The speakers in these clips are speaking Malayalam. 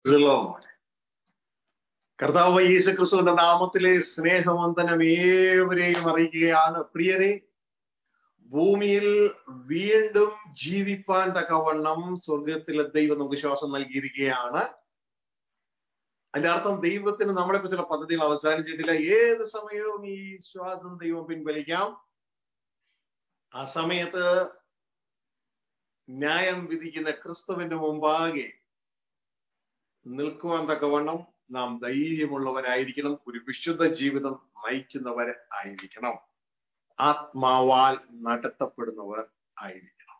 Lord. കർത്താവ് യേശു ക്രിസ്തുവിന്റെ നാമത്തിലെ സ്നേഹവന്ദനം ഏവരെയും അറിയിക്കുകയാണ് പ്രിയരെ ഭൂമിയിൽ വീണ്ടും ജീവിപ്പാൻ തക്കവണ്ണം സ്വർഗത്തിലെ ദൈവം നമുക്ക് ശ്വാസം നൽകിയിരിക്കുകയാണ് അതിന്റെ അർത്ഥം ദൈവത്തിന് നമ്മളെ കുറിച്ചുള്ള പദ്ധതികൾ അവസാനിച്ചിട്ടില്ല ഏത് സമയവും ഈ ശ്വാസം ദൈവം പിൻവലിക്കാം ആ സമയത്ത് ന്യായം വിധിക്കുന്ന ക്രിസ്തുവിന്റെ മുമ്പാകെ നിൽക്കുവാൻ തക്കവണ്ണം നാം ധൈര്യമുള്ളവരായിരിക്കണം ഒരു വിശുദ്ധ ജീവിതം നയിക്കുന്നവർ ആയിരിക്കണം ആത്മാവാൽ നടത്തപ്പെടുന്നവർ ആയിരിക്കണം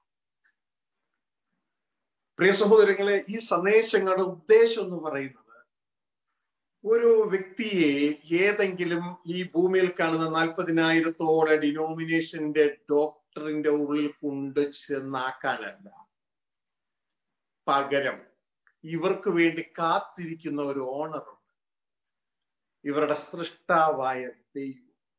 പ്രിയ സഹോദരങ്ങളെ ഈ സന്ദേശങ്ങളുടെ ഉദ്ദേശം എന്ന് പറയുന്നത് ഒരു വ്യക്തിയെ ഏതെങ്കിലും ഈ ഭൂമിയിൽ കാണുന്ന നാൽപ്പതിനായിരത്തോടെ ഡിനോമിനേഷന്റെ ഡോക്ടറിന്റെ ഉള്ളിൽ കൊണ്ട് ചെന്നാക്കാനല്ല പകരം ഇവർക്ക് വേണ്ടി കാത്തിരിക്കുന്ന ഒരു ഓണറുണ്ട് ഇവരുടെ സൃഷ്ടാവായ ദൈവം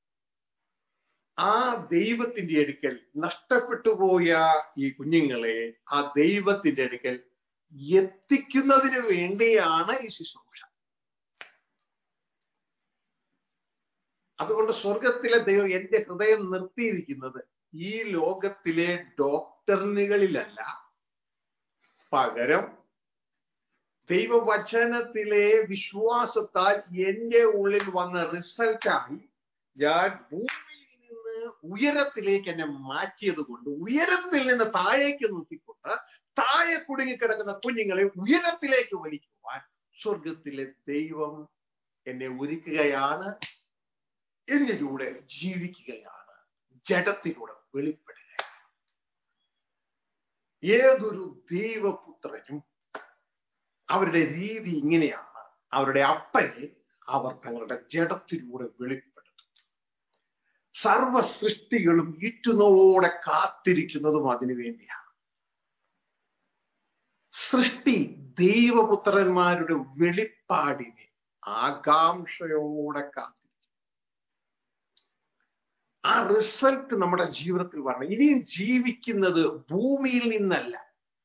ആ ദൈവത്തിന്റെ അടുക്കൽ നഷ്ടപ്പെട്ടു പോയ ഈ കുഞ്ഞുങ്ങളെ ആ ദൈവത്തിന്റെ അടുക്കൽ എത്തിക്കുന്നതിന് വേണ്ടിയാണ് ഈ ശുശ്രൂഷ അതുകൊണ്ട് സ്വർഗത്തിലെ ദൈവം എന്റെ ഹൃദയം നിർത്തിയിരിക്കുന്നത് ഈ ലോകത്തിലെ ഡോക്ടറിനുകളിലല്ല പകരം ദൈവവചനത്തിലെ വിശ്വാസത്താൽ എന്റെ ഉള്ളിൽ വന്ന റിസൾട്ടായി ഞാൻ ഭൂമിയിൽ നിന്ന് ഉയരത്തിലേക്ക് എന്നെ മാറ്റിയത് കൊണ്ട് ഉയരത്തിൽ നിന്ന് താഴേക്ക് നോക്കിക്കൊണ്ട് താഴെ കുടുങ്ങിക്കിടക്കുന്ന കുഞ്ഞുങ്ങളെ ഉയരത്തിലേക്ക് വലിക്കുവാൻ സ്വർഗത്തിലെ ദൈവം എന്നെ ഒരുക്കുകയാണ് എന്നിലൂടെ ജീവിക്കുകയാണ് ജഡത്തിലൂടെ വെളിപ്പെടുകയാണ് ഏതൊരു ദൈവപുത്രനും അവരുടെ രീതി ഇങ്ങനെയാണ് അവരുടെ അപ്പനെ അവർ തങ്ങളുടെ ജഡത്തിലൂടെ വെളിപ്പെടുത്തും സർവ സൃഷ്ടികളും ഈറ്റുന്നവോടെ കാത്തിരിക്കുന്നതും അതിനു വേണ്ടിയാണ് സൃഷ്ടി ദൈവപുത്രന്മാരുടെ വെളിപ്പാടിനെ ആകാംക്ഷയോടെ കാത്തിരിക്കും ആ റിസൾട്ട് നമ്മുടെ ജീവിതത്തിൽ വരണം ഇനിയും ജീവിക്കുന്നത് ഭൂമിയിൽ നിന്നല്ല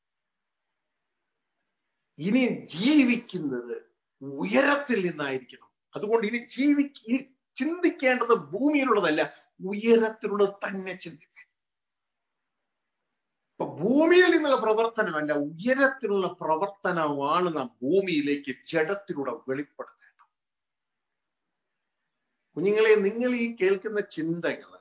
ഇനി ജീവിക്കുന്നത് ഉയരത്തിൽ നിന്നായിരിക്കണം അതുകൊണ്ട് ഇനി ജീവി ചിന്തിക്കേണ്ടത് ഭൂമിയിലുള്ളതല്ല ഉയരത്തിലുള്ളത് തന്നെ ചിന്തിക്കണം ഇപ്പൊ ഭൂമിയിൽ നിന്നുള്ള പ്രവർത്തനമല്ല ഉയരത്തിലുള്ള പ്രവർത്തനമാണ് നാം ഭൂമിയിലേക്ക് ജഡത്തിലൂടെ വെളിപ്പെടുത്തേണ്ടത് കുഞ്ഞുങ്ങളെ നിങ്ങൾ ഈ കേൾക്കുന്ന ചിന്തകള്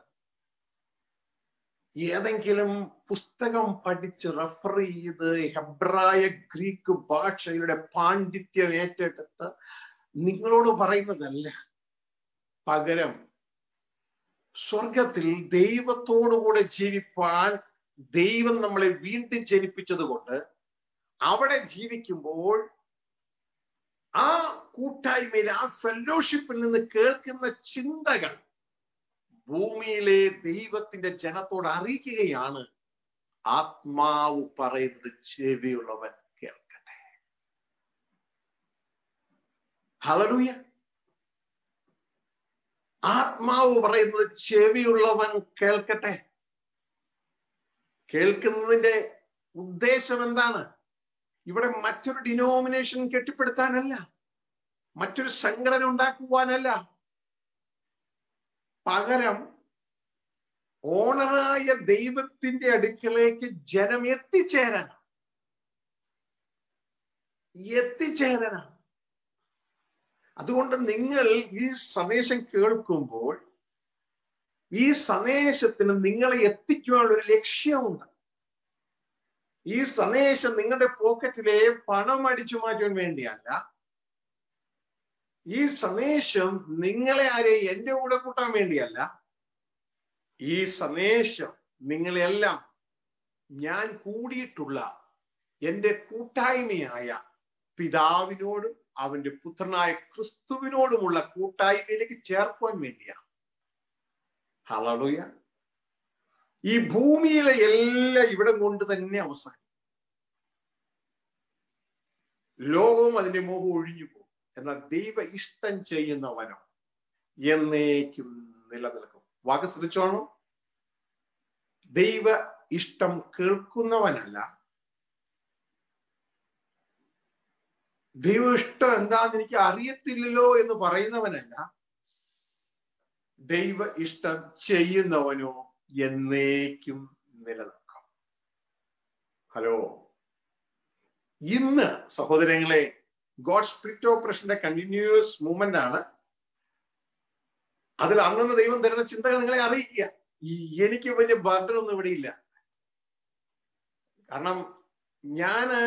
ഏതെങ്കിലും പുസ്തകം പഠിച്ച് റെഫർ ചെയ്ത് ഹെബ്രായ ഗ്രീക്ക് ഭാഷയുടെ പാണ്ഡിത്യം ഏറ്റെടുത്ത് നിങ്ങളോട് പറയുന്നതല്ല പകരം സ്വർഗത്തിൽ ദൈവത്തോടുകൂടെ ജീവിപ്പാൻ ദൈവം നമ്മളെ വീണ്ടും ജനിപ്പിച്ചത് കൊണ്ട് അവിടെ ജീവിക്കുമ്പോൾ ആ കൂട്ടായ്മയിൽ ആ ഫെലോഷിപ്പിൽ നിന്ന് കേൾക്കുന്ന ചിന്തകൾ ഭൂമിയിലെ ദൈവത്തിന്റെ ജനത്തോട് അറിയിക്കുകയാണ് ആത്മാവ് പറയുന്നത് ചെവിയുള്ളവൻ കേൾക്കട്ടെ ഹലലൂയ ആത്മാവ് പറയുന്നത് ചെവിയുള്ളവൻ കേൾക്കട്ടെ കേൾക്കുന്നതിന്റെ ഉദ്ദേശം എന്താണ് ഇവിടെ മറ്റൊരു ഡിനോമിനേഷൻ കെട്ടിപ്പടുത്താനല്ല മറ്റൊരു സംഘടന ഉണ്ടാക്കുവാനല്ല പകരം ഓണറായ ദൈവത്തിന്റെ അടുക്കലേക്ക് ജനം എത്തിച്ചേരാൻ എത്തിച്ചേരാനാണ് അതുകൊണ്ട് നിങ്ങൾ ഈ സന്ദേശം കേൾക്കുമ്പോൾ ഈ സന്ദേശത്തിന് നിങ്ങളെ എത്തിക്കുവാനുള്ള ഒരു ലക്ഷ്യമുണ്ട് ഈ സന്ദേശം നിങ്ങളുടെ പോക്കറ്റിലെ പണം അടിച്ചു മാറ്റാൻ വേണ്ടിയല്ല ഈ സന്ദേശം നിങ്ങളെ ആരെ എന്റെ കൂടെ കൂട്ടാൻ വേണ്ടിയല്ല ഈ സന്ദേശം നിങ്ങളെല്ലാം ഞാൻ കൂടിയിട്ടുള്ള എന്റെ കൂട്ടായ്മയായ പിതാവിനോടും അവന്റെ പുത്രനായ ക്രിസ്തുവിനോടുമുള്ള കൂട്ടായ്മയിലേക്ക് ചേർക്കുവാൻ വേണ്ടിയാണ് ഹലലുയ ഈ ഭൂമിയിലെ എല്ലാം ഇവിടം കൊണ്ട് തന്നെ അവസാനം ലോകവും അതിന്റെ മോഹം ഒഴിഞ്ഞു പോകും എന്നാൽ ദൈവ ഇഷ്ടം ചെയ്യുന്നവനോ എന്നേക്കും നിലനിൽക്കും വാക്ക് ശ്രദ്ധിച്ചോണം ദൈവ ഇഷ്ടം കേൾക്കുന്നവനല്ല ദൈവ ഇഷ്ടം എന്താന്ന് എനിക്ക് അറിയത്തില്ലല്ലോ എന്ന് പറയുന്നവനല്ല ദൈവ ഇഷ്ടം ചെയ്യുന്നവനോ എന്നേക്കും നിലനിൽക്കാം ഹലോ ഇന്ന് സഹോദരങ്ങളെ ഗോഡ് സ്പിരിറ്റ് ഓപ്പറേഷന്റെ കണ്ടിന്യൂസ് മൂവ്മെന്റ് ആണ് അതിൽ അന്നു ദൈവം തരുന്ന ചിന്തകൾ നിങ്ങളെ അറിയിക്കുക ഈ എനിക്ക് വലിയ ബർഡൻ ഒന്നും ഇവിടെ ഇല്ല കാരണം ഞാന്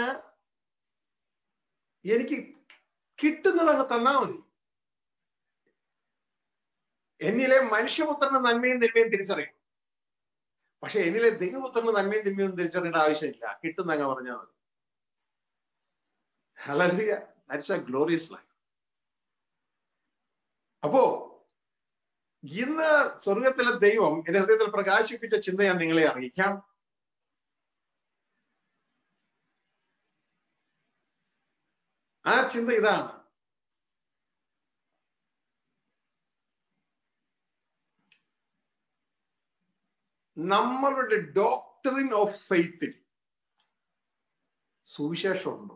എനിക്ക് കിട്ടുന്നത് അങ്ങ് തന്നാ മതി എന്നിലെ മനുഷ്യപുത്രന്റെ നന്മയും തിന്മയും തിരിച്ചറിയും പക്ഷെ എന്നിലെ ദൈവപുത്രന്റെ നന്മയും തിന്മയും തിരിച്ചറിയേണ്ട ആവശ്യമില്ല കിട്ടുന്ന അങ്ങ് പറഞ്ഞാൽ മതി ഹലറിയ ദാറ്റ്സ് എ ഗ്ലോറിയസ് ലൈഫ് അപ്പോ ഇന്ന് സ്വർഗത്തിലെ ദൈവം എന്റെ ഹൃദയത്തിൽ പ്രകാശിപ്പിച്ച ചിന്ത ഞാൻ നിങ്ങളെ അറിയിക്കാം ആ ചിന്ത ഇതാണ് നമ്മളുടെ ഡോക്ടറിൻ ഓഫ് ഫെയ്ത്തിൽ സുവിശേഷമുണ്ടോ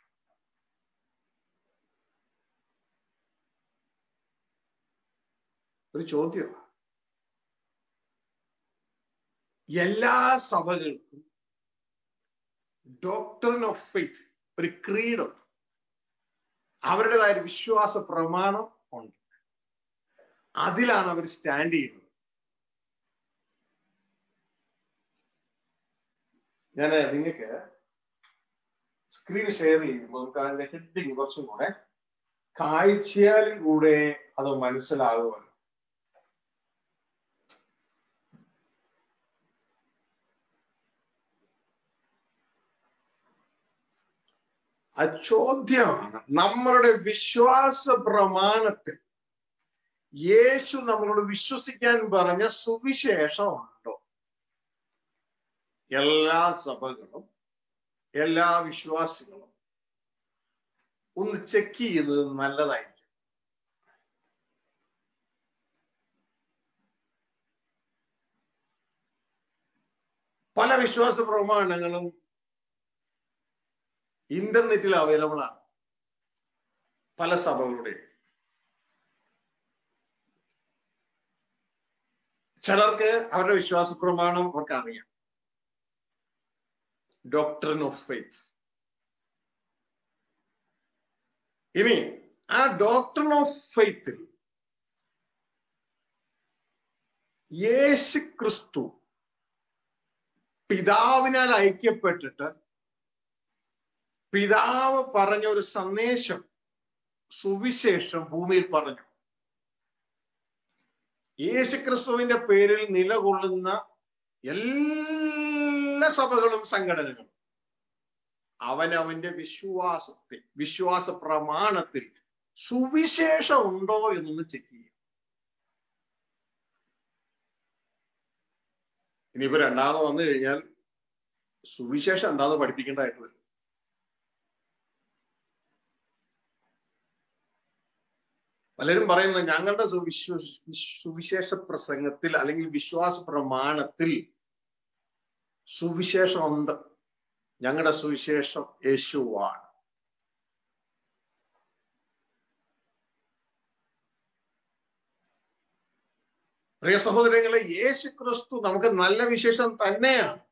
ഒരു ചോദ്യം എല്ലാ സഭകൾക്കും ഡോക്ടറിൻ ഓഫ് ഫെയ്ത്ത് ഒരു ക്രീഡം അവരുടേതായ ഒരു വിശ്വാസ പ്രമാണം ഉണ്ട് അതിലാണ് അവർ സ്റ്റാൻഡ് ചെയ്യുന്നത് ഞാൻ നിങ്ങൾക്ക് സ്ക്രീൻ ഷെയർ ചെയ്യുമ്പോൾ നമുക്ക് അതിന്റെ ഹെഡിങ് കുറച്ചും കൂടെ കാഴ്ചയാലും കൂടെ അത് മനസ്സിലാകുമല്ലോ ആ ചോദ്യമാണ് നമ്മളുടെ വിശ്വാസ പ്രമാണത്തിൽ യേശു നമ്മളോട് വിശ്വസിക്കാൻ പറഞ്ഞ സുവിശേഷമുണ്ടോ എല്ലാ സഭകളും എല്ലാ വിശ്വാസികളും ഒന്ന് ചെക്ക് ചെയ്യുന്നത് നല്ലതായിരിക്കും പല വിശ്വാസ പ്രമാണങ്ങളും ഇന്റർനെറ്റിൽ അവൈലബിൾ ആണ് പല സഭകളുടെയും ചിലർക്ക് അവരുടെ വിശ്വാസ പ്രമാണം അവർക്ക് അറിയാം ഡോക്ടറിൻ ഓഫ് ഫെയ്ത്ത് ഇനി ആ ഡോക്ടറിൻ ഓഫ് ഫെയ്ത്തിൽ യേശു ക്രിസ്തു പിതാവിനാൽ ഐക്യപ്പെട്ടിട്ട് പിതാവ് പറഞ്ഞ ഒരു സന്ദേശം സുവിശേഷം ഭൂമിയിൽ പറഞ്ഞു യേശുക്രിസ്തുവിന്റെ പേരിൽ നിലകൊള്ളുന്ന എല്ലാ സഭകളും സംഘടനകളും അവനവന്റെ വിശ്വാസത്തിൽ വിശ്വാസ പ്രമാണത്തിൽ സുവിശേഷം ഉണ്ടോ എന്നൊന്ന് ചെക്ക് ചെയ്യും ഇനിയിപ്പോ രണ്ടാമത് വന്നു കഴിഞ്ഞാൽ സുവിശേഷം എന്താന്ന് പഠിപ്പിക്കേണ്ടതായിട്ട് വരും പലരും പറയുന്നത് ഞങ്ങളുടെ സുവിശ്വ സുവിശേഷ പ്രസംഗത്തിൽ അല്ലെങ്കിൽ വിശ്വാസ പ്രമാണത്തിൽ സുവിശേഷമുണ്ട് ഞങ്ങളുടെ സുവിശേഷം യേശുവാണ് പ്രിയ സഹോദരങ്ങളെ യേശു ക്രിസ്തു നമുക്ക് നല്ല വിശേഷം തന്നെയാണ്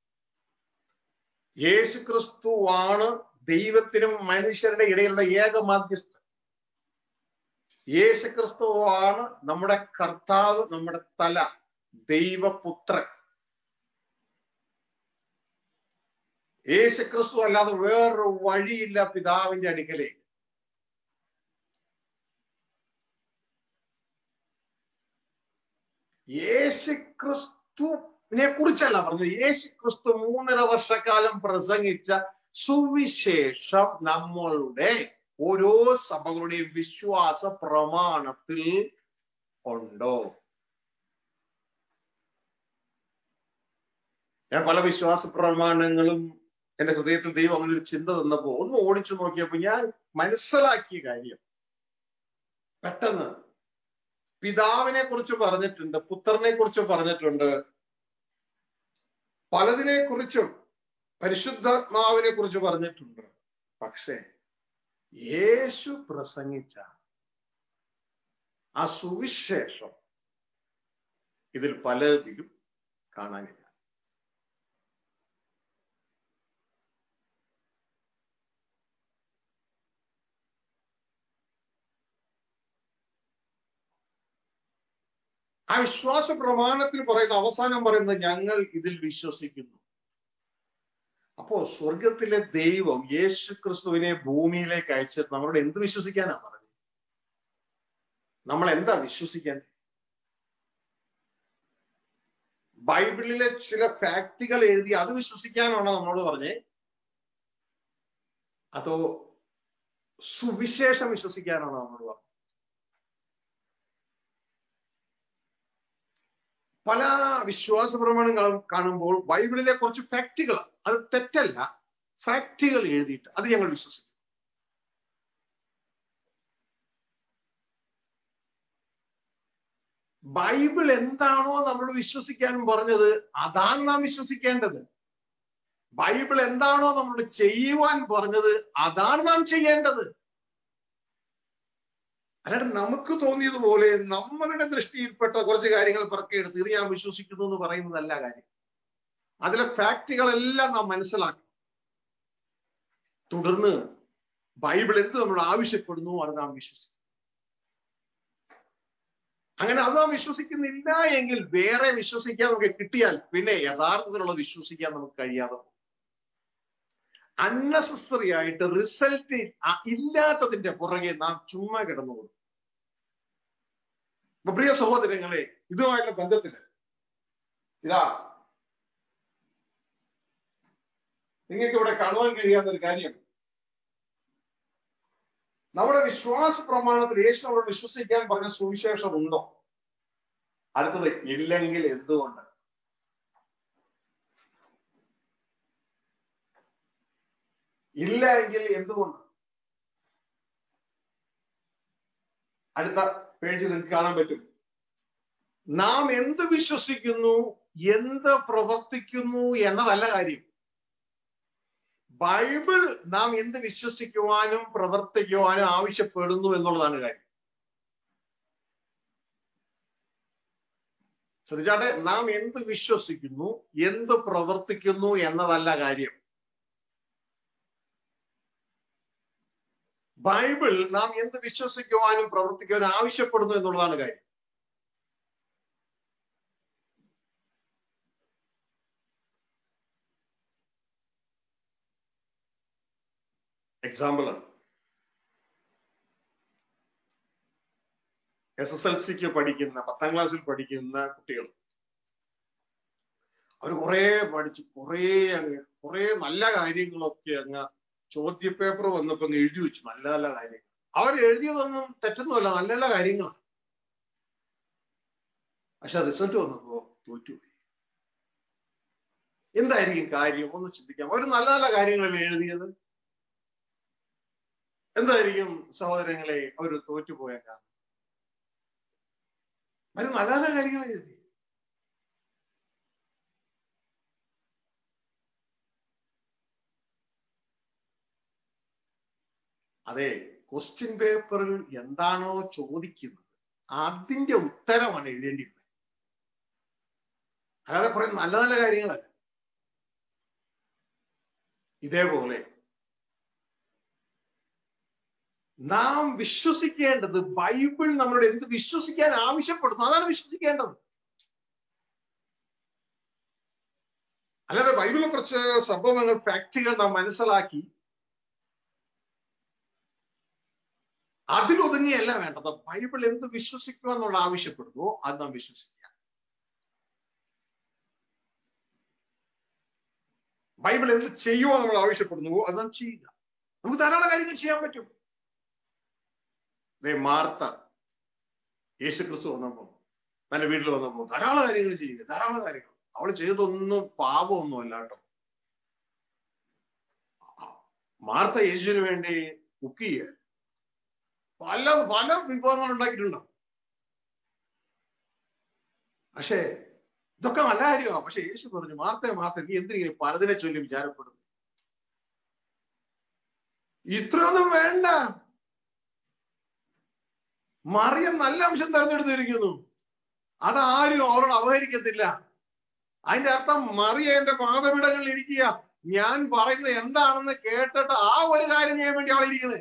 യേശു ക്രിസ്തുവാണ് ദൈവത്തിനും മനുഷ്യരുടെ ഇടയിലുള്ള ഏക മാധ്യസ്ഥൻ യേശു ക്രിസ്തുവാണ് നമ്മുടെ കർത്താവ് നമ്മുടെ തല ദൈവപുത്രൻ യേശു ക്രിസ്തു അല്ലാതെ വേറൊരു വഴിയില്ല പിതാവിന്റെ അടുക്കലേക്ക് യേശു ക്രിസ്തുവിനെ കുറിച്ചല്ല പറഞ്ഞു യേശു ക്രിസ്തു മൂന്നര വർഷക്കാലം പ്രസംഗിച്ച സുവിശേഷം നമ്മളുടെ ഓരോ സഭകളുടെയും വിശ്വാസ പ്രമാണത്തിൽ ഉണ്ടോ ഞാൻ പല വിശ്വാസ പ്രമാണങ്ങളും എന്റെ ഹൃദയത്തിൽ ദൈവം അങ്ങനെ ഒരു ചിന്ത തന്നപ്പോ ഒന്ന് ഓടിച്ചു നോക്കിയപ്പോ ഞാൻ മനസ്സിലാക്കിയ കാര്യം പെട്ടെന്ന് പിതാവിനെ കുറിച്ച് പറഞ്ഞിട്ടുണ്ട് പുത്രനെ കുറിച്ച് പറഞ്ഞിട്ടുണ്ട് പലതിനെ കുറിച്ചും പരിശുദ്ധാത്മാവിനെ കുറിച്ച് പറഞ്ഞിട്ടുണ്ട് പക്ഷേ യേശു പ്രസംഗിച്ച ആ സുവിശേഷം ഇതിൽ പലതിലും കാണാനില്ല ആ വിശ്വാസ പ്രമാണത്തിൽ പറയുന്ന അവസാനം പറയുന്നത് ഞങ്ങൾ ഇതിൽ വിശ്വസിക്കുന്നു അപ്പോ സ്വർഗത്തിലെ ദൈവം യേശു ക്രിസ്തുവിനെ ഭൂമിയിലേക്ക് അയച്ചത് നമ്മളോട് എന്ത് വിശ്വസിക്കാനാ പറഞ്ഞത് നമ്മൾ എന്താ വിശ്വസിക്കാൻ ബൈബിളിലെ ചില ഫാക്റ്റുകൾ എഴുതി അത് വിശ്വസിക്കാനാണോ നമ്മളോട് പറഞ്ഞേ അതോ സുവിശേഷം വിശ്വസിക്കാനാണോ നമ്മളോട് പറഞ്ഞത് പല വിശ്വാസ പ്രമാണങ്ങൾ കാണുമ്പോൾ ബൈബിളിലെ കുറച്ച് ഫാക്റ്റുകൾ അത് തെറ്റല്ല ഫാക്റ്റുകൾ എഴുതിയിട്ട് അത് ഞങ്ങൾ വിശ്വസിക്കും ബൈബിൾ എന്താണോ നമ്മൾ വിശ്വസിക്കാൻ പറഞ്ഞത് അതാണ് നാം വിശ്വസിക്കേണ്ടത് ബൈബിൾ എന്താണോ നമ്മൾ ചെയ്യുവാൻ പറഞ്ഞത് അതാണ് നാം ചെയ്യേണ്ടത് അല്ലാണ്ട് നമുക്ക് തോന്നിയതുപോലെ നമ്മളുടെ ദൃഷ്ടിയിൽപ്പെട്ട കുറച്ച് കാര്യങ്ങൾ പറക്കെടുത്ത് ഇത് ഞാൻ വിശ്വസിക്കുന്നു എന്ന് പറയുന്നതല്ല കാര്യം അതിലെ ഫാക്റ്റുകളെല്ലാം നാം മനസ്സിലാക്കണം തുടർന്ന് ബൈബിൾ എന്ത് നമ്മൾ ആവശ്യപ്പെടുന്നു അത് നാം വിശ്വസിക്കും അങ്ങനെ അത് നാം വിശ്വസിക്കുന്നില്ല എങ്കിൽ വേറെ വിശ്വസിക്കാൻ നമുക്ക് കിട്ടിയാൽ പിന്നെ യഥാർത്ഥത്തിലുള്ള വിശ്വസിക്കാൻ നമുക്ക് കഴിയാതെ അന്നസസറി ആയിട്ട് റിസൾട്ട് ഇല്ലാത്തതിന്റെ പുറകെ നാം ചുമ്മാ കിടന്നുകൊടുക്കും അപ്പൊ പ്രിയ സഹോദരങ്ങളെ ഇതുമായുള്ള ബന്ധത്തില് ഇതാ നിങ്ങൾക്ക് ഇവിടെ കാണുവാൻ കഴിയാത്ത ഒരു കാര്യം നമ്മുടെ വിശ്വാസ പ്രമാണത്തിൽ യേശു നമ്മൾ വിശ്വസിക്കാൻ പറഞ്ഞ സുവിശേഷം ഉണ്ടോ അടുത്തത് ഇല്ലെങ്കിൽ എന്തുകൊണ്ട് ഇല്ല എങ്കിൽ എന്തുകൊണ്ട് അടുത്ത പേജ് നിങ്ങൾക്ക് കാണാൻ പറ്റും നാം എന്ത് വിശ്വസിക്കുന്നു എന്ത് പ്രവർത്തിക്കുന്നു എന്നതല്ല കാര്യം ബൈബിൾ നാം എന്ത് വിശ്വസിക്കുവാനും പ്രവർത്തിക്കുവാനും ആവശ്യപ്പെടുന്നു എന്നുള്ളതാണ് കാര്യം ശ്രദ്ധിച്ചാട്ടെ നാം എന്ത് വിശ്വസിക്കുന്നു എന്ത് പ്രവർത്തിക്കുന്നു എന്നതല്ല കാര്യം ബൈബിൾ നാം എന്ത് വിശ്വസിക്കുവാനും പ്രവർത്തിക്കുവാനും ആവശ്യപ്പെടുന്നു എന്നുള്ളതാണ് കാര്യം എക്സാമ്പിൾ എസ് എസ് എൽ സിക്ക് പഠിക്കുന്ന പത്താം ക്ലാസ്സിൽ പഠിക്കുന്ന കുട്ടികൾ അവർ കുറെ പഠിച്ചു കുറെ അങ്ങ് കുറെ നല്ല കാര്യങ്ങളൊക്കെ അങ്ങ് ചോദ്യപേപ്പർ വന്നപ്പോ അങ്ങ് എഴുതി വെച്ചു നല്ല നല്ല കാര്യങ്ങൾ അവർ എഴുതിയതൊന്നും തെറ്റൊന്നുമല്ല നല്ല നല്ല കാര്യങ്ങളാണ് പക്ഷെ റിസൾട്ട് വന്നപ്പോ തോറ്റുപോയി എന്തായിരിക്കും കാര്യം ഒന്ന് ചിന്തിക്കാം അവർ നല്ല നല്ല കാര്യങ്ങളല്ലേ എഴുതിയത് എന്തായിരിക്കും സഹോദരങ്ങളെ അവർ തോറ്റുപോയ കാരണം അവർ നല്ല നല്ല കാര്യങ്ങൾ എഴുതി അതെ ക്വസ്റ്റ്യൻ പേപ്പറിൽ എന്താണോ ചോദിക്കുന്നത് അതിന്റെ ഉത്തരമാണ് എഴുതേണ്ടിയിരുന്നത് അല്ലാതെ കുറെ നല്ല നല്ല കാര്യങ്ങളല്ല ഇതേപോലെ നാം വിശ്വസിക്കേണ്ടത് ബൈബിൾ നമ്മളോട് എന്ത് വിശ്വസിക്കാൻ ആവശ്യപ്പെടുന്നു അതാണ് വിശ്വസിക്കേണ്ടത് അല്ലാതെ ബൈബിളിനെ കുറിച്ച് സംഭവങ്ങൾ ഫാക്റ്റുകൾ നാം മനസ്സിലാക്കി അതിലൊതുങ്ങിയല്ല വേണ്ടത് ബൈബിൾ എന്ത് വിശ്വസിക്കുക എന്നുള്ള ആവശ്യപ്പെടുന്നുവോ അത് നാം വിശ്വസിക്കുക ബൈബിൾ എന്ത് ചെയ്യുക നമ്മൾ ആവശ്യപ്പെടുന്നുവോ അത് നാം ചെയ്യുക നമുക്ക് ധാരാളം കാര്യങ്ങൾ ചെയ്യാൻ പറ്റും ദേ മാർത്ത യേശു ക്രിസ്തു വന്നപ്പോ തന്റെ വീട്ടിൽ വന്നപ്പോ ധാരാളം കാര്യങ്ങൾ ചെയ്യുക ധാരാളം കാര്യങ്ങൾ അവൾ ചെയ്തൊന്നും പാപമൊന്നും അല്ല കേട്ടോ മാർത്ത യേശുവിന് വേണ്ടി കുക്ക് ചെയ്യുക പല പല വിഭവങ്ങൾ ഉണ്ടാക്കിയിട്ടുണ്ടാവും പക്ഷേ ഇതൊക്കെ നല്ല കാര്യമാണ് പക്ഷെ യേശു പറഞ്ഞു മാർത്തേ മാർത്ത നീ എന്തിനെ പലതിനെ ചൊല്ലി വിചാരപ്പെടുന്നു ഇത്രയൊന്നും വേണ്ട മറിയം നല്ല അംശം തെരഞ്ഞെടുത്തിരിക്കുന്നു അതാരും അവരോട് അവഹരിക്കത്തില്ല അതിന്റെ അർത്ഥം മറിയ എന്റെ പാതപിടങ്ങളിൽ ഇരിക്കുക ഞാൻ പറയുന്നത് എന്താണെന്ന് കേട്ടിട്ട് ആ ഒരു കാര്യം ചെയ്യാൻ വേണ്ടി അവൾ ഇരിക്കുന്നത്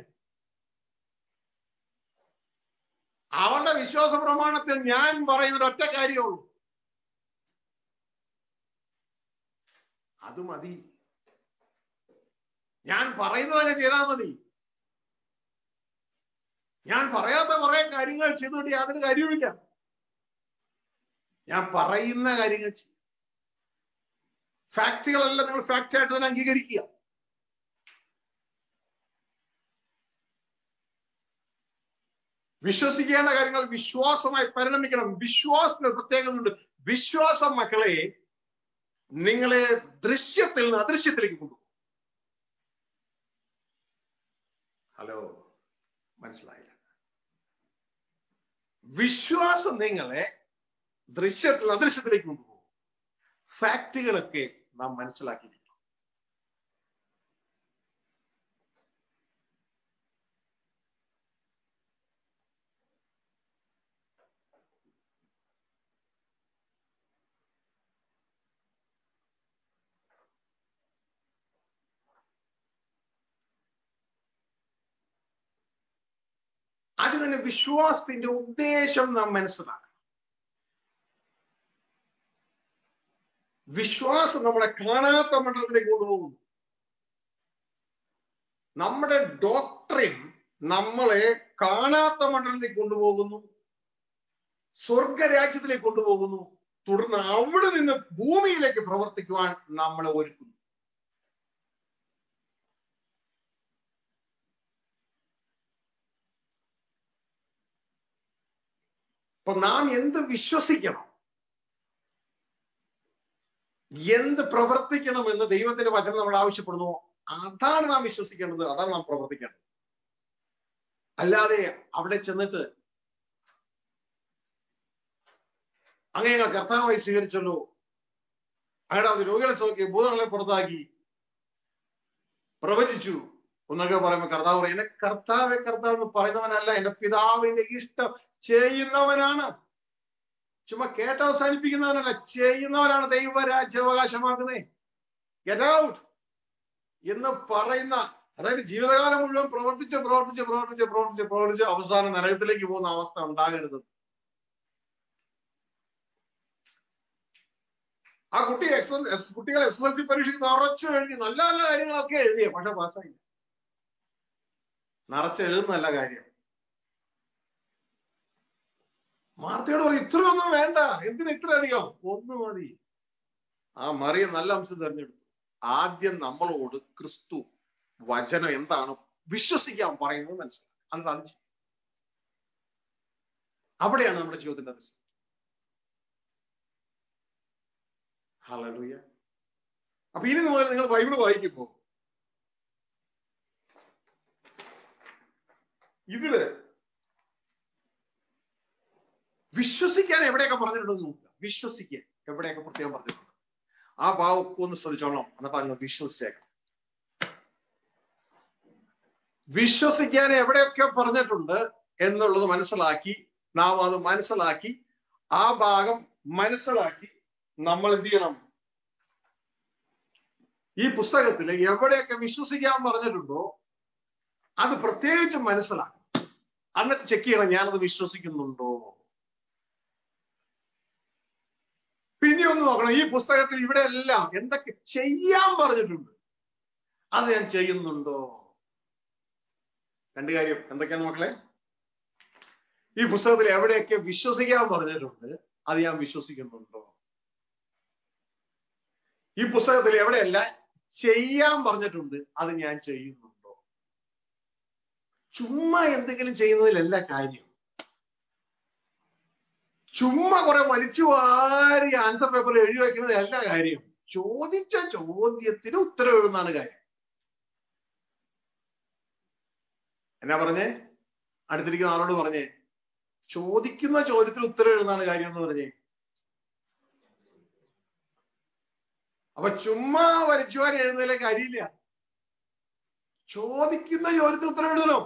അവളുടെ വിശ്വാസ പ്രമാണത്തിൽ ഞാൻ പറയുന്ന ഒറ്റ കാര്യമുള്ളൂ അത് മതി ഞാൻ പറയുന്നതൊക്കെ ചെയ്താൽ മതി ഞാൻ പറയാത്ത കുറെ കാര്യങ്ങൾ ചെയ്തുകൊണ്ട് യാതൊരു കാര്യവുമില്ല ഞാൻ പറയുന്ന കാര്യങ്ങൾ ചെയ്യും ഫാക്ടുകളെല്ലാം നിങ്ങൾ ഫാക്റ്റ് ആയിട്ട് തന്നെ അംഗീകരിക്കുക വിശ്വസിക്കേണ്ട കാര്യങ്ങൾ വിശ്വാസമായി പരിണമിക്കണം വിശ്വാസത്തിന് പ്രത്യേകതയുണ്ട് വിശ്വാസം മക്കളെ നിങ്ങളെ ദൃശ്യത്തിൽ നിന്ന് അദൃശ്യത്തിലേക്ക് കൊണ്ടുപോകും ഹലോ മനസ്സിലായില്ല വിശ്വാസം നിങ്ങളെ ദൃശ്യത്തിൽ നിന്ന് അദൃശ്യത്തിലേക്ക് കൊണ്ടുപോകും ഫാക്റ്റുകളൊക്കെ നാം മനസ്സിലാക്കിയിരിക്കണം അതിന് വിശ്വാസത്തിന്റെ ഉദ്ദേശം നാം മനസ്സിലാക്കണം വിശ്വാസം നമ്മളെ കാണാത്ത മണ്ഡലത്തിലേക്ക് കൊണ്ടുപോകുന്നു നമ്മുടെ ഡോക്ടറിൻ നമ്മളെ കാണാത്ത മണ്ഡലത്തിലേക്ക് കൊണ്ടുപോകുന്നു സ്വർഗരാജ്യത്തിലേക്ക് കൊണ്ടുപോകുന്നു തുടർന്ന് അവിടെ നിന്ന് ഭൂമിയിലേക്ക് പ്രവർത്തിക്കുവാൻ നമ്മളെ ഒരുക്കുന്നു അപ്പൊ നാം എന്ത് വിശ്വസിക്കണം എന്ത് പ്രവർത്തിക്കണം എന്ന് ദൈവത്തിന്റെ വചനം നമ്മൾ ആവശ്യപ്പെടുന്നു അതാണ് നാം വിശ്വസിക്കേണ്ടത് അതാണ് നാം പ്രവർത്തിക്കേണ്ടത് അല്ലാതെ അവിടെ ചെന്നിട്ട് അങ്ങനെ ഞങ്ങൾ കർത്താവായി സ്വീകരിച്ചല്ലോ അങ്ങനെ അത് രോഗികളെ നോക്കി ഭൂതങ്ങളെ പുറത്താക്കി പ്രവചിച്ചു എന്നൊക്കെ പറയുമ്പോ കർത്താവ് പറയും എന്നെ കർത്താവെ കർത്താവ് എന്ന് പറയുന്നവനല്ല എന്റെ പിതാവിന്റെ ഇഷ്ടം ചെയ്യുന്നവനാണ് ചുമ്മാ കേട്ട് അവസാനിപ്പിക്കുന്നവനല്ല ചെയ്യുന്നവനാണ് ദൈവരാജ്യം അവകാശമാക്കുന്നത് ഗെറ്റ് ഔട്ട് എന്ന് പറയുന്ന അതായത് ജീവിതകാലം മുഴുവൻ പ്രവർത്തിച്ച് പ്രവർത്തിച്ച് പ്രവർത്തിച്ച് പ്രവർത്തിച്ച് പ്രവർത്തിച്ച് അവസാനം നരകത്തിലേക്ക് പോകുന്ന അവസ്ഥ ഉണ്ടാകരുത് ആ കുട്ടി എക്സ് കുട്ടികൾ എസ് എൽ സി പരീക്ഷയ്ക്ക് നിറച്ചു എഴുതി നല്ല നല്ല കാര്യങ്ങളൊക്കെ എഴുതിയ പക്ഷെ പാസ്സായി നിറച്ച് എഴുതുന്നല്ല കാര്യം മാർത്തയോട് പറയും ഇത്രയൊന്നും വേണ്ട എന്തിന് ഇത്ര അധികം ഒന്ന് മതി ആ മറിയ നല്ല അംശം തെരഞ്ഞെടുത്തു ആദ്യം നമ്മളോട് ക്രിസ്തു വചനം എന്താണ് വിശ്വസിക്കാൻ പറയുന്നത് മനസ്സിലാക്കി അത് അത് ചെയ്യും അവിടെയാണ് നമ്മുടെ ജീവിതത്തിന്റെ അതിശയം ഹലലൂയ അപ്പൊ ഇനി മുതൽ നിങ്ങൾ ബൈബിൾ വായിക്കുമ്പോ ഇതില് വിശ്വസിക്കാൻ എവിടെയൊക്കെ പറഞ്ഞിട്ടുണ്ടെന്ന് നോക്കുക വിശ്വസിക്കാൻ എവിടെയൊക്കെ പ്രത്യേകം പറഞ്ഞിട്ടുണ്ട് ആ ഭാവമൊക്കെ ഒന്ന് ശ്രദ്ധിച്ചോളാം എന്നിട്ട് അങ്ങ് വിശ്വസിച്ചേക്കണം വിശ്വസിക്കാൻ എവിടെയൊക്കെ പറഞ്ഞിട്ടുണ്ട് എന്നുള്ളത് മനസ്സിലാക്കി നാം അത് മനസ്സിലാക്കി ആ ഭാഗം മനസ്സിലാക്കി നമ്മൾ എന്ത് ചെയ്യണം ഈ പുസ്തകത്തിൽ എവിടെയൊക്കെ വിശ്വസിക്കാൻ പറഞ്ഞിട്ടുണ്ടോ അത് പ്രത്യേകിച്ച് മനസ്സിലാക്കണം എന്നിട്ട് ചെക്ക് ചെയ്യണം ഞാനത് വിശ്വസിക്കുന്നുണ്ടോ പിന്നെ ഒന്ന് നോക്കണം ഈ പുസ്തകത്തിൽ ഇവിടെ എല്ലാം എന്തൊക്കെ ചെയ്യാൻ പറഞ്ഞിട്ടുണ്ട് അത് ഞാൻ ചെയ്യുന്നുണ്ടോ രണ്ട് കാര്യം എന്തൊക്കെയാണ് മക്കളെ ഈ പുസ്തകത്തിൽ എവിടെയൊക്കെ വിശ്വസിക്കാൻ പറഞ്ഞിട്ടുണ്ട് അത് ഞാൻ വിശ്വസിക്കുന്നുണ്ടോ ഈ പുസ്തകത്തിൽ എവിടെയല്ല ചെയ്യാൻ പറഞ്ഞിട്ടുണ്ട് അത് ഞാൻ ചെയ്യുന്നുണ്ടോ ചുമ്മാ എന്തെങ്കിലും ചെയ്യുന്നതിലല്ല കാര്യം ചുമ്മാ കുറെ വലിച്ചു വാരി ആൻസർ പേപ്പറിൽ എഴുതി വെക്കുന്നത് എല്ലാ കാര്യം ചോദിച്ച ചോദ്യത്തിന് ഉത്തരം എഴുതുന്നതാണ് കാര്യം എന്നാ പറഞ്ഞേ അടുത്തിരിക്കുന്ന ആളോട് പറഞ്ഞേ ചോദിക്കുന്ന ചോദ്യത്തിന് ഉത്തരം എഴുതുന്നതാണ് കാര്യം എന്ന് പറഞ്ഞേ അപ്പൊ ചുമ്മാ വലിച്ചു വാരി എഴുതുന്നതിലെ കാര്യമില്ല ചോദിക്കുന്ന ചോദ്യത്തിന് ഉത്തരം എഴുതണം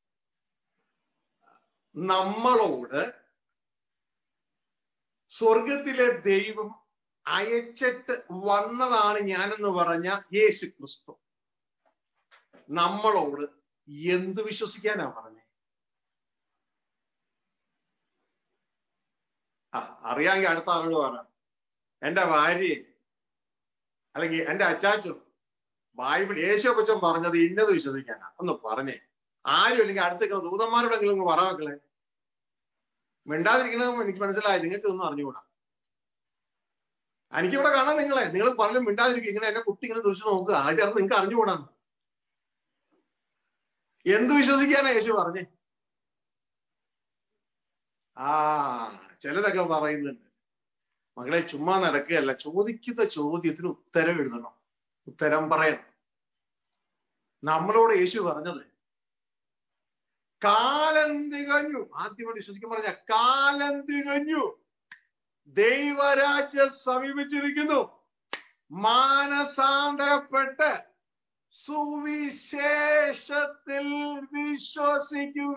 നമ്മളോട് സ്വർഗത്തിലെ ദൈവം അയച്ചിട്ട് വന്നതാണ് ഞാനെന്ന് പറഞ്ഞ യേശു ക്രിസ്തു നമ്മളോട് എന്ത് വിശ്വസിക്കാനാ പറഞ്ഞേ ആ അറിയാമെങ്കിൽ അടുത്ത ആളോട് പറ എന്റെ ഭാര്യയെ അല്ലെങ്കിൽ എന്റെ അച്ചാച്ചൻ ബൈബിൾ യേശു കൊച്ചൻ പറഞ്ഞത് ഇന്നത് വിശ്വസിക്കാനാ ഒന്ന് പറഞ്ഞേ ആരും അല്ലെങ്കിൽ അടുത്തേക്ക് ദൂതന്മാരോടെങ്കിലും ഒന്ന് പറ മക്കളെ മിണ്ടാതിരിക്കണത് എനിക്ക് മനസ്സിലായി നിങ്ങൾക്ക് ഒന്നും അറിഞ്ഞുകൂടാ എനിക്കിവിടെ കാണാം നിങ്ങളെ നിങ്ങൾ പറഞ്ഞു മിണ്ടാതിരിക്കും ഇങ്ങനെ എന്റെ കുട്ടി ഇങ്ങനെ തുറിച്ചു നോക്കുക ആദ്യം നിങ്ങൾക്ക് അറിഞ്ഞുകൂടാ എന്ത് വിശ്വസിക്കാനാ യേശു പറഞ്ഞേ ആ ചിലതൊക്കെ പറയുന്നുണ്ട് മകളെ ചുമ്മാ നടക്കുകയല്ല ചോദിക്കുന്ന ചോദ്യത്തിന് ഉത്തരം എഴുതണം ഉത്തരം പറയണം നമ്മളോട് യേശു പറഞ്ഞത് കാലം തികഞ്ഞു ആദ്യമായിട്ട് വിശ്വസിക്കാൻ പറഞ്ഞ കാലം തികഞ്ഞു ദൈവരാജ്യം സമീപിച്ചിരിക്കുന്നു മാനസാന്തരപ്പെട്ട് സുവിശേഷത്തിൽ വിശ്വസിക്കുക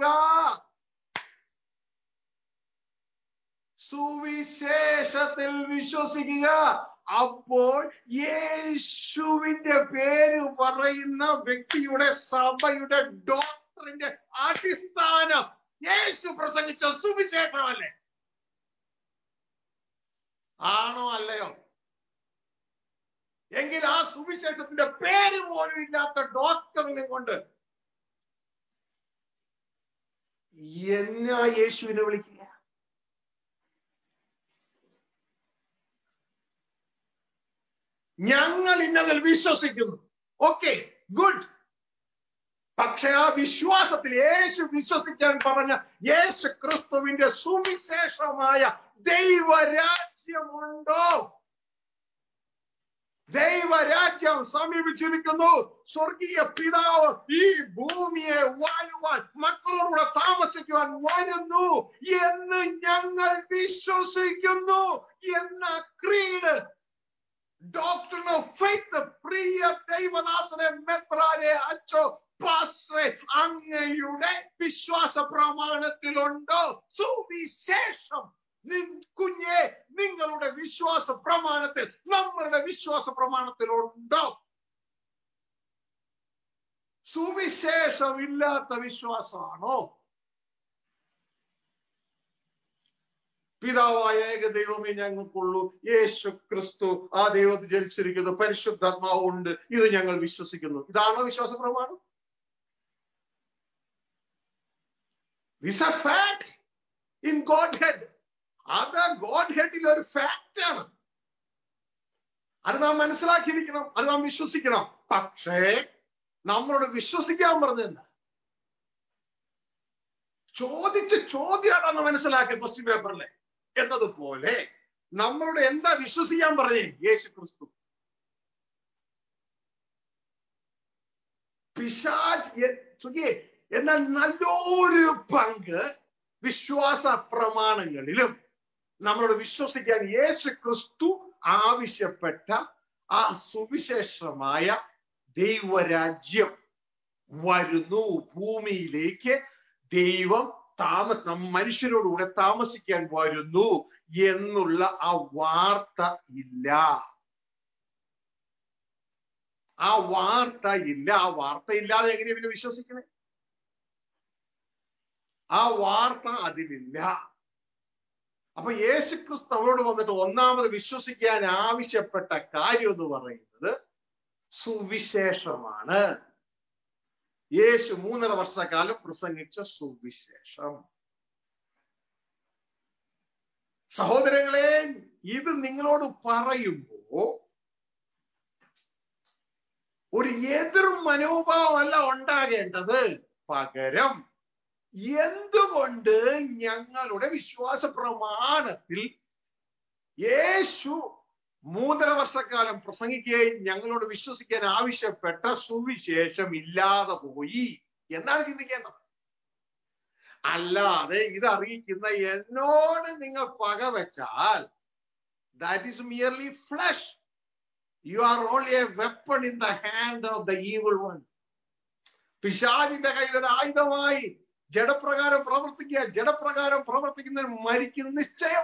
സുവിശേഷത്തിൽ വിശ്വസിക്കുക അപ്പോൾ യേശുവിന്റെ പേര് പറയുന്ന വ്യക്തിയുടെ സഭയുടെ ഡോക്ടറിന്റെ അടിസ്ഥാനം യേശു പ്രസംഗിച്ച സുവിശേഷമല്ലേ ആണോ അല്ലയോ എങ്കിൽ ആ സുവിശേഷത്തിന്റെ പേര് പോലും ഇല്ലാത്ത ഡോക്ടറിനെ കൊണ്ട് എന്നാ യേശുവിനെ വിളിക്കുക ഞങ്ങൾ ഇന്നതിൽ വിശ്വസിക്കുന്നു ഓക്കെ ഗുഡ് പക്ഷെ ആ വിശ്വാസത്തിൽ യേശു വിശ്വസിക്കാൻ പറഞ്ഞ യേശു ക്രിസ്തുവിന്റെ സുവിശേഷമായ ദൈവരാജ്യമുണ്ടോ ദൈവരാജ്യം സമീപിച്ചിരിക്കുന്നു സ്വർഗീയ പിതാവ് ഈ ഭൂമിയെ വാഴുവാൻ മക്കളോടുകൂടെ താമസിക്കുവാൻ വരുന്നു എന്ന് ഞങ്ങൾ വിശ്വസിക്കുന്നു എന്ന ക്രീഡ് ഡോക്ടറിന് ഫെയ്ത്ത് പ്രിയ ദൈവദാസനെ മെത്രാനെ അച്ചോ പാസ്റ്ററെ അങ്ങയുടെ വിശ്വാസ പ്രമാണത്തിലുണ്ടോ സുവിശേഷം കുഞ്ഞെ നിങ്ങളുടെ വിശ്വാസ പ്രമാണത്തിൽ നമ്മളുടെ വിശ്വാസ പ്രമാണത്തിലുണ്ടോ സുവിശേഷമില്ലാത്ത വിശ്വാസമാണോ പിതാവായ ഏക ദൈവമേ ഞങ്ങൾക്കുള്ളൂ യേശു ക്രിസ്തു ആ ദൈവത്തിൽ ജനിച്ചിരിക്കുന്നു പരിശുദ്ധാത്മാവ് ഉണ്ട് ഇത് ഞങ്ങൾ വിശ്വസിക്കുന്നു ഇതാണോ വിശ്വാസ പ്രമാണം this are fact in Godhead അത് ഗോഡ് ഹെഡിൽ ഒരു ഫാക്റ്റ് ആണ് അത് നാം മനസ്സിലാക്കിയിരിക്കണം അത് നാം വിശ്വസിക്കണം പക്ഷേ നമ്മളോട് വിശ്വസിക്കാൻ പറഞ്ഞെന്താ ചോദിച്ച ചോദ്യമാണെന്ന് മനസ്സിലാക്കിയ ക്വസ്റ്റ്യൻ പേപ്പറിലെ എന്നതുപോലെ നമ്മളോട് എന്താ വിശ്വസിക്കാൻ പറഞ്ഞേ യേശു ക്രിസ്തു പിശാജ് എന്നാൽ നല്ലൊരു പങ്ക് വിശ്വാസ പ്രമാണങ്ങളിലും നമ്മളോട് വിശ്വസിക്കാൻ യേശു ക്രിസ്തു ആവശ്യപ്പെട്ട ആ സുവിശേഷമായ ദൈവരാജ്യം വരുന്നു ഭൂമിയിലേക്ക് ദൈവം താമസ മനുഷ്യരോടുകൂടെ താമസിക്കാൻ വരുന്നു എന്നുള്ള ആ വാർത്ത ഇല്ല ആ വാർത്ത ഇല്ല ആ വാർത്ത ഇല്ലാതെ എങ്ങനെ പിന്നെ വിശ്വസിക്കണേ ആ വാർത്ത അതിലില്ല അപ്പൊ യേശു ക്രിസ്തു അവരോട് വന്നിട്ട് ഒന്നാമത് വിശ്വസിക്കാൻ ആവശ്യപ്പെട്ട കാര്യം എന്ന് പറയുന്നത് സുവിശേഷമാണ് യേശു മൂന്നര വർഷക്കാലം പ്രസംഗിച്ച സുവിശേഷം സഹോദരങ്ങളെ ഇത് നിങ്ങളോട് പറയുമ്പോ ഒരു എതിർ മനോഭാവമല്ല ഉണ്ടാകേണ്ടത് പകരം എന്തുകൊണ്ട് ഞങ്ങളുടെ വിശ്വാസ പ്രമാണത്തിൽ യേശു മൂന്നര വർഷക്കാലം പ്രസംഗിക്കുകയും ഞങ്ങളോട് വിശ്വസിക്കാൻ ആവശ്യപ്പെട്ട സുവിശേഷം ഇല്ലാതെ പോയി എന്നാണ് ചിന്തിക്കേണ്ടത് അല്ലാതെ ഇത് അറിയിക്കുന്ന എന്നോട് നിങ്ങൾ പകവെച്ചാൽ that is merely flesh you are only a weapon in the hand of the evil one പിശാചിന്റെ കയ്യിൽ ഒരു ആയുധമായി ജഡപ്രകാരം പ്രവർത്തിക്കുക ജഡപ്രകാരം പ്രവർത്തിക്കുന്നതിന് മരിക്കുന്ന നിശ്ചയം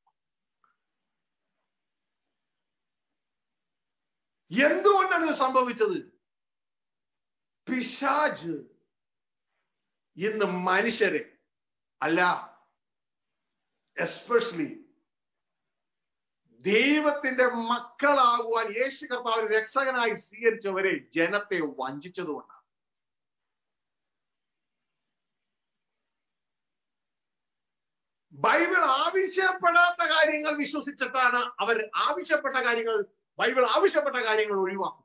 എന്തുകൊണ്ടാണ് ഇത് സംഭവിച്ചത് പിശാജ് ഇന്ന് മനുഷ്യരെ അല്ല എസ്പെഷ്യലി ദൈവത്തിന്റെ മക്കളാകുവാൻ യേശു കർത്താവ് രക്ഷകനായി സ്വീകരിച്ചവരെ ജനത്തെ വഞ്ചിച്ചതുകൊണ്ടാണ് ബൈബിൾ ആവശ്യപ്പെടാത്ത കാര്യങ്ങൾ വിശ്വസിച്ചിട്ടാണ് അവർ ആവശ്യപ്പെട്ട കാര്യങ്ങൾ ബൈബിൾ ആവശ്യപ്പെട്ട കാര്യങ്ങൾ ഒഴിവാക്കും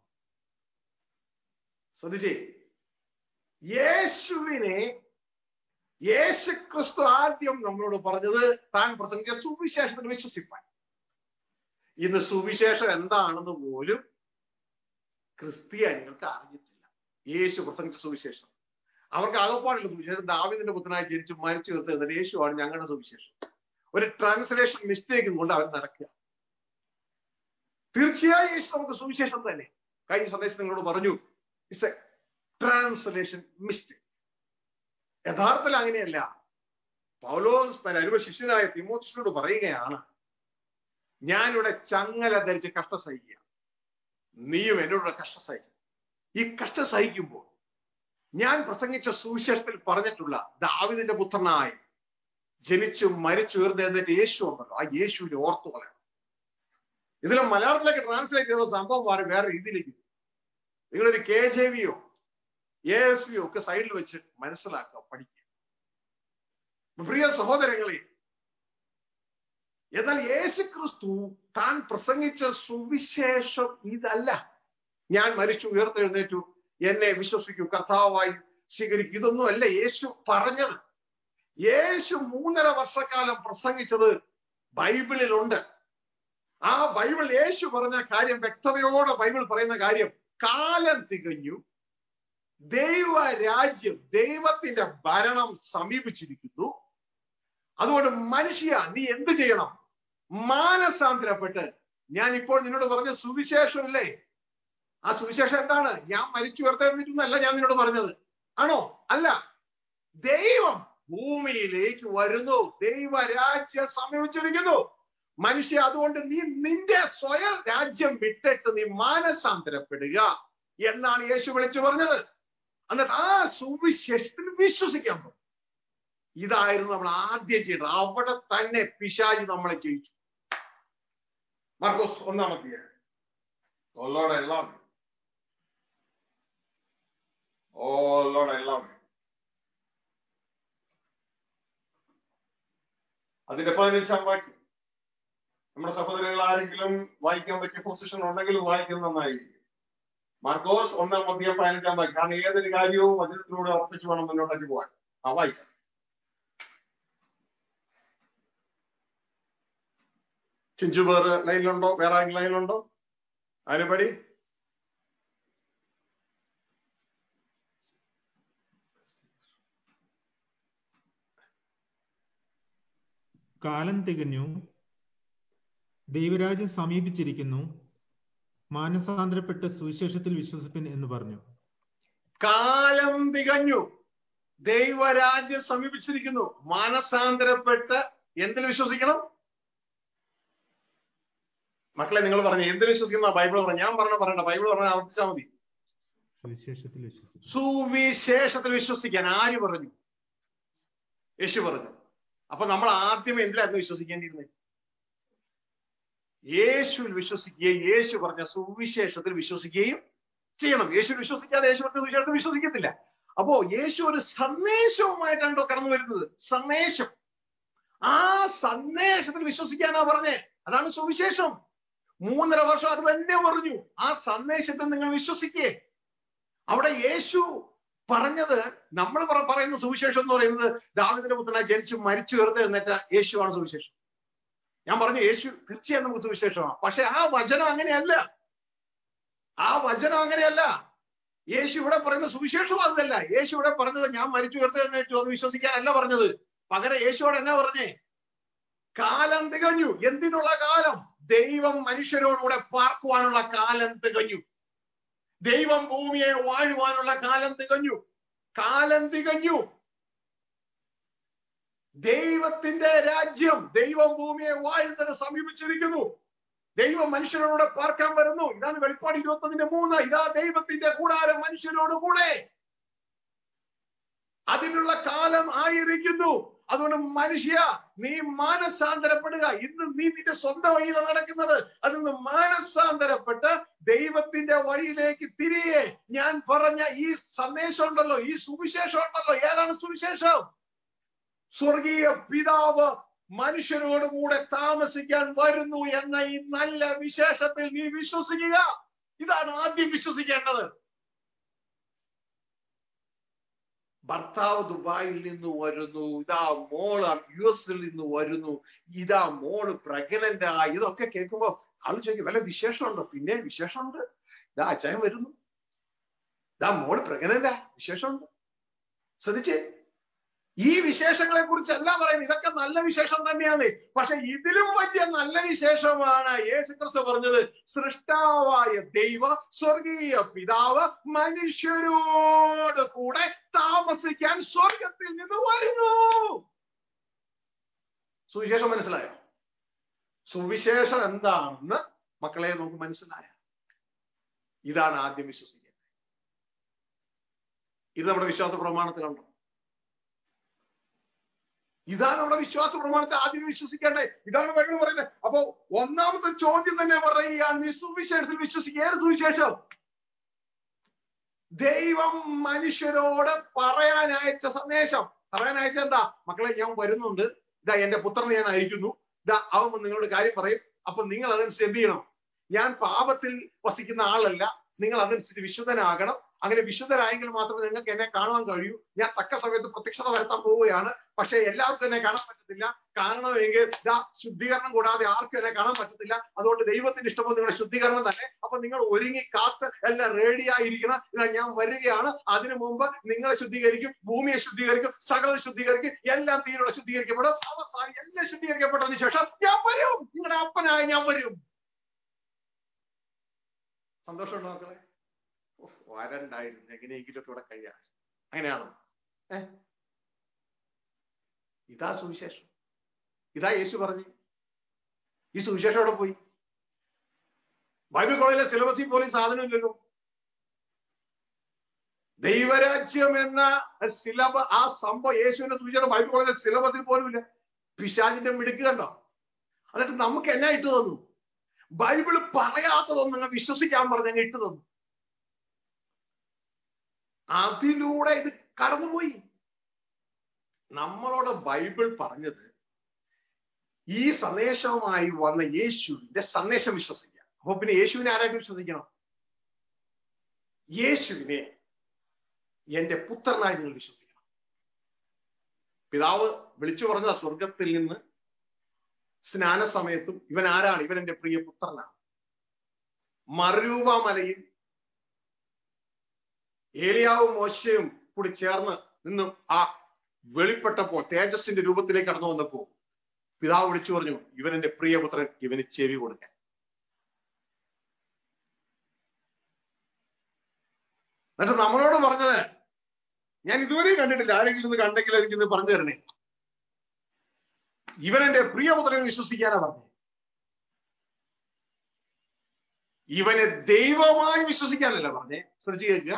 ശ്രദ്ധിച്ചേ യേശുവിനെ യേശു ക്രിസ്തു ആദ്യം നമ്മളോട് പറഞ്ഞത് താൻ പ്രസംഗിച്ച സുവിശേഷത്തിൽ വിശ്വസിപ്പാൻ ഇന്ന് സുവിശേഷം എന്താണെന്ന് പോലും ക്രിസ്ത്യാനികൾക്ക് അറിയത്തില്ല യേശു പ്രസംഗിച്ച സുവിശേഷം അവർക്ക് ആകപ്പാടുള്ള സുവിശേഷം ദാവിദിന്റെ പുത്രനായി ജനിച്ച് മരിച്ചു തീർത്തത് യേശുവാണ് ഞങ്ങളുടെ സുവിശേഷം ഒരു ട്രാൻസ്ലേഷൻ മിസ്റ്റേക്കും കൊണ്ട് അവർ നടക്കുക തീർച്ചയായും യേശു നമുക്ക് സുവിശേഷം തന്നെ കഴിഞ്ഞ സന്ദേശം നിങ്ങളോട് പറഞ്ഞു ഇറ്റ്സ് എ ട്രാൻസ്ലേഷൻ മിസ്റ്റേക്ക് യഥാർത്ഥത്തിൽ അങ്ങനെയല്ല പൗലോസ് തന്റെ അരുവ ശിഷ്യനായ തിമോത്തിനോട് പറയുകയാണ് ഞാനിവിടെ ചങ്ങല ധരിച്ച് കഷ്ട സഹിക്കുക നീയും എന്നോട് കഷ്ട സഹിക്കും ഈ കഷ്ട സഹിക്കുമ്പോൾ ഞാൻ പ്രസംഗിച്ച സുവിശേഷത്തിൽ പറഞ്ഞിട്ടുള്ള ദാവിദിന്റെ പുത്രനായ ജനിച്ചു മരിച്ചു ഉയർന്നെഴുന്നേറ്റ് യേശു ഉണ്ടല്ലോ ആ യേശുവിനെ ഓർത്തു കളയണം ഇതിൽ മലയാളത്തിലേക്ക് ട്രാൻസ്ലേറ്റ് ചെയ്ത സംഭവം മാറി വേറെ രീതിയിലേക്ക് നിങ്ങളൊരു കെ ജെ വിയോ എ എസ് വിയോ ഒക്കെ സൈഡിൽ വെച്ച് മനസ്സിലാക്കുക പഠിക്കുക പ്രിയ സഹോദരങ്ങളെ എന്നാൽ യേശു ക്രിസ്തു താൻ പ്രസംഗിച്ച സുവിശേഷം ഇതല്ല ഞാൻ മരിച്ചു ഉയർത്തെഴുന്നേറ്റു എന്നെ വിശ്വസിക്കൂ കർത്താവായി സ്വീകരിക്കൂ ഇതൊന്നും അല്ല യേശു പറഞ്ഞത് യേശു മൂന്നര വർഷക്കാലം പ്രസംഗിച്ചത് ബൈബിളിലുണ്ട് ആ ബൈബിൾ യേശു പറഞ്ഞ കാര്യം വ്യക്തതയോടെ ബൈബിൾ പറയുന്ന കാര്യം കാലം തികഞ്ഞു ദൈവ രാജ്യം ദൈവത്തിന്റെ ഭരണം സമീപിച്ചിരിക്കുന്നു അതുകൊണ്ട് മനുഷ്യ നീ എന്ത് ചെയ്യണം മാനസാന്തരപ്പെട്ട് ഞാൻ ഇപ്പോൾ നിന്നോട് പറഞ്ഞ സുവിശേഷമില്ലേ ആ സുവിശേഷം എന്താണ് ഞാൻ മരിച്ചു ഉയർത്തെഴുന്നിട്ടൊന്നല്ല ഞാൻ നിന്നോട് പറഞ്ഞത് ആണോ അല്ല ദൈവം ഭൂമിയിലേക്ക് വരുന്നു ദൈവരാജ്യം സമീപിച്ചിരിക്കുന്നു മനുഷ്യ അതുകൊണ്ട് നീ നിന്റെ സ്വയം രാജ്യം വിട്ടിട്ട് നീ മാനസാന്തരപ്പെടുക എന്നാണ് യേശു വിളിച്ചു പറഞ്ഞത് എന്നിട്ട് ആ സുവിശേഷത്തിൽ വിശ്വസിക്കാൻ പോകും ഇതായിരുന്നു നമ്മൾ ആദ്യം ചെയ്തത് അവിടെ തന്നെ പിശാജി നമ്മളെ ജയിച്ചു മാർക്കോസ് ഒന്നാമത്തെ Oh Lord, I love you. Oh Lord, I love you. അതിന്റെ പതിനഞ്ചാം വാക്യം നമ്മുടെ സഹോദരങ്ങൾ ആരെങ്കിലും വായിക്കാൻ പറ്റിയ പൊസിഷൻ ഉണ്ടെങ്കിൽ വായിക്കുന്നത് നന്നായിരിക്കും മാർക്കോസ് ഒന്നാം മധ്യം പതിനഞ്ചാം വാക്യം കാരണം ഏതൊരു കാര്യവും വചനത്തിലൂടെ ഉറപ്പിച്ചു വേണം മുന്നോട്ടേക്ക് പോകാൻ ആ വായിച്ച ചിഞ്ചു പേർ ലൈനിലുണ്ടോ വേറെ ആരെങ്കിലും ലൈനിലുണ്ടോ അതിനുപടി കാലം തികഞ്ഞു ദൈവരാജ്യം സമീപിച്ചിരിക്കുന്നു മാനസാന്തരപ്പെട്ട് സുവിശേഷത്തിൽ വിശ്വസിപ്പിൻ എന്ന് പറഞ്ഞു കാലം തികഞ്ഞു ദൈവരാജ്യം സമീപിച്ചിരിക്കുന്നു മാനസാന്തരപ്പെട്ട് എന്തിൽ വിശ്വസിക്കണം മക്കളെ നിങ്ങൾ പറഞ്ഞു എന്തിൽ വിശ്വസിക്കുന്ന ബൈബിൾ പറഞ്ഞു ഞാൻ പറഞ്ഞ പറയണ്ട ബൈബിൾ പറഞ്ഞ ആവർത്തിച്ചാൽ മതി സുവിശേഷത്തിൽ വിശ്വസിപ്പിൻ സുവിശേഷത്തിൽ വിശ്വസിക്കാൻ ആര് പറഞ്ഞു യേശു പറഞ്ഞു അപ്പൊ നമ്മൾ ആദ്യം എന്തിലായിരുന്നു വിശ്വസിക്കേണ്ടിയിരുന്നത് യേശുവിൽ വിശ്വസിക്കുകയും യേശു പറഞ്ഞ സുവിശേഷത്തിൽ വിശ്വസിക്കുകയും ചെയ്യണം യേശു വിശ്വസിക്കാതെ യേശു പറഞ്ഞ സുവിശേഷത്തിൽ വിശ്വസിക്കത്തില്ല അപ്പോ യേശു ഒരു സന്ദേശവുമായിട്ടാണോ കടന്നു വരുന്നത് സന്ദേശം ആ സന്ദേശത്തിൽ വിശ്വസിക്കാനാ പറഞ്ഞേ അതാണ് സുവിശേഷം മൂന്നര വർഷം അത് തന്നെ പറഞ്ഞു ആ സന്ദേശത്തിൽ നിങ്ങൾ വിശ്വസിക്കേ അവിടെ യേശു പറഞ്ഞത് നമ്മൾ പറ- പറയുന്ന സുവിശേഷം എന്ന് പറയുന്നത് ദാവിദിന്റെ പുത്രനായി ജനിച്ചു മരിച്ചു ഉയർത്തെഴുന്നേറ്റ യേശുവാണ് സുവിശേഷം ഞാൻ പറഞ്ഞു യേശു തീർച്ചയായും നമുക്ക് സുവിശേഷമാണ് പക്ഷെ ആ വചനം അങ്ങനെയല്ല ആ വചനം അങ്ങനെയല്ല യേശു ഇവിടെ പറയുന്ന സുവിശേഷം അതല്ല യേശു ഇവിടെ പറഞ്ഞത് ഞാൻ മരിച്ചു ഉയർത്തെഴുന്നേറ്റു അത് വിശ്വസിക്കാനല്ല പറഞ്ഞത് പകരം യേശുവോട് എന്നാ പറഞ്ഞേ കാലം തികഞ്ഞു എന്തിനുള്ള കാലം ദൈവം മനുഷ്യരോടുകൂടെ പാർക്കുവാനുള്ള കാലം തികഞ്ഞു ദൈവം ഭൂമിയെ വാഴുവാനുള്ള കാലം തികഞ്ഞു കാലം തികഞ്ഞു ദൈവത്തിന്റെ രാജ്യം ദൈവം ഭൂമിയെ വാഴുന്നതിന് സമീപിച്ചിരിക്കുന്നു ദൈവം മനുഷ്യരോട് പാർക്കാൻ വരുന്നു ഇതാണ് വെളിപ്പാട് ഇരുപത്തൊന്നിന്റെ മൂന്ന് ഇതാ ദൈവത്തിന്റെ കൂടാരം മനുഷ്യരോട് കൂടെ അതിനുള്ള കാലം ആയിരിക്കുന്നു അതുകൊണ്ട് മനുഷ്യ നീ മാനസാന്തരപ്പെടുക ഇന്ന് നീ നിന്റെ സ്വന്തം വഴിയിലാണ് നടക്കുന്നത് അതിന്ന് മാനസാന്തരപ്പെട്ട് ദൈവത്തിന്റെ വഴിയിലേക്ക് തിരികെ ഞാൻ പറഞ്ഞ ഈ സന്ദേശം ഉണ്ടല്ലോ ഈ സുവിശേഷം ഉണ്ടല്ലോ ഏതാണ് സുവിശേഷം സ്വർഗീയ പിതാവ് മനുഷ്യരോട് കൂടെ താമസിക്കാൻ വരുന്നു എന്ന ഈ നല്ല വിശേഷത്തിൽ നീ വിശ്വസിക്കുക ഇതാണ് ആദ്യം വിശ്വസിക്കേണ്ടത് ഭർത്താവ് ദുബായിൽ നിന്ന് വരുന്നു ഇതാ മോള് യു എസിൽ നിന്ന് വരുന്നു ഇതാ മോള് പ്രഗ്നന്റ് ആ ഇതൊക്കെ കേൾക്കുമ്പോ ആള് ചോദിക്കും വല്ല വിശേഷമുണ്ടോ പിന്നെ വിശേഷമുണ്ട് ഇതാ അച്ചായൻ വരുന്നു ഇതാ മോള് പ്രഗ്നന്റാ വിശേഷമുണ്ട് ശ്രദ്ധിച്ചേ ഈ വിശേഷങ്ങളെ കുറിച്ചല്ല പറയുന്നത് ഇതൊക്കെ നല്ല വിശേഷം തന്നെയാണ് പക്ഷെ ഇതിലും വലിയ നല്ല വിശേഷമാണ് യേശു ക്രിസ്തു പറഞ്ഞത് സൃഷ്ടാവായ ദൈവ സ്വർഗീയ പിതാവ് മനുഷ്യരോട് കൂടെ താമസിക്കാൻ സ്വർഗത്തിൽ നിന്ന് വരുന്നു സുവിശേഷം മനസ്സിലായോ സുവിശേഷം എന്താണെന്ന് മക്കളെ നമുക്ക് മനസ്സിലായ ഇതാണ് ആദ്യം വിശ്വസിക്കുന്നത് ഇത് നമ്മുടെ വിശ്വാസ പ്രമാണത്തിലുണ്ടോ ഇതാണ് നമ്മുടെ വിശ്വാസ പ്രമാണത്തെ ആദ്യം വിശ്വസിക്കേണ്ടത് ഇതാണ് ബൈബിൾ പറയുന്നത് അപ്പോ ഒന്നാമത്തെ ചോദ്യം തന്നെ പറയുകയാണ് നീ സുവിശേഷത്തിൽ വിശ്വസിക്കുക ഏത് സുവിശേഷം ദൈവം മനുഷ്യരോട് പറയാൻ അയച്ച സന്ദേശം പറയാൻ അയച്ച എന്താ മക്കളെ ഞാൻ വരുന്നുണ്ട് ഇതാ എന്റെ പുത്രനെ ഞാൻ അയക്കുന്നു ഇതാ അവൻ നിങ്ങളോട് കാര്യം പറയും അപ്പൊ നിങ്ങൾ അതനുസരിച്ച് എന്ത് ചെയ്യണം ഞാൻ പാപത്തിൽ വസിക്കുന്ന ആളല്ല നിങ്ങൾ അതനുസരിച്ച് വിശുദ്ധനാകണം അങ്ങനെ വിശുദ്ധരായെങ്കിൽ മാത്രമേ നിങ്ങൾക്ക് എന്നെ കാണാൻ കഴിയൂ ഞാൻ തക്ക സമയത്ത് പ്രത്യക്ഷത വരുത്താൻ പോവുകയാണ് പക്ഷെ എല്ലാവർക്കും എന്നെ കാണാൻ പറ്റത്തില്ല കാണണമെങ്കിൽ ഇതാ ശുദ്ധീകരണം കൂടാതെ ആർക്കും എന്നെ കാണാൻ പറ്റത്തില്ല അതുകൊണ്ട് ദൈവത്തിന്റെ ഇഷ്ടമോ നിങ്ങളുടെ ശുദ്ധീകരണം തന്നെ അപ്പൊ നിങ്ങൾ ഒരുങ്ങി കാത്ത് എല്ലാം റെഡി ആയിരിക്കണം ഇതാ ഞാൻ വരികയാണ് അതിനു മുമ്പ് നിങ്ങളെ ശുദ്ധീകരിക്കും ഭൂമിയെ ശുദ്ധീകരിക്കും സകല ശുദ്ധീകരിക്കും എല്ലാം തീരെ ശുദ്ധീകരിക്കപ്പെടും അവസാനം എല്ലാം ശുദ്ധീകരിക്കപ്പെട്ടതിന് ശേഷം ഞാൻ വരും നിങ്ങളുടെ അപ്പനായി ഞാൻ വരും സന്തോഷമുണ്ടോ മക്കളെ വരണ്ടായിരുന്നു എങ്ങനെയെങ്കിലും ഒക്കെ ഇവിടെ കഴിയാം അങ്ങനെയാണോ ഏ ഇതാ സുവിശേഷം ഇതാ യേശു പറഞ്ഞു ഈ സുവിശേഷം അവിടെ പോയി ബൈബിൾ കോളേജിലെ സിലബസിൽ പോലും സാധനമില്ലല്ലോ ദൈവരാജ്യം എന്ന സിലബ ആ സംഭവം യേശുവിന്റെ സൂചന ബൈബിൾ കോളേജിലെ സിലബസിൽ പോലും ഇല്ല പിശാചിന്റെ മിടുക്ക് കണ്ടോ എന്നിട്ട് നമുക്ക് എന്നാ ഇട്ട് തന്നു ബൈബിള് പറയാത്തതൊന്നും നിങ്ങൾ വിശ്വസിക്കാൻ പറഞ്ഞ് അങ്ങ് ഇട്ട് തന്നു അതിലൂടെ ഇത് കടന്നുപോയി നമ്മളോട് ബൈബിൾ പറഞ്ഞത് ഈ സന്ദേശവുമായി വന്ന യേശുവിന്റെ സന്ദേശം വിശ്വസിക്കുക അപ്പൊ പിന്നെ യേശുവിനെ ആരായിട്ട് വിശ്വസിക്കണം യേശുവിനെ എന്റെ പുത്രനായി നിങ്ങൾ വിശ്വസിക്കണം പിതാവ് വിളിച്ചു പറഞ്ഞ സ്വർഗത്തിൽ നിന്ന് സ്നാന സമയത്തും ഇവൻ ആരാണ് ഇവൻ എന്റെ പ്രിയ പുത്രനാണ് മറൂപ മലയിൽ ഏലിയാവും മോശയും കൂടി ചേർന്ന് നിന്നും ആ വെളിപ്പെട്ടപ്പോ തേജസ്സിന്റെ രൂപത്തിലേക്ക് കടന്നു വന്നപ്പോ പിതാവ് വിളിച്ചു പറഞ്ഞു ഇവൻ എന്റെ പ്രിയപുത്രൻ ഇവന് ചെവി കൊടുക്കാൻ എന്നിട്ട് നമ്മളോട് പറഞ്ഞത് ഞാൻ ഇതുവരെയും കണ്ടിട്ടില്ല ആരെങ്കിലും ഇത് കണ്ടെങ്കിൽ എനിക്ക് ഇന്ന് പറഞ്ഞു തരണേ ഇവൻ എന്റെ പ്രിയപുത്രനെ വിശ്വസിക്കാനാ പറഞ്ഞത് ഇവനെ ദൈവമായി വിശ്വസിക്കാനല്ല പറഞ്ഞേ ശ്രദ്ധിച്ചു കേൾക്കുക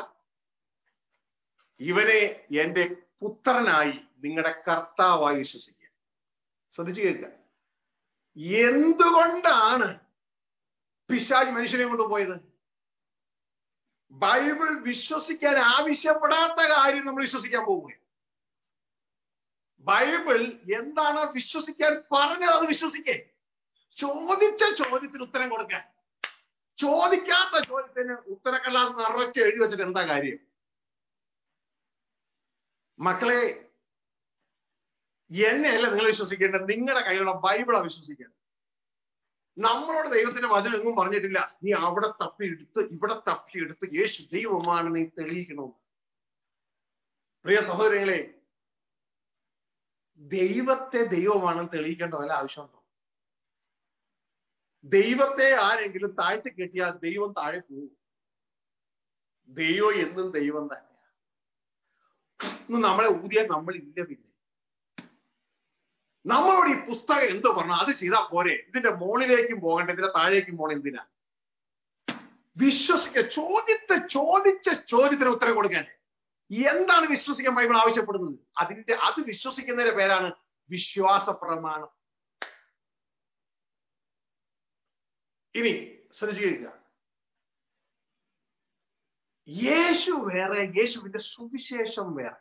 ഇവനെ എന്റെ പുത്രനായി നിങ്ങളുടെ കർത്താവായി വിശ്വസിക്കുക ശ്രദ്ധിച്ചു കേൾക്കുക എന്തുകൊണ്ടാണ് പിശാജ് മനുഷ്യനെ കൊണ്ടുപോയത് ബൈബിൾ വിശ്വസിക്കാൻ ആവശ്യപ്പെടാത്ത കാര്യം നമ്മൾ വിശ്വസിക്കാൻ പോവുകയാണ് ബൈബിൾ എന്താണ് വിശ്വസിക്കാൻ പറഞ്ഞത് അത് വിശ്വസിക്കേ ചോദിച്ച ചോദ്യത്തിന് ഉത്തരം കൊടുക്കാൻ ചോദിക്കാത്ത ചോദ്യത്തിന് ഉത്തരക്കടലാസ് നിറച്ച് എഴുതി വെച്ചിട്ട് എന്താ കാര്യം മക്കളെ എന്നെയല്ല നിങ്ങൾ വിശ്വസിക്കേണ്ടത് നിങ്ങളുടെ കയ്യിലുള്ള ബൈബിളാ വിശ്വസിക്കേണ്ടത് നമ്മളോട് ദൈവത്തിന്റെ വചനം എങ്ങും പറഞ്ഞിട്ടില്ല നീ അവിടെ തപ്പിയെടുത്ത് ഇവിടെ തപ്പിയെടുത്ത് യേശു ദൈവമാണ് നീ തെളിയിക്കണമെന്ന് പ്രിയ സഹോദരങ്ങളെ ദൈവത്തെ ദൈവമാണെന്ന് തെളിയിക്കേണ്ട വല്ല ആവശ്യമുണ്ടോ ദൈവത്തെ ആരെങ്കിലും താഴ്ത്തി കെട്ടിയാൽ ദൈവം താഴെ പോകും ദൈവം എന്നും ദൈവം തന്നെയാണ് ഇന്ന് നമ്മളെ ഊതിയാൽ നമ്മൾ ഇല്ല പിന്നെ നമ്മളോട് ഈ പുസ്തകം എന്തോ പറഞ്ഞു അത് ചെയ്താൽ പോരെ ഇതിന്റെ മോളിലേക്കും പോകണ്ട ഇതിന്റെ താഴേക്കും പോകണം എന്തിനാ വിശ്വസിക്ക ചോദ്യത്തെ ചോദിച്ച ചോദ്യത്തിന് ഉത്തരം കൊടുക്കാൻ എന്താണ് വിശ്വസിക്കാൻ ബൈബിൾ ആവശ്യപ്പെടുന്നത് അതിന്റെ അത് വിശ്വസിക്കുന്നതിന്റെ പേരാണ് വിശ്വാസ പ്രമാണം ഇനി ശ്രദ്ധിക്കുക യേശു വേറെ യേശുവിന്റെ സുവിശേഷം വേറെ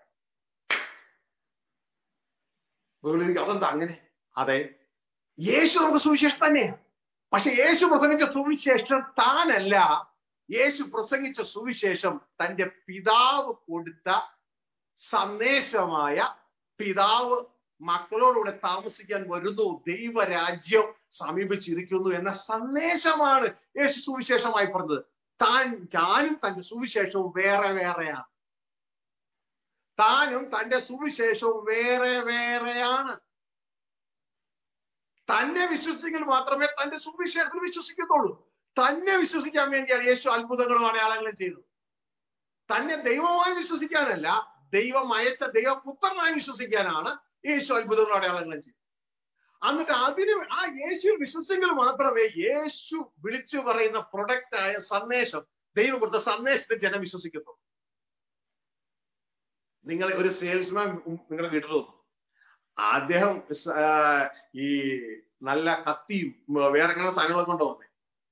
അതെന്താ അങ്ങനെ അതെ യേശു നമുക്ക് സുവിശേഷം തന്നെയാണ് പക്ഷെ യേശു പ്രസംഗിച്ച സുവിശേഷം താനല്ല യേശു പ്രസംഗിച്ച സുവിശേഷം തന്റെ പിതാവ് കൊടുത്ത സന്ദേശമായ പിതാവ് മക്കളോടുകൂടെ താമസിക്കാൻ വരുന്നു ദൈവരാജ്യം സമീപിച്ചിരിക്കുന്നു എന്ന സന്ദേശമാണ് യേശു സുവിശേഷമായി പറഞ്ഞത് താൻ താനും തന്റെ സുവിശേഷവും വേറെ വേറെയാണ് താനും തന്റെ സുവിശേഷവും വേറെ വേറെയാണ് തന്നെ വിശ്വസിക്കൽ മാത്രമേ തന്റെ സുവിശേഷത്തിൽ വിശ്വസിക്കത്തുള്ളൂ തന്നെ വിശ്വസിക്കാൻ വേണ്ടിയാണ് യേശു അത്ഭുതങ്ങളും അടയാളങ്ങളും ചെയ്തത് തന്നെ ദൈവമായി വിശ്വസിക്കാനല്ല ദൈവം അയച്ച ദൈവപുത്രനായി വിശ്വസിക്കാനാണ് യേശു അത്ഭുതങ്ങളും അടയാളങ്ങളും ചെയ്തത് എന്നിട്ട് അതിന് ആ യേശു വിശ്വസിക്കൽ മാത്രമേ യേശു വിളിച്ചു പറയുന്ന പ്രൊഡക്റ്റ് ആയ സന്ദേശം ദൈവം കൊടുത്ത സന്ദേശത്തെ ജനം വിശ്വസിക്കത്തുള്ളൂ നിങ്ങൾ ഒരു സെയിൽസ്മാൻ നിങ്ങളുടെ വീട്ടിൽ വന്നു അദ്ദേഹം ഈ നല്ല കത്തിയും വേറെ അങ്ങനെ സാധനങ്ങളൊക്കെ കൊണ്ട് വന്നേ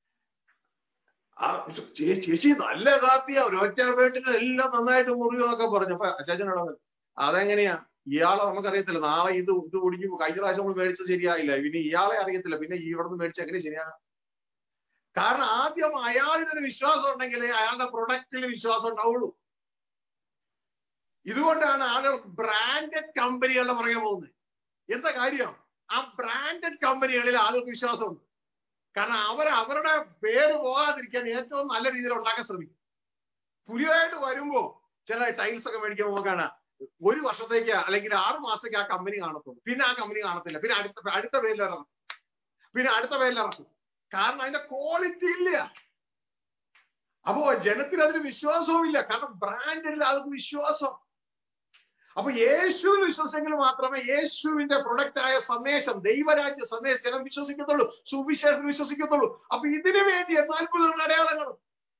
ആ ചേച്ചി നല്ല കാത്തിയാ ഒരൊറ്റ വീട്ടിൽ എല്ലാം നന്നായിട്ട് മുറിയെന്നൊക്കെ പറഞ്ഞു അപ്പൊ അച്ചാച്ചനോട് അതെങ്ങനെയാ ഇയാളെ നമുക്കറിയത്തില്ല നാളെ ഇത് ഇത് കുടിക്കും കഴിഞ്ഞ പ്രാവശ്യം നമ്മൾ മേടിച്ചത് ശരിയായില്ല പിന്നെ ഇയാളെ അറിയത്തില്ല പിന്നെ ഇവിടെ നിന്ന് മേടിച്ച എങ്ങനെ ശരിയാകാം കാരണം ആദ്യം അയാളിനൊരു വിശ്വാസം ഉണ്ടെങ്കിലേ അയാളുടെ പ്രൊഡക്റ്റിൽ വിശ്വാസം ഉണ്ടാവുള്ളൂ ഇതുകൊണ്ടാണ് ആളുകൾ ബ്രാൻഡഡ് കമ്പനികളുടെ പുറകെ പോകുന്നത് എന്താ കാര്യം ആ ബ്രാൻഡഡ് കമ്പനികളിൽ ആളുകൾക്ക് വിശ്വാസമുണ്ട് കാരണം അവർ അവരുടെ പേര് പോകാതിരിക്കാൻ ഏറ്റവും നല്ല രീതിയിൽ ഉണ്ടാക്കാൻ ശ്രമിക്കും പുതിയതായിട്ട് വരുമ്പോ ചില ടൈൽസ് ഒക്കെ മേടിക്കാൻ നോക്കാണ് ഒരു വർഷത്തേക്ക് അല്ലെങ്കിൽ ആറ് മാസത്തേക്ക് ആ കമ്പനി കാണത്തുള്ളൂ പിന്നെ ആ കമ്പനി കാണത്തില്ല പിന്നെ അടുത്ത അടുത്ത പേരിൽ ഇറങ്ങും പിന്നെ അടുത്ത പേരിൽ ഇറക്കും കാരണം അതിന്റെ ക്വാളിറ്റി ഇല്ല അപ്പോ ജനത്തിന് അതിന് വിശ്വാസവും ഇല്ല കാരണം ബ്രാൻഡിൽ ആൾക്ക് വിശ്വാസം അപ്പൊ യേശുവിൽ വിശ്വസിച്ചെങ്കിൽ മാത്രമേ യേശുവിന്റെ പ്രൊഡക്റ്റ് ആയ സന്ദേശം ദൈവരാജ്യ സന്ദേശം ജനം വിശ്വസിക്കത്തുള്ളൂ സുവിശേഷം വിശ്വസിക്കത്തുള്ളൂ അപ്പൊ ഇതിനു വേണ്ടി എന്ത് അത്ഭുതങ്ങളും അടയാളങ്ങളും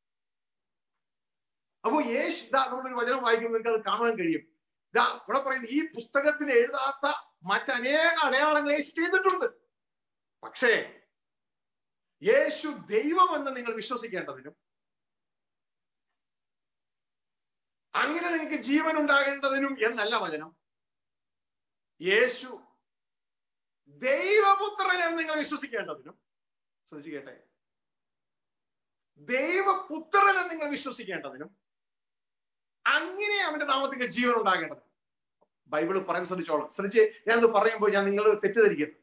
അപ്പൊ യേശു ഇതാ നമ്മളൊരു വചനം വായിക്കുമ്പോൾ നിങ്ങൾക്ക് അത് കാണാൻ കഴിയും ഇതാ ഇവിടെ പറയുന്നത് ഈ പുസ്തകത്തിൽ എഴുതാത്ത മറ്റനേക അടയാളങ്ങൾ യേശു ചെയ്തിട്ടുണ്ട് പക്ഷേ യേശു ദൈവമെന്ന് നിങ്ങൾ വിശ്വസിക്കേണ്ടതിനും അങ്ങനെ നിങ്ങൾക്ക് ജീവൻ ഉണ്ടാകേണ്ടതിനും എന്നല്ല വചനം യേശു ദൈവപുത്രൻ എന്ന് നിങ്ങൾ വിശ്വസിക്കേണ്ടതിനും ശ്രദ്ധിച്ചു കേട്ടെ ദൈവപുത്രൻ എന്ന് നിങ്ങൾ വിശ്വസിക്കേണ്ടതിനും അങ്ങനെ അവന്റെ നാമത്തിൽ ജീവൻ ഉണ്ടാകേണ്ടത് ബൈബിൾ പറയാൻ ശ്രദ്ധിച്ചോളാം ശ്രദ്ധിച്ച് ഞാനത് പറയുമ്പോൾ ഞാൻ നിങ്ങൾ തെറ്റിദ്ധരിക്കരുത്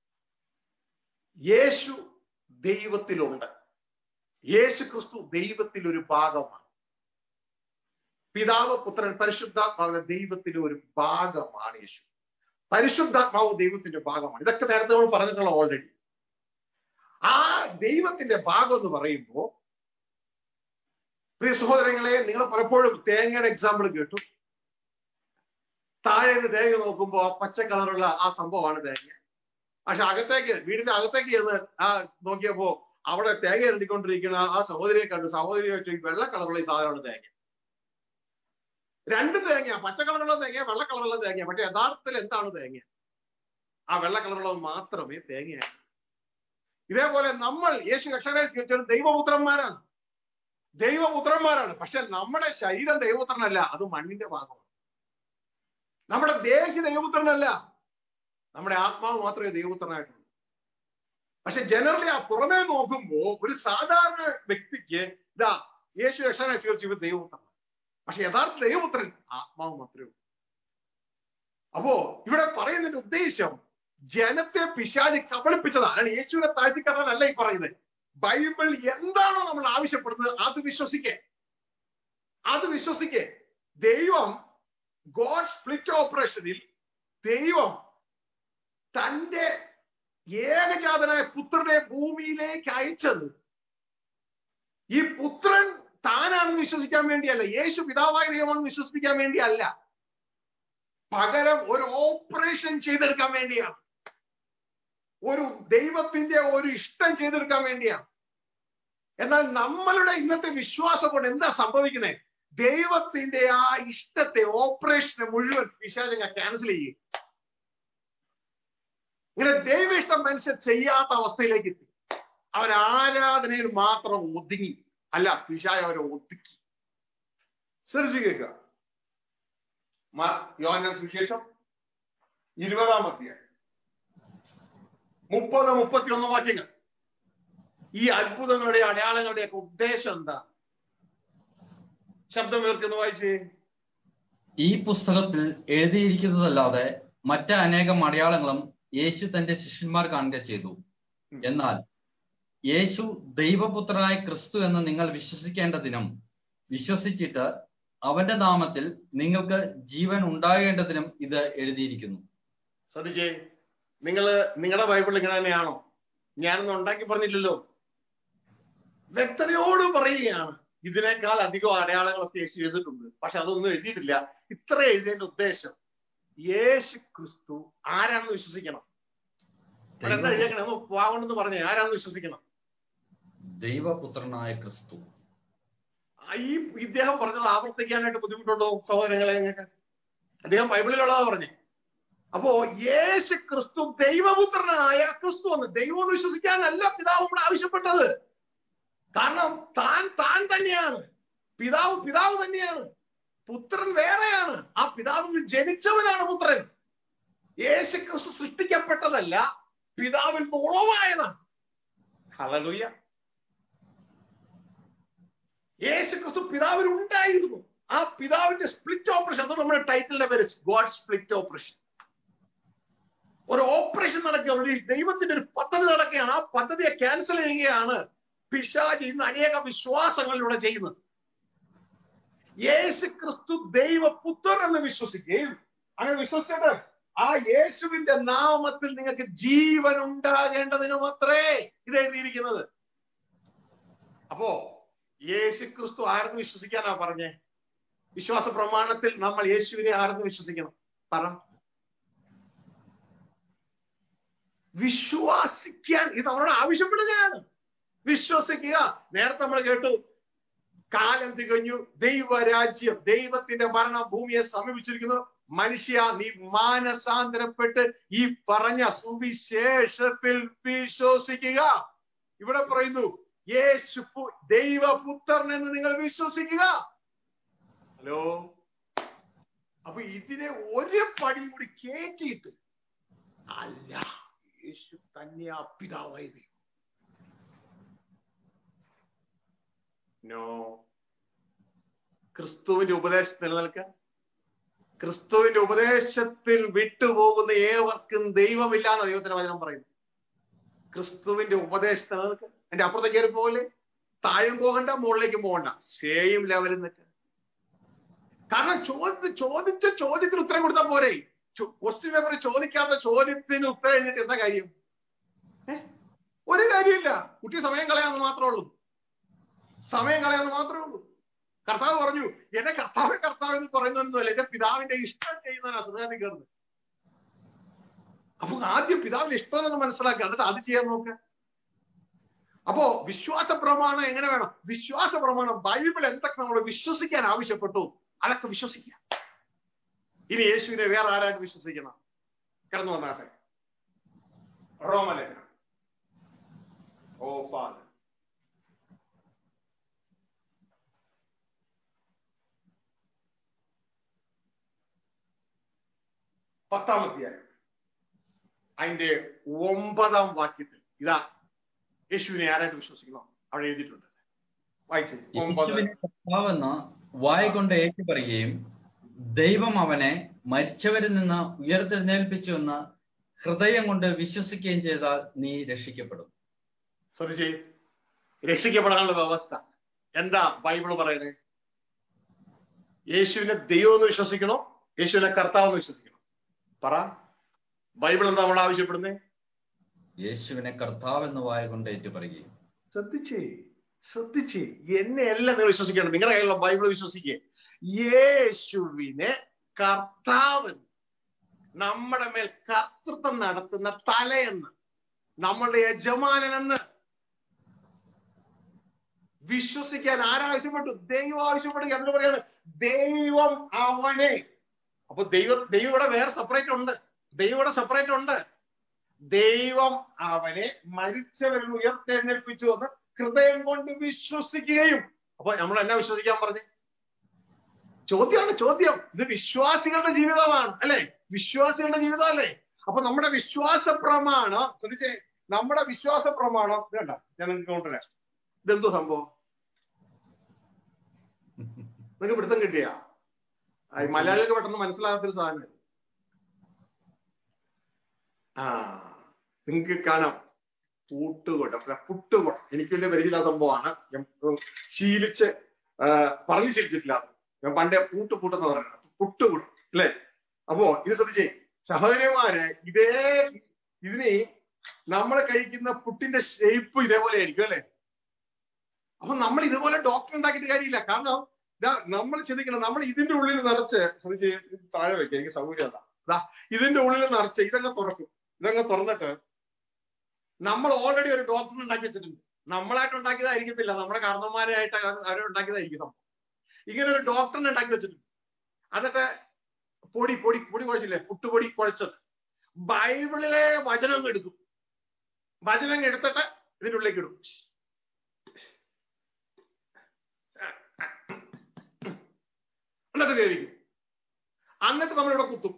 യേശു ദൈവത്തിലുണ്ട് യേശു ക്രിസ്തു ദൈവത്തിൽ ഒരു ഭാഗമാണ് പിതാവ് പുത്രൻ പരിശുദ്ധാത്മാവിന്റെ ദൈവത്തിന്റെ ഒരു ഭാഗമാണ് യേശു പരിശുദ്ധാത്മാവ് ദൈവത്തിന്റെ ഭാഗമാണ് ഇതൊക്കെ നേരത്തെ നമ്മൾ പറഞ്ഞിട്ടുള്ള ഓൾറെഡി ആ ദൈവത്തിന്റെ ഭാഗം എന്ന് പറയുമ്പോൾ പ്രിയ സഹോദരങ്ങളെ നിങ്ങൾ പലപ്പോഴും തേങ്ങയുടെ എക്സാമ്പിൾ കേട്ടു താഴെ നിന്ന് തേങ്ങ നോക്കുമ്പോൾ ആ പച്ച കളറുള്ള ആ സംഭവമാണ് തേങ്ങ പക്ഷെ അകത്തേക്ക് വീടിന്റെ അകത്തേക്ക് ചെന്ന് ആ നോക്കിയപ്പോ അവിടെ തേങ്ങ ഇരണ്ടിക്കൊണ്ടിരിക്കുന്ന ആ സഹോദരിയെ കണ്ടു സഹോദരിയെ വെച്ചു വെള്ള കളറുള്ള ഈ സാധനമാണ് തേങ്ങ രണ്ട് തേങ്ങ പച്ച കളറുള്ള തേങ്ങ വെള്ള കളറുള്ള തേങ്ങ പക്ഷെ യഥാർത്ഥത്തിൽ എന്താണ് തേങ്ങ ആ വെള്ള കളറുള്ളത് മാത്രമേ തേങ്ങയാണ് ഇതേപോലെ നമ്മൾ യേശു രക്ഷകരെ സ്വീകരിച്ചത് ദൈവപുത്രന്മാരാണ് ദൈവപുത്രന്മാരാണ് പക്ഷെ നമ്മുടെ ശരീരം ദൈവപുത്രനല്ല അത് മണ്ണിന്റെ ഭാഗമാണ് നമ്മുടെ ദേഹി ദൈവപുത്രനല്ല നമ്മുടെ ആത്മാവ് മാത്രമേ ദൈവപുത്രനായിട്ടുള്ളൂ പക്ഷെ ജനറലി ആ പുറമേ നോക്കുമ്പോ ഒരു സാധാരണ വ്യക്തിക്ക് ഇതാ യേശു രക്ഷകനെ സ്വീകരിച്ചു ദൈവപുത്രൻ പക്ഷെ യഥാർത്ഥ ദൈവപുത്രൻ ആത്മാവ് മാത്രമേ ഉള്ളൂ അപ്പോ ഇവിടെ പറയുന്നതിന്റെ ഉദ്ദേശം ജനത്തെ പിശാചി കബളിപ്പിച്ചതാണ് അതാണ് യേശുവിനെ താഴ്ത്തിക്കടനല്ല ഈ പറയുന്നത് ബൈബിൾ എന്താണോ നമ്മൾ ആവശ്യപ്പെടുന്നത് അത് വിശ്വസിക്കേ അത് വിശ്വസിക്കേ ദൈവം ഗോഡ് സ്പ്ലിറ്റ് ഓപ്പറേഷനിൽ ദൈവം തന്റെ ഏകജാതനായ പുത്രനെ ഭൂമിയിലേക്ക് അയച്ചത് ഈ പുത്രൻ താനാണെന്ന് വിശ്വസിക്കാൻ വേണ്ടിയല്ല യേശു പിതാവായ ദൈവമാണെന്ന് വിശ്വസിപ്പിക്കാൻ വേണ്ടിയല്ല പകരം ഒരു ഓപ്പറേഷൻ ചെയ്തെടുക്കാൻ വേണ്ടിയാണ് ഒരു ദൈവത്തിന്റെ ഒരു ഇഷ്ടം ചെയ്തെടുക്കാൻ വേണ്ടിയാണ് എന്നാൽ നമ്മളുടെ ഇന്നത്തെ വിശ്വാസം കൊണ്ട് എന്താ സംഭവിക്കുന്നത് ദൈവത്തിന്റെ ആ ഇഷ്ടത്തെ ഓപ്പറേഷനെ മുഴുവൻ പിശാചങ്ങ ക്യാൻസൽ ചെയ്യും ഇങ്ങനെ ദൈവ ഇഷ്ടം മനുഷ്യൻ ചെയ്യാത്ത അവസ്ഥയിലേക്ക് എത്തി അവൻ ആരാധനയിൽ മാത്രം ഒതുങ്ങി അല്ല പിശായ അവരെ ഒതുക്കി ശ്രദ്ധിച്ചു കേൾക്കുക യോഹന സുവിശേഷം ഇരുപതാം അധ്യായം മുപ്പത് മുപ്പത്തി ഒന്ന് വാക്യങ്ങൾ ഈ അത്ഭുതങ്ങളുടെ അടയാളങ്ങളുടെ ഒക്കെ ഉദ്ദേശം എന്താ ശബ്ദം ഉയർത്തിയൊന്ന് വായിച്ചേ ഈ പുസ്തകത്തിൽ എഴുതിയിരിക്കുന്നതല്ലാതെ മറ്റ് അനേകം അടയാളങ്ങളും യേശു തന്റെ ശിഷ്യന്മാർ കാണുക ചെയ്തു എന്നാൽ യേശു ദൈവപുത്രനായ ക്രിസ്തു എന്ന് നിങ്ങൾ വിശ്വസിക്കേണ്ടതിനും വിശ്വസിച്ചിട്ട് അവന്റെ നാമത്തിൽ നിങ്ങൾക്ക് ജീവൻ ഉണ്ടാകേണ്ടതിനും ഇത് എഴുതിയിരിക്കുന്നു ശ്രദ്ധിച്ചേ നിങ്ങള് നിങ്ങളുടെ ബൈബിൾ ഇങ്ങനെ തന്നെയാണോ ഞാനൊന്നും ഉണ്ടാക്കി പറഞ്ഞില്ലല്ലോ വ്യക്തതയോട് പറയുകയാണ് ഇതിനേക്കാൾ അധികം അടയാളങ്ങളൊക്കെ യേശു ചെയ്തിട്ടുണ്ട് പക്ഷെ അതൊന്നും എഴുതിയിട്ടില്ല ഇത്ര എഴുതിയതിന്റെ ഉദ്ദേശം യേശു ക്രിസ്തു ആരാണെന്ന് വിശ്വസിക്കണം ഇവിടെ എന്താ എഴുതിയേക്കണേ ഒന്ന് പാവണെന്ന് പറഞ്ഞേ ആരാണെന്ന് വിശ്വസിക്കണം ദൈവപുത്രനായ ക്രിസ്തു ആ ഈ ഇദ്ദേഹം പറഞ്ഞത് ആവർത്തിക്കാനായിട്ട് ബുദ്ധിമുട്ടുണ്ടോ സഹോദരങ്ങളെ നിങ്ങൾക്ക് അദ്ദേഹം ബൈബിളിലുള്ളതാ പറഞ്ഞേ അപ്പോ യേശു ക്രിസ്തു ദൈവപുത്രനായ ക്രിസ്തു എന്ന് ദൈവം എന്ന് വിശ്വസിക്കാനല്ല പിതാവ് ഇവിടെ ആവശ്യപ്പെട്ടത് കാരണം താൻ താൻ തന്നെയാണ് പിതാവ് പിതാവ് തന്നെയാണ് പുത്രൻ വേറെയാണ് ആ പിതാവിൽ ജനിച്ചവനാണ് പുത്രൻ യേശു ക്രിസ്തു സൃഷ്ടിക്കപ്പെട്ടതല്ല പിതാവിൽ നിന്ന് ഉളവായതാണ് ഹലലുയ്യ യേശു ക്രിസ്തു പിതാവിൽ ഉണ്ടായിരുന്നു ആ പിതാവിന്റെ സ്പ്ലിറ്റ് ഓപ്പറേഷൻ അത് നമ്മുടെ ടൈറ്റിലിന്റെ പേര് ഗോഡ് സ്പ്ലിറ്റ് ഓപ്പറേഷൻ ഒരു ഓപ്പറേഷൻ നടക്കുകയാണ് ഒരു ദൈവത്തിന്റെ ഒരു പദ്ധതി നടക്കുകയാണ് ആ പദ്ധതിയെ ക്യാൻസൽ ചെയ്യുകയാണ് പിശാജ് ഇന്ന് അനേക വിശ്വാസങ്ങളിലൂടെ ചെയ്യുന്നത് യേശു ക്രിസ്തു ദൈവപുത്രൻ എന്ന് വിശ്വസിക്കുകയും അങ്ങനെ വിശ്വസിച്ചിട്ട് ആ യേശുവിന്റെ നാമത്തിൽ നിങ്ങൾക്ക് ജീവൻ ഉണ്ടാകേണ്ടതിന് മാത്രമേ ഇത് എഴുതിയിരിക്കുന്നത് അപ്പോ യേശു ക്രിസ്തു ആരെന്ന് വിശ്വസിക്കാനാ പറഞ്ഞേ വിശ്വാസ പ്രമാണത്തിൽ നമ്മൾ യേശുവിനെ ആരെന്ന് വിശ്വസിക്കണം പറ വിശ്വസിക്കാൻ ഇത് അവരോട് ആവശ്യപ്പെടുകയാണ് വിശ്വസിക്കുക നേരത്തെ നമ്മൾ കേട്ടു കാലം തികഞ്ഞു ദൈവരാജ്യം ദൈവത്തിന്റെ ഭരണം ഭൂമിയെ സമീപിച്ചിരിക്കുന്നു മനുഷ്യ നീ മാനസാന്തരപ്പെട്ട് ഈ പറഞ്ഞ സുവിശേഷത്തിൽ വിശ്വസിക്കുക ഇവിടെ പറയുന്നു യേശു ദൈവപുത്രൻ എന്ന് നിങ്ങൾ വിശ്വസിക്കുക ഹലോ അപ്പൊ ഇതിനെ ഒരു പടി കൂടി കേറ്റിയിട്ട് അല്ല യേശു തന്നെ ആ പിതാവായി ദൈവം നോ ക്രിസ്തുവിന്റെ ഉപദേശം നിലനിൽക്കാൻ ക്രിസ്തുവിന്റെ ഉപദേശത്തിൽ വിട്ടുപോകുന്ന ഏവർക്കും ദൈവമില്ല എന്ന് ദൈവത്തിന്റെ വചനം പറയുന്നു ക്രിസ്തുവിന്റെ ഉപദേശം നിലനിൽക്കാൻ എന്റെ അപ്പുറത്തേക്ക് കയറി പോലെ താഴെയും പോകണ്ട മുകളിലേക്കും പോകണ്ട സെയിം ലെവലിൽ നിൽക്കുക കാരണം ചോദ്യ ചോദിച്ച ചോദ്യത്തിന് ഉത്തരം കൊടുത്താൽ പോരെ ക്വസ്റ്റ്യൻ പേപ്പറിൽ ചോദിക്കാത്ത ചോദ്യത്തിന് ഉത്തരം എഴുതിയിട്ട് എന്താ കാര്യം ഒരു കാര്യമില്ല കുട്ടി സമയം കളയാന്ന് മാത്രമേ ഉള്ളൂ സമയം കളയാന്ന് മാത്രമേ ഉള്ളൂ കർത്താവ് പറഞ്ഞു എന്റെ കർത്താവ് കർത്താവ് എന്ന് പറയുന്നൊന്നുമല്ല എന്റെ പിതാവിന്റെ ഇഷ്ടം ചെയ്യുന്നതിനാ സുഖാതി കയറുന്നത് അപ്പൊ ആദ്യം പിതാവിന്റെ ഇഷ്ടം എന്ന് മനസ്സിലാക്കുക എന്നിട്ട് അത് ചെയ്യാൻ നോക്കുക അപ്പോ വിശ്വാസ പ്രമാണം എങ്ങനെ വേണം വിശ്വാസ പ്രമാണം ബൈബിൾ എന്തൊക്കെ നമ്മൾ വിശ്വസിക്കാൻ ആവശ്യപ്പെട്ടു അതൊക്കെ വിശ്വസിക്കുക ഇനി യേശുവിനെ വേറെ ആരായിട്ട് വിശ്വസിക്കണം കിടന്നു വന്നാട്ടെ റോമലേഖനം ഓ ഫാദർ പത്താം അധ്യായം അതിന്റെ ഒമ്പതാം വാക്യത്തിൽ ഇതാ യേശുവിനെ ആരായിട്ട് വിശ്വസിക്കണം അവിടെ എഴുതിയിട്ടുണ്ട് വായിച്ചേ ഒമ്പത് യേശുവിനെ കർത്താവെന്ന് വായ കൊണ്ട് ഏറ്റുപറയുകയും ദൈവം അവനെ മരിച്ചവരിൽ നിന്ന് ഉയർത്തെഴുന്നേൽപ്പിച്ചു എന്ന് ഹൃദയം കൊണ്ട് വിശ്വസിക്കുകയും ചെയ്താൽ നീ രക്ഷിക്കപ്പെടും ശ്രദ്ധിച്ചേ രക്ഷിക്കപ്പെടാനുള്ള വ്യവസ്ഥ എന്താ ബൈബിൾ പറയുന്നത് യേശുവിനെ ദൈവം എന്ന് വിശ്വസിക്കണോ യേശുവിനെ കർത്താവ് എന്ന് വിശ്വസിക്കണോ പറ ബൈബിൾ എന്താ നമ്മൾ ആവശ്യപ്പെടുന്നത് യേശുവിനെ കർത്താവ് എന്ന് വായ കൊണ്ട് ഏറ്റുപറയുകയും ശ്രദ്ധിച്ചേ ശ്രദ്ധിച്ചേ എന്നെ അല്ല നിങ്ങൾ വിശ്വസിക്കണം നിങ്ങളുടെ കയ്യിലുള്ള ബൈബിൾ വിശ്വസിക്കേ യേശുവിനെ കർത്താവ് നമ്മുടെ മേൽ കർത്തൃത്വം നടത്തുന്ന തലയെന്ന് നമ്മളുടെ യജമാനനെന്ന് വിശ്വസിക്കാൻ ആരാവശ്യപ്പെട്ടു ദൈവം ആവശ്യപ്പെട്ടു എന്ന് പറയാണ് ദൈവം അവനെ അപ്പൊ ദൈവ ദൈവം ഇവിടെ വേറെ സെപ്പറേറ്റ് ഉണ്ട് ദൈവം ഇവിടെ സെപ്പറേറ്റ് ഉണ്ട് ദൈവം അവനെ മരിച്ചവരിൽ ഉയർത്തെഴുന്നേൽപ്പിച്ചു എന്ന് ഹൃദയം കൊണ്ട് വിശ്വസിക്കുകയും അപ്പൊ നമ്മൾ എന്നാ വിശ്വസിക്കാൻ പറഞ്ഞു ചോദ്യമാണ് ചോദ്യം ഇത് വിശ്വാസികളുടെ ജീവിതമാണ് അല്ലെ വിശ്വാസികളുടെ ജീവിതം അല്ലേ അപ്പൊ നമ്മുടെ വിശ്വാസ പ്രമാണം ശ്രദ്ധിച്ചേ നമ്മുടെ വിശ്വാസ പ്രമാണം വേണ്ട ഞാൻ നിങ്ങൾക്ക് കൊണ്ടുവരാം ഇതെന്തോ സംഭവം നിങ്ങൾക്ക് പിടുത്തം കിട്ടിയ മലയാളികൾക്ക് പെട്ടെന്ന് മനസ്സിലാകാത്തൊരു സാധനം ആ നിങ്ങൾക്ക് കാണാം പൂട്ടുകൊടം അല്ല പുട്ടുകൊടം എനിക്ക് വലിയ പരിചയമില്ലാത്ത സംഭവമാണ് ഞാൻ ശീലിച്ച് ആ, പറഞ്ഞു ശീലിച്ചിട്ടില്ല ഞാൻ പണ്ടേ പൂട്ട് പൂട്ടെന്ന് പറയുന്നത് പുട്ടുകുടം അല്ലേ അപ്പോ ഇത് ശ്രദ്ധിച്ചേ സഹോദരിമാരെ ഇതേ ഇതിന് നമ്മൾ കഴിക്കുന്ന പുട്ടിന്റെ ഷേപ്പ് ഇതേപോലെ ആയിരിക്കും അല്ലെ അപ്പൊ നമ്മൾ ഇതുപോലെ ഡോക്ടർ ഉണ്ടാക്കിയിട്ട് കാര്യമില്ല കാരണം ദാ നമ്മൾ ചിന്തിക്കണം നമ്മൾ ഇതിന്റെ ഉള്ളിൽ നിറച്ച് ശ്രദ്ധിച്ച് ഇത് താഴെ വെക്കാം എനിക്ക് സൗകര്യം അതാ ദാ ഇതിന്റെ ഉള്ളിൽ നിറച്ച് ഇതങ്ങ് തുറക്കും ഇതങ്ങ് തുറന്നിട്ട് നമ്മൾ ഓൾറെഡി ഒരു ഡോക്ടർ ഉണ്ടാക്കി വെച്ചിട്ടുണ്ട് നമ്മളായിട്ട് ഉണ്ടാക്കിയതായിരിക്കത്തില്ല നമ്മുടെ കാരണന്മാരായിട്ട് അവരുണ്ടാക്കിയതായിരിക്കും സംഭവം ഇങ്ങനെ ഒരു ഡോക്ടറിനെ ഉണ്ടാക്കി വെച്ചിട്ടുണ്ട് എന്നിട്ട് പൊടി പൊടി പൊടി കുഴച്ചില്ലേ പുട്ടുപൊടി കുഴച്ചത് ബൈബിളിലെ വചനം അങ്ങ് എടുക്കും വചനം അങ്ങ് എടുത്തിട്ട് ഇതിൻ്റെ ഉള്ളിലേക്ക് ഇടും എന്നിട്ട് വേവിക്കും എന്നിട്ട് നമ്മളിവിടെ കുത്തും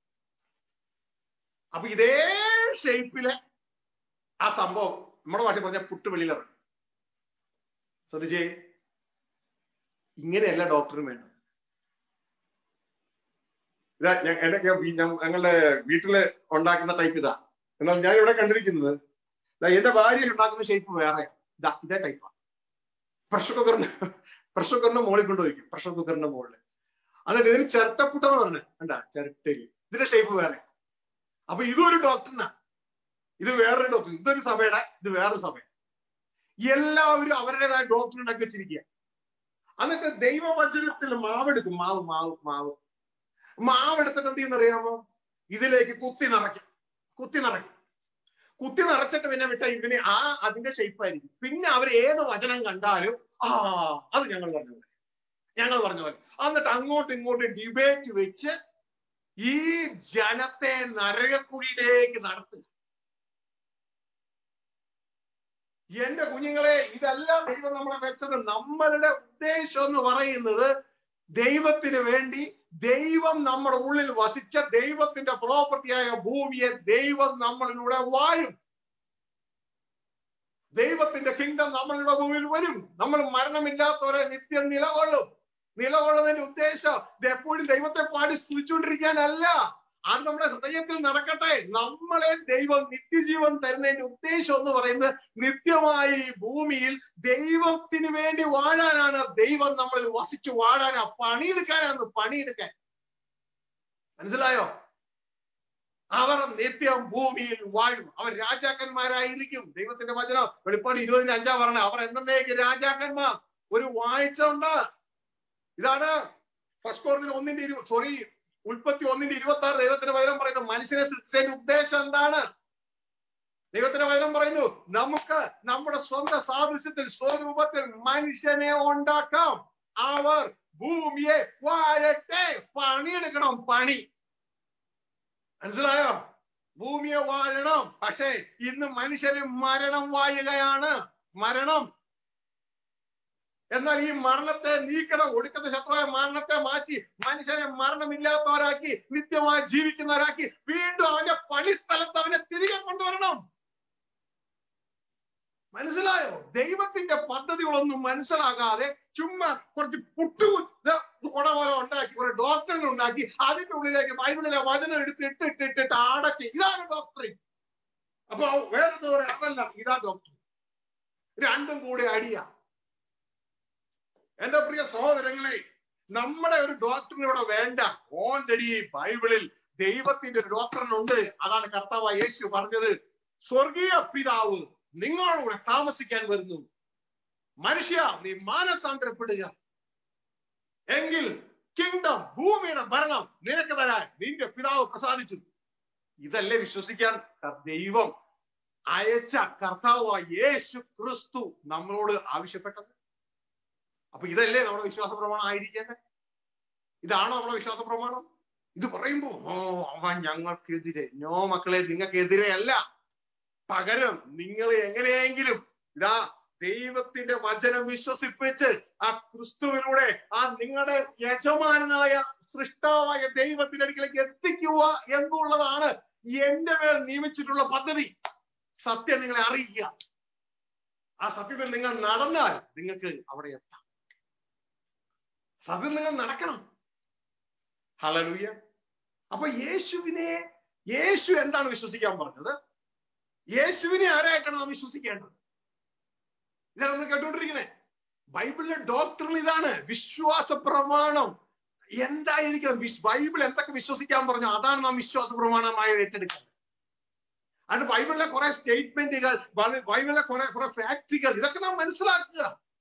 അപ്പൊ ഇതേ ഷേപ്പിലെ ആ സംഭവം നമ്മുടെ ഭാഷ പറഞ്ഞ പുട്ട് വെളിയിലിറങ്ങും ശ്രദ്ധിച്ചേ ഇങ്ങനെയല്ല ഡോക്ടറും വേണ്ടത് ഇതാ ഞാൻ- എന്റെ ഞാൻ വീ- ഞാൻ- ഞങ്ങളുടെ വീട്ടില് ഉണ്ടാക്കുന്ന ടൈപ്പ് ഇതാ എന്നാൽ ഞാൻ ഇവിടെ കണ്ടിരിക്കുന്നത് ദാ എന്റെ ഭാര്യ ഉണ്ടാക്കുന്ന ഷേപ്പ് വേറെ ഇതാ ഇതേ ടൈപ്പാണ് പ്രഷർ കുക്കറിന് പ്രഷർ കുക്കറിന്റെ മുകളിൽ കൊണ്ടുപോയിക്കും പ്രഷർ കുക്കറിന്റെ മുകളിൽ എന്നിട്ട് ഇതിന് ചിരട്ടപ്പുട്ടെന്ന് പറഞ്ഞു കണ്ടാ ചിരട്ടയിൽ ഇതിന്റെ ഷേപ്പ് വേറെ അപ്പൊ ഇതൊരു ഡോക്ടറിനാ ഇത് വേറൊരു ഡോക്ടർ ഇതൊരു സഭയുടെ ഇത് വേറൊരു സഭ എല്ലാവരും അവരുടേതായ ഡോക്ടർ ഉണ്ടാക്കി വെച്ചിരിക്കുക എന്നിട്ട് ദൈവവചനത്തിൽ മാവെടുക്കും മാവ് മാവ് മാവ് മാവ് എടുത്തിട്ട് എന്ത് ചെയ്യുന്നറിയാമോ ഇതിലേക്ക് കുത്തി നിറയ്ക്കും കുത്തി നിറയ്ക്കും കുത്തി നിറച്ചിട്ട് പിന്നെ വിട്ട ഇവന് ആ അതിന്റെ ഷേപ്പ് ആയിരിക്കും പിന്നെ അവർ ഏത് വചനം കണ്ടാലും ആ അത് ഞങ്ങൾ പറഞ്ഞ പോലെ ഞങ്ങൾ പറഞ്ഞ പോലെ എന്നിട്ട് അങ്ങോട്ടും ഇങ്ങോട്ടും ഡിബേറ്റ് വെച്ച് ഈ ജനത്തെ നരകക്കുഴിയിലേക്ക് നടത്തുക എന്റെ കുഞ്ഞുങ്ങളെ ഇതെല്ലാം ദൈവം നമ്മളെ വെച്ചത് നമ്മളുടെ ഉദ്ദേശം എന്ന് പറയുന്നത് ദൈവത്തിന് വേണ്ടി ദൈവം നമ്മുടെ ഉള്ളിൽ വസിച്ച ദൈവത്തിന്റെ പ്രോപ്പർട്ടിയായ ഭൂമിയെ ദൈവം നമ്മളിലൂടെ വാഴും ദൈവത്തിന്റെ കിങ്ഡം നമ്മളുടെ ഭൂമിയിൽ വരും നമ്മൾ മരണമില്ലാത്തവരെ നിത്യം നിലകൊള്ളും നിലകൊള്ളുന്നതിന്റെ ഉദ്ദേശം ഇത് എപ്പോഴും ദൈവത്തെ പാടി സ്തുതിച്ചുകൊണ്ടിരിക്കാനല്ല അത് നമ്മുടെ ഹൃദയത്തിൽ നടക്കട്ടെ നമ്മളെ ദൈവം നിത്യജീവൻ തരുന്നതിന്റെ ഉദ്ദേശം എന്ന് പറയുന്നത് നിത്യമായ ഈ ഭൂമിയിൽ ദൈവത്തിന് വേണ്ടി വാഴാനാണ് ദൈവം നമ്മളിൽ വസിച്ചു വാഴാനാ പണിയെടുക്കാനാണ് പണിയെടുക്കാൻ മനസ്സിലായോ അവർ നിത്യം ഭൂമിയിൽ വാഴും അവർ രാജാക്കന്മാരായിരിക്കും ദൈവത്തിന്റെ വചനം വെളിപ്പാട് ഇരുപതിന് അഞ്ചാ പറഞ്ഞ അവർ എന്നേക്ക് രാജാക്കന്മാർ ഒരു വാഴ്ച ഉണ്ട് ഇതാണ് ഫസ്റ്റ് കോർണിന് ഒന്നിന്റെ ഇരു സോറി ഉൽപ്പത്തി ഒന്നിന്റെ ഇരുപത്തി ആറ് ദൈവത്തിന്റെ വചനം പറയുന്നത് മനുഷ്യനെ സൃഷ്ടിച്ചതിന്റെ ഉദ്ദേശം എന്താണ് ദൈവത്തിന്റെ വചനം പറയുന്നു നമുക്ക് നമ്മുടെ സ്വന്തം സാദൃശ്യത്തിൽ സ്വരൂപത്തിൽ മനുഷ്യനെ ഉണ്ടാക്കാം അവർ ഭൂമിയെ വാഴട്ടെ പണിയെടുക്കണം പണി മനസ്സിലായോ ഭൂമിയെ വാഴണം പക്ഷേ ഇന്ന് മനുഷ്യന് മരണം വാഴുകയാണ് മരണം എന്നാൽ ഈ മരണത്തെ നീക്കണം ഒടുക്കത്തെ ശത്രുവായ മരണത്തെ മാറ്റി മനുഷ്യനെ മരണമില്ലാത്തവരാക്കി നിത്യമായി ജീവിക്കുന്നവരാക്കി വീണ്ടും അവന്റെ പണിസ്ഥലത്ത് അവനെ തിരികെ കൊണ്ടുവരണം മനസ്സിലായോ ദൈവത്തിന്റെ പദ്ധതികളൊന്നും മനസ്സിലാകാതെ ചുമ്മാ കുറച്ച് പുട്ടു കൊട പോലെ ഉണ്ടാക്കി കുറെ ഡോക്ടറിനെ ഉണ്ടാക്കി അതിന്റെ ഉള്ളിലേക്ക് ബൈബിളിലെ വചനം എടുത്ത് ഇട്ടിട്ട് ഇട്ടിട്ട് അടച്ച് ഇതാണ് ഡോക്ടറിൻ അപ്പൊ വേറെ പറയാം അതല്ല ഇതാ ഡോക്ടർ രണ്ടും കൂടെ അടിയാ എന്റെ പ്രിയ സഹോദരങ്ങളെ നമ്മുടെ ഒരു ഡോക്ടറിന് ഇവിടെ വേണ്ട ഓൾറെഡി ബൈബിളിൽ ദൈവത്തിന്റെ ഒരു ഡോക്ടറിനുണ്ട് അതാണ് കർത്താവ് യേശു പറഞ്ഞത് സ്വർഗീയ പിതാവ് നിങ്ങളോട് താമസിക്കാൻ വരുന്നു മനുഷ്യ നീ മാനസാന്തരപ്പെടുക എങ്കിൽ കിങ്ഡം ഭൂമിയുടെ ഭരണം നിനക്ക് തരാൻ നിന്റെ പിതാവ് പ്രസാദിച്ചു ഇതല്ലേ വിശ്വസിക്കാൻ ദൈവം അയച്ച കർത്താവായ യേശു ക്രിസ്തു നമ്മളോട് ആവശ്യപ്പെട്ടത് അപ്പൊ ഇതല്ലേ നമ്മുടെ വിശ്വാസ പ്രമാണം ആയിരിക്കേണ്ടത് ഇതാണോ നമ്മുടെ വിശ്വാസ പ്രമാണം ഇത് പറയുമ്പോ ഓ അവൻ ഞങ്ങൾക്കെതിരെ നോ മക്കളെ നിങ്ങൾക്കെതിരെ അല്ല പകരം നിങ്ങൾ എങ്ങനെയെങ്കിലും ഇതാ ദൈവത്തിന്റെ വചനം വിശ്വസിപ്പിച്ച് ആ ക്രിസ്തുവിലൂടെ ആ നിങ്ങളുടെ യജമാനായ സൃഷ്ടാവായ ദൈവത്തിന്റെ അടുക്കിലേക്ക് എത്തിക്കുക എന്നുള്ളതാണ് എന്റെ മേൽ നിയമിച്ചിട്ടുള്ള പദ്ധതി സത്യം നിങ്ങളെ അറിയിക്കുക ആ സത്യത്തിൽ നിങ്ങൾ നടന്നാൽ നിങ്ങൾക്ക് അവിടെ എത്താം സത്യം നിങ്ങൾ നടക്കണം ഹലലൂയ അപ്പൊ യേശുവിനെ യേശു എന്താണ് വിശ്വസിക്കാൻ പറഞ്ഞത് യേശുവിനെ ആരായിട്ടാണ് നാം വിശ്വസിക്കേണ്ടത് ഇതാണ് നമ്മൾ കേട്ടുകൊണ്ടിരിക്കുന്നത് ബൈബിളിലെ ഡോക്ടറിൽ ഇതാണ് വിശ്വാസ പ്രമാണം എന്തായിരിക്കണം ബൈബിൾ എന്തൊക്കെ വിശ്വസിക്കാൻ പറഞ്ഞു അതാണ് നാം വിശ്വാസ പ്രമാണമായി ഏറ്റെടുക്കുന്നത് അത് ബൈബിളിലെ കുറെ സ്റ്റേറ്റ്മെന്റുകൾ ബൈബിളിലെ കുറെ കുറെ ഫാക്ടുകൾ ഇതൊക്കെ നാം മനസ്സിലാക്കുക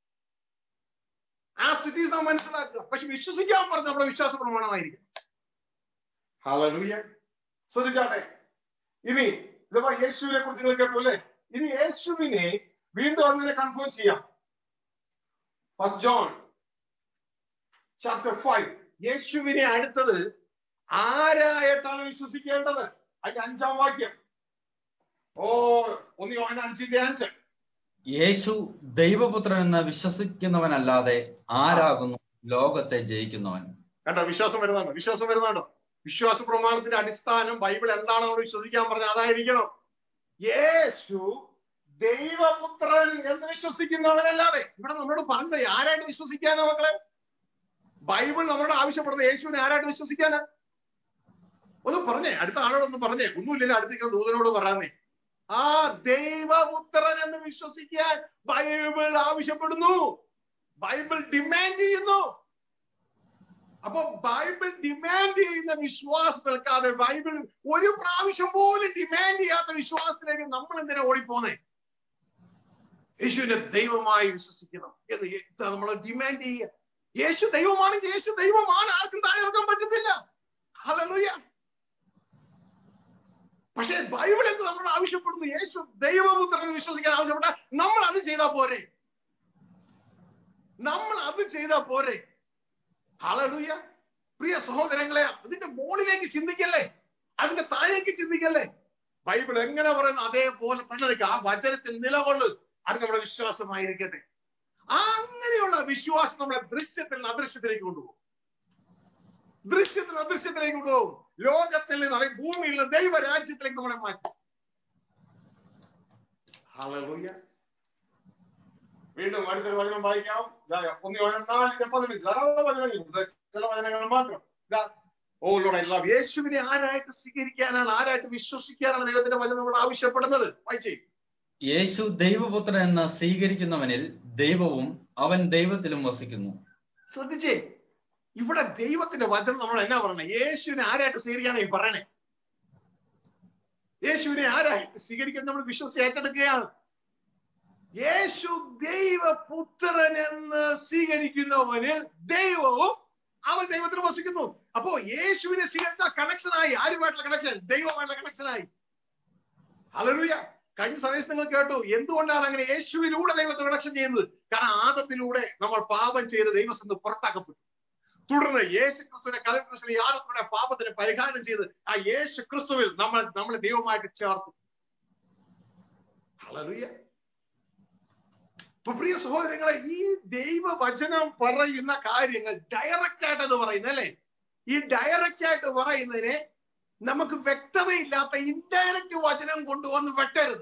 ആ സ്ഥിതി നാം മനസ്സിലാക്കുക പക്ഷെ വിശ്വസിക്കാൻ പറഞ്ഞ നമ്മുടെ വിശ്വാസ പ്രമാണമായിരിക്കും ഹലലൂയ ശ്രദ്ധിച്ചാട്ടെ ഇനി ഇതപ്പോ യേശുവിനെ കുറിച്ച് നിങ്ങൾ കേട്ടു അല്ലേ ഇനി യേശുവിനെ വീണ്ടും അങ്ങനെ കൺഫേം ചെയ്യാം ഫസ്റ്റ് ജോൺ ചാപ്റ്റർ ഫൈവ് യേശുവിനെ അടുത്തത് ആരായിട്ടാണ് വിശ്വസിക്കേണ്ടത് അതിന്റെ അഞ്ചാം വാക്യം ഓ ഒന്ന് യോഹന അഞ്ചിന്റെ അഞ്ച് യേശു ദൈവപുത്രൻ എന്ന് വിശ്വസിക്കുന്നവനല്ലാതെ ആരാകുന്നു ലോകത്തെ ജയിക്കുന്നവൻ കണ്ടോ വിശ്വാസം വരുന്നുണ്ടോ വിശ്വാസം വരുന്നുണ്ടോ വിശ്വാസ പ്രമാണത്തിന്റെ അടിസ്ഥാനം ബൈബിൾ എന്താണ് നമ്മൾ വിശ്വസിക്കാൻ പറഞ്ഞത് അതായിരിക്കണം യേശു ദൈവപുത്രൻ എന്ന് വിശ്വസിക്കുന്നവനല്ലാതെ ഇവിടെ നമ്മളോട് പറഞ്ഞത് ആരായിട്ട് വിശ്വസിക്കാനാ മക്കളെ ബൈബിൾ നമ്മളോട് ആവശ്യപ്പെടുന്നത് യേശുവിനെ ആരായിട്ട് വിശ്വസിക്കാനാ ഒന്ന് പറഞ്ഞേ അടുത്ത ആളോടൊന്ന് പറഞ്ഞേ ഒന്നുമില്ലല്ലോ അടുത്തേക്ക് ദൂതനോട് പറയാന്നേ ആ ദൈവപുത്രൻ എന്ന് വിശ്വസിക്കാൻ ബൈബിൾ ആവശ്യപ്പെടുന്നു ബൈബിൾ ഡിമാൻഡ് ചെയ്യുന്നു അപ്പൊ ബൈബിൾ ഡിമാൻഡ് ചെയ്യുന്ന വിശ്വാസം നിൽക്കാതെ ബൈബിൾ ഒരു പ്രാവശ്യം പോലും ഡിമാൻഡ് ചെയ്യാത്ത വിശ്വാസത്തിലേക്ക് നമ്മൾ എന്തിനാ ഓടിപ്പോന്നേ യേശുവിനെ ദൈവമായി വിശ്വസിക്കണം എന്ന് നമ്മൾ ഡിമാൻഡ് ചെയ്യുക യേശു ദൈവമാണെങ്കിൽ യേശു ദൈവമാണ് ആർക്കും താഴെ ഇറക്കാൻ പറ്റത്തില്ല ഹലലുയ പക്ഷേ ബൈബിൾ എന്ത് നമ്മൾ ആവശ്യപ്പെടുന്നു യേശു ദൈവപുത്രനെ വിശ്വസിക്കാൻ ആവശ്യപ്പെട്ട നമ്മൾ അത് ചെയ്താൽ പോരെ നമ്മൾ അത് ചെയ്താൽ പോരെ ഹലലുയ പ്രിയ സഹോദരങ്ങളെ അതിന്റെ മുകളിലേക്ക് ചിന്തിക്കല്ലേ അതിന്റെ താഴേക്ക് ചിന്തിക്കല്ലേ ബൈബിൾ എങ്ങനെ പറയുന്നു അതേപോലെ തന്നെ നിൽക്കുക. ആ വചനത്തിൽ നിലകൊള്ളു അത് നമ്മുടെ വിശ്വാസമായിരിക്കട്ടെ ആ അങ്ങനെയുള്ള വിശ്വാസം നമ്മളെ ദൃശ്യത്തിൽ നിന്ന് അദൃശ്യത്തിലേക്ക് കൊണ്ടുപോകും ദൃശ്യത്തിൽ നിന്ന് അദൃശ്യത്തിലേക്ക് കൊണ്ടുപോകും ലോകത്തിൽ നിന്ന് അല്ലെങ്കിൽ ഭൂമിയിൽ നിന്ന് ദൈവരാജ്യത്തിലേക്ക് നമ്മളെ മാറ്റും ഹല്ലേലൂയ വീണ്ടും അടുത്തൊരു വചനം വായിക്കാം ദാ, ഒന്ന് യോഹന്നാൻ നാലിന്റെ പതിനഞ്ച് ധാരാളം വചനങ്ങളുണ്ട് ചില വചനങ്ങൾ മാത്രം ദാ, ഓ ലോഡ് എല്ലാം യേശുവിനെ ആരായിട്ട് സ്വീകരിക്കാനാണ് ആരായിട്ട് വിശ്വസിക്കാനാണ് ദൈവത്തിന്റെ വചനം നമ്മൾ ആവശ്യപ്പെടുന്നത് വായിച്ചേ യേശു ദൈവപുത്രൻ എന്ന് സ്വീകരിക്കുന്നവനിൽ ദൈവവും അവൻ ദൈവത്തിലും വസിക്കുന്നു ശ്രദ്ധിച്ചേ ഇവിടെ ദൈവത്തിന്റെ വചനം നമ്മൾ എന്നാ പറയണേ യേശുവിനെ ആരായിട്ട് സ്വീകരിക്കാനാണ് ഈ പറയണേ യേശുവിനെ ആരായിട്ട് സ്വീകരിക്കാൻ നമ്മൾ വിശ്വസിച്ച് ഏറ്റെടുക്കുകയാണ് യേശു ദൈവപുത്രൻ എന്ന് സ്വീകരിക്കുന്നവനിൽ ദൈവവും അവൻ ദൈവത്തിൽ വസിക്കുന്നു അപ്പോ യേശുവിനെ സ്വീകരിച്ച കണക്ഷനായി ആരുമായിട്ടുള്ള കണക്ഷൻ ദൈവമായിട്ടുള്ള കണക്ഷനായി ഹല്ലേലൂയ കഴിഞ്ഞ സമയത്ത് നിങ്ങൾ കേട്ടു എന്തുകൊണ്ടാണ് അങ്ങനെ യേശുവിലൂടെ ദൈവത്തെ കണക്ഷൻ ചെയ്യുന്നത് കാരണം ആദത്തിലൂടെ നമ്മൾ പാപം ചെയ്ത് ദൈവസ്ഥ പുറത്താക്കപ്പെട്ടു തുടർന്ന് യേശു ക്രിസ്തുവിന്റെ കലക്ടറിൽ യാതൊരു പാപത്തിന് പരിഹാരം ചെയ്ത് ആ യേശു ക്രിസ്തുവിൽ നമ്മൾ നമ്മളെ ദൈവമായിട്ട് ചേർത്തു ഹല്ലേലൂയ അപ്പൊ പ്രിയ സഹോദരങ്ങളെ ഈ ദൈവവചനം പറയുന്ന കാര്യങ്ങൾ ഡയറക്റ്റ് ആയിട്ട് അത് പറയുന്നത് അല്ലേ ഈ ഡയറക്റ്റ് ആയിട്ട് പറയുന്നതിനെ നമുക്ക് വ്യക്തതയില്ലാത്ത ഇൻഡയറക്റ്റ് വചനം കൊണ്ടുവന്ന് വെട്ടരുത്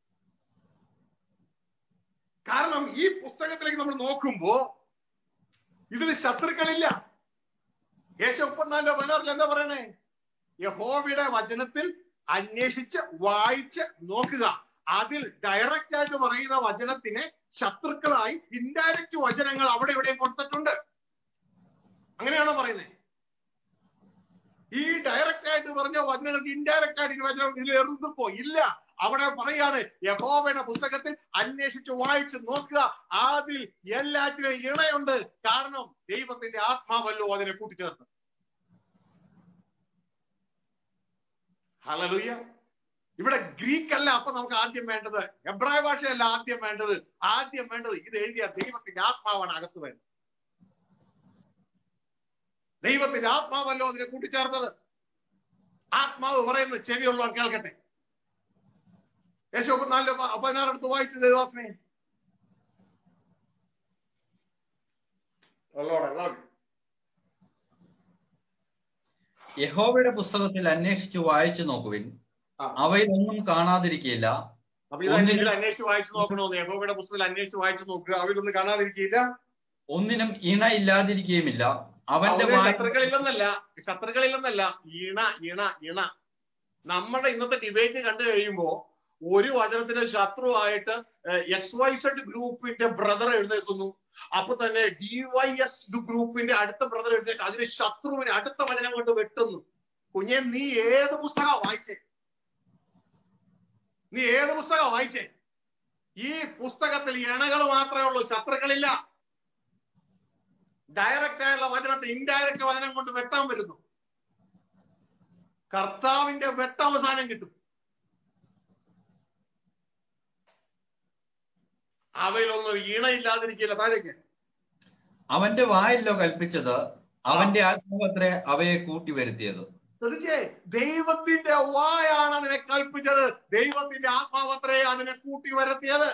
കാരണം ഈ പുസ്തകത്തിലേക്ക് നമ്മൾ നോക്കുമ്പോ ഇതിൽ ശത്രുക്കളില്ല യേശു മുപ്പത്തിനാലിന്റെ പതിനാറിൽ എന്താ പറയണേ യഹോവയുടെ വചനത്തിൽ അന്വേഷിച്ച് വായിച്ച് നോക്കുക അതിൽ ഡയറക്റ്റ് ആയിട്ട് പറയുന്ന വചനത്തിനെ ശത്രുക്കളായി ഇൻഡയറക്റ്റ് വചനങ്ങൾ അവിടെ ഇവിടെയും കൊടുത്തിട്ടുണ്ട് അങ്ങനെയാണോ പറയുന്നത് ഈ ഡയറക്റ്റ് ആയിട്ട് പറഞ്ഞ വചനങ്ങൾക്ക് ഇൻഡയറക്റ്റ് ആയിട്ട് ഈ വചനം ഇതിൽ എറുന്നപ്പോ ഇല്ല അവിടെ പറയാണ് യഹോവയുടെ പുസ്തകത്തിൽ അന്വേഷിച്ച് വായിച്ച് നോക്കുക അതിൽ എല്ലാറ്റിനും ഇണയുണ്ട് കാരണം ദൈവത്തിന്റെ ആത്മാവല്ലോ അതിനെ കൂട്ടിച്ചേർത്ത് ഹലലുയ്യ ഇവിടെ ഗ്രീക്ക് അല്ല അപ്പൊ നമുക്ക് ആദ്യം വേണ്ടത് എബ്രായ ഭാഷയല്ല ആദ്യം വേണ്ടത് ആദ്യം വേണ്ടത് ഇത് എഴുതിയ ദൈവത്തിന്റെ ആത്മാവാണ് അകത്ത് വേണ്ടത് ദൈവത്തിന്റെ ആത്മാവല്ലോ അതിനെ കൂട്ടിച്ചേർത്തത് ആത്മാവ് പറയുന്നത് ചെവിയുള്ളവർ കേൾക്കട്ടെ യേശു നാലിലോ പതിനാറെടുത്ത് വായിച്ചു ദേവാസനെ യഹോവയുടെ പുസ്തകത്തിൽ അന്വേഷിച്ച് വായിച്ചു നോക്കുവിൻ ആ. അവയിലൊന്നും കാണാതിരിക്കില്ല അപ്പൊ ഇത് ഒന്നിനും- ഇതിൽ അന്വേഷിച്ച് വായിച്ചു നോക്കണോന്ന് യഹോവയുടെ പുസ്തകത്തിൽ അന്വേഷിച്ച് വായിച്ചു നോക്കുക അവരൊന്നും കാണാതിരിക്കില്ല ഒന്നിനും ഇണ ഇല്ലാതിരിക്കുകയുമില്ല അവന്റെ അവന് വായ ശത്രുക്കളില്ലെന്നല്ല ശത്രുക്കളില്ലെന്നല്ല ഇണ ഇണ ഇണ നമ്മുടെ ഇന്നത്തെ ഡിബേറ്റ് കണ്ടു കഴിയുമ്പോ ഒരു വചനത്തിന് ശത്രുവായിട്ട് എക്സ് വൈ സെഡ് ഗ്രൂപ്പിന്റെ ബ്രദർ എഴുന്നേൽക്കുന്നു അപ്പൊ തന്നെ ഡി വൈ എസ് ഗ്രൂപ്പിന്റെ അടുത്ത ബ്രദർ എഴുന്നേറ്റ് അതിന് ശത്രുവിനെ അടുത്ത വചനം കൊണ്ട് വെട്ടുന്നു കുഞ്ഞെ നീ ഏത് പുസ്തകം വായിച്ചേ നീ ഏത് പുസ്തകം വായിച്ചേ ഈ പുസ്തകത്തിൽ ഇണകൾ മാത്രമേ ഉള്ളൂ ശത്രുക്കളില്ല ഡയറക്റ്റ് ആയുള്ള വചനത്തെ ഇൻഡയറക്റ്റ് വചനം കൊണ്ട് വെട്ടാൻ വരുന്നു കർത്താവിന്റെ വെട്ട അവസാനം കിട്ടും അവയിലൊന്നും ഈണയില്ലാതിരിക്കില്ല താഴേക്ക് അവന്റെ വായല്ലോ കൽപ്പിച്ചത് അവന്റെ ആത്മാവത്രേ അവയെ കൂട്ടി വരുത്തിയത് തീർച്ചയായും ദൈവത്തിന്റെ വായാണ് അതിനെ കൽപ്പിച്ചത് ദൈവത്തിന്റെ ആത്മാവത്രേ അതിനെ കൂട്ടി വരുത്തിയത്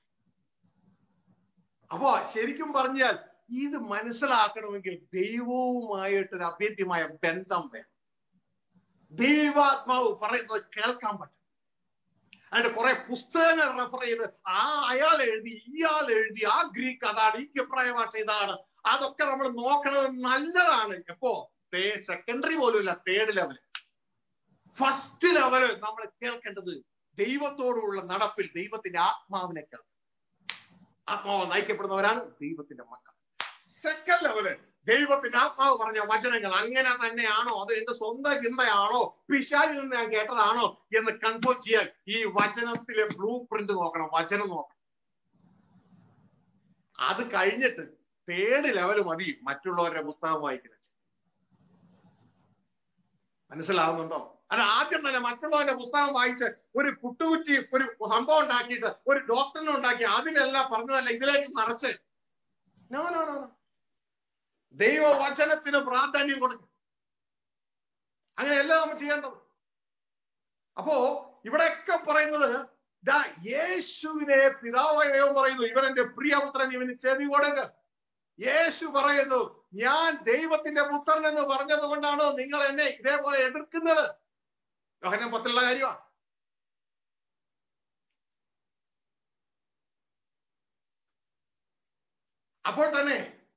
അപ്പോ ശരിക്കും പറഞ്ഞാൽ ഇത് മനസ്സിലാക്കണമെങ്കിൽ ദൈവവുമായിട്ടൊരു അഭേദ്യമായ ബന്ധം വേണം ദൈവാത്മാവ് പറയുന്നത് കേൾക്കാൻ പറ്റും അതിന്റെ കുറെ പുസ്തകങ്ങൾ റെഫർ ചെയ്ത് ആ അയാൾ എഴുതി ഇയാൾ എഴുതി ആ ഗ്രീക്ക് അതാണ് ഈ അഭിപ്രായ ഭാഷ ഇതാണ് അതൊക്കെ നമ്മൾ നോക്കണത് നല്ലതാണ് എപ്പോ സെക്കൻഡറി പോലും ഇല്ല തേർഡ് ലെവൽ ഫസ്റ്റ് ലെവല് നമ്മൾ കേൾക്കേണ്ടത് ദൈവത്തോടുള്ള നടപ്പിൽ ദൈവത്തിന്റെ ആത്മാവിനെ കേൾക്കണം ആത്മാവ് നയിക്കപ്പെടുന്നവരാണ് ദൈവത്തിന്റെ മക്കൾ സെക്കൻഡ് ലെവല് ദൈവത്തിന്റെ ആത്മാവ് പറഞ്ഞ വചനങ്ങൾ അങ്ങനെ തന്നെയാണോ അത് എന്റെ സ്വന്തം ചിന്തയാണോ പിശാചിൽ നിന്ന് ഞാൻ കേട്ടതാണോ എന്ന് കൺഫേം ചെയ്യാൻ ഈ വചനത്തിലെ ബ്ലൂ പ്രിന്റ് നോക്കണം വചനം നോക്കണം അത് കഴിഞ്ഞിട്ട് തേർഡ് ലെവല് മതി മറ്റുള്ളവരുടെ പുസ്തകം വായിക്കുന്നത് മനസ്സിലാവുന്നുണ്ടോ അത് ആദ്യം തന്നെ മറ്റുള്ളവന്റെ പുസ്തകം വായിച്ച് ഒരു കുട്ടുകുറ്റി ഒരു സംഭവം ഉണ്ടാക്കിയിട്ട് ഒരു ഡോക്ടറിനെ ഉണ്ടാക്കി അതിലെല്ലാം പറഞ്ഞതല്ല ഇതിലേക്ക് നിറച്ച് നോ നോ നോ ദൈവവചനത്തിന് പ്രാധാന്യം കൊടുക്കും അങ്ങനെയല്ല നമ്മൾ ചെയ്യേണ്ടത് അപ്പോ ഇവിടെയൊക്കെ പറയുന്നത് ദാ യേശുവിനെ പിതാവായ ദൈവം പറയുന്നു ഇവൻ എന്റെ പ്രിയപുത്രൻ ഇവന് ചെവി കൊടുക്ക് യേശു പറയുന്നു ഞാൻ ദൈവത്തിന്റെ പുത്രൻ എന്ന് പറഞ്ഞത് കൊണ്ടാണോ നിങ്ങൾ എന്നെ ഇതേപോലെ എതിർക്കുന്നത് യോഹനം പത്തിലുള്ള കാര്യമാ അപ്പോൾ തന്നെ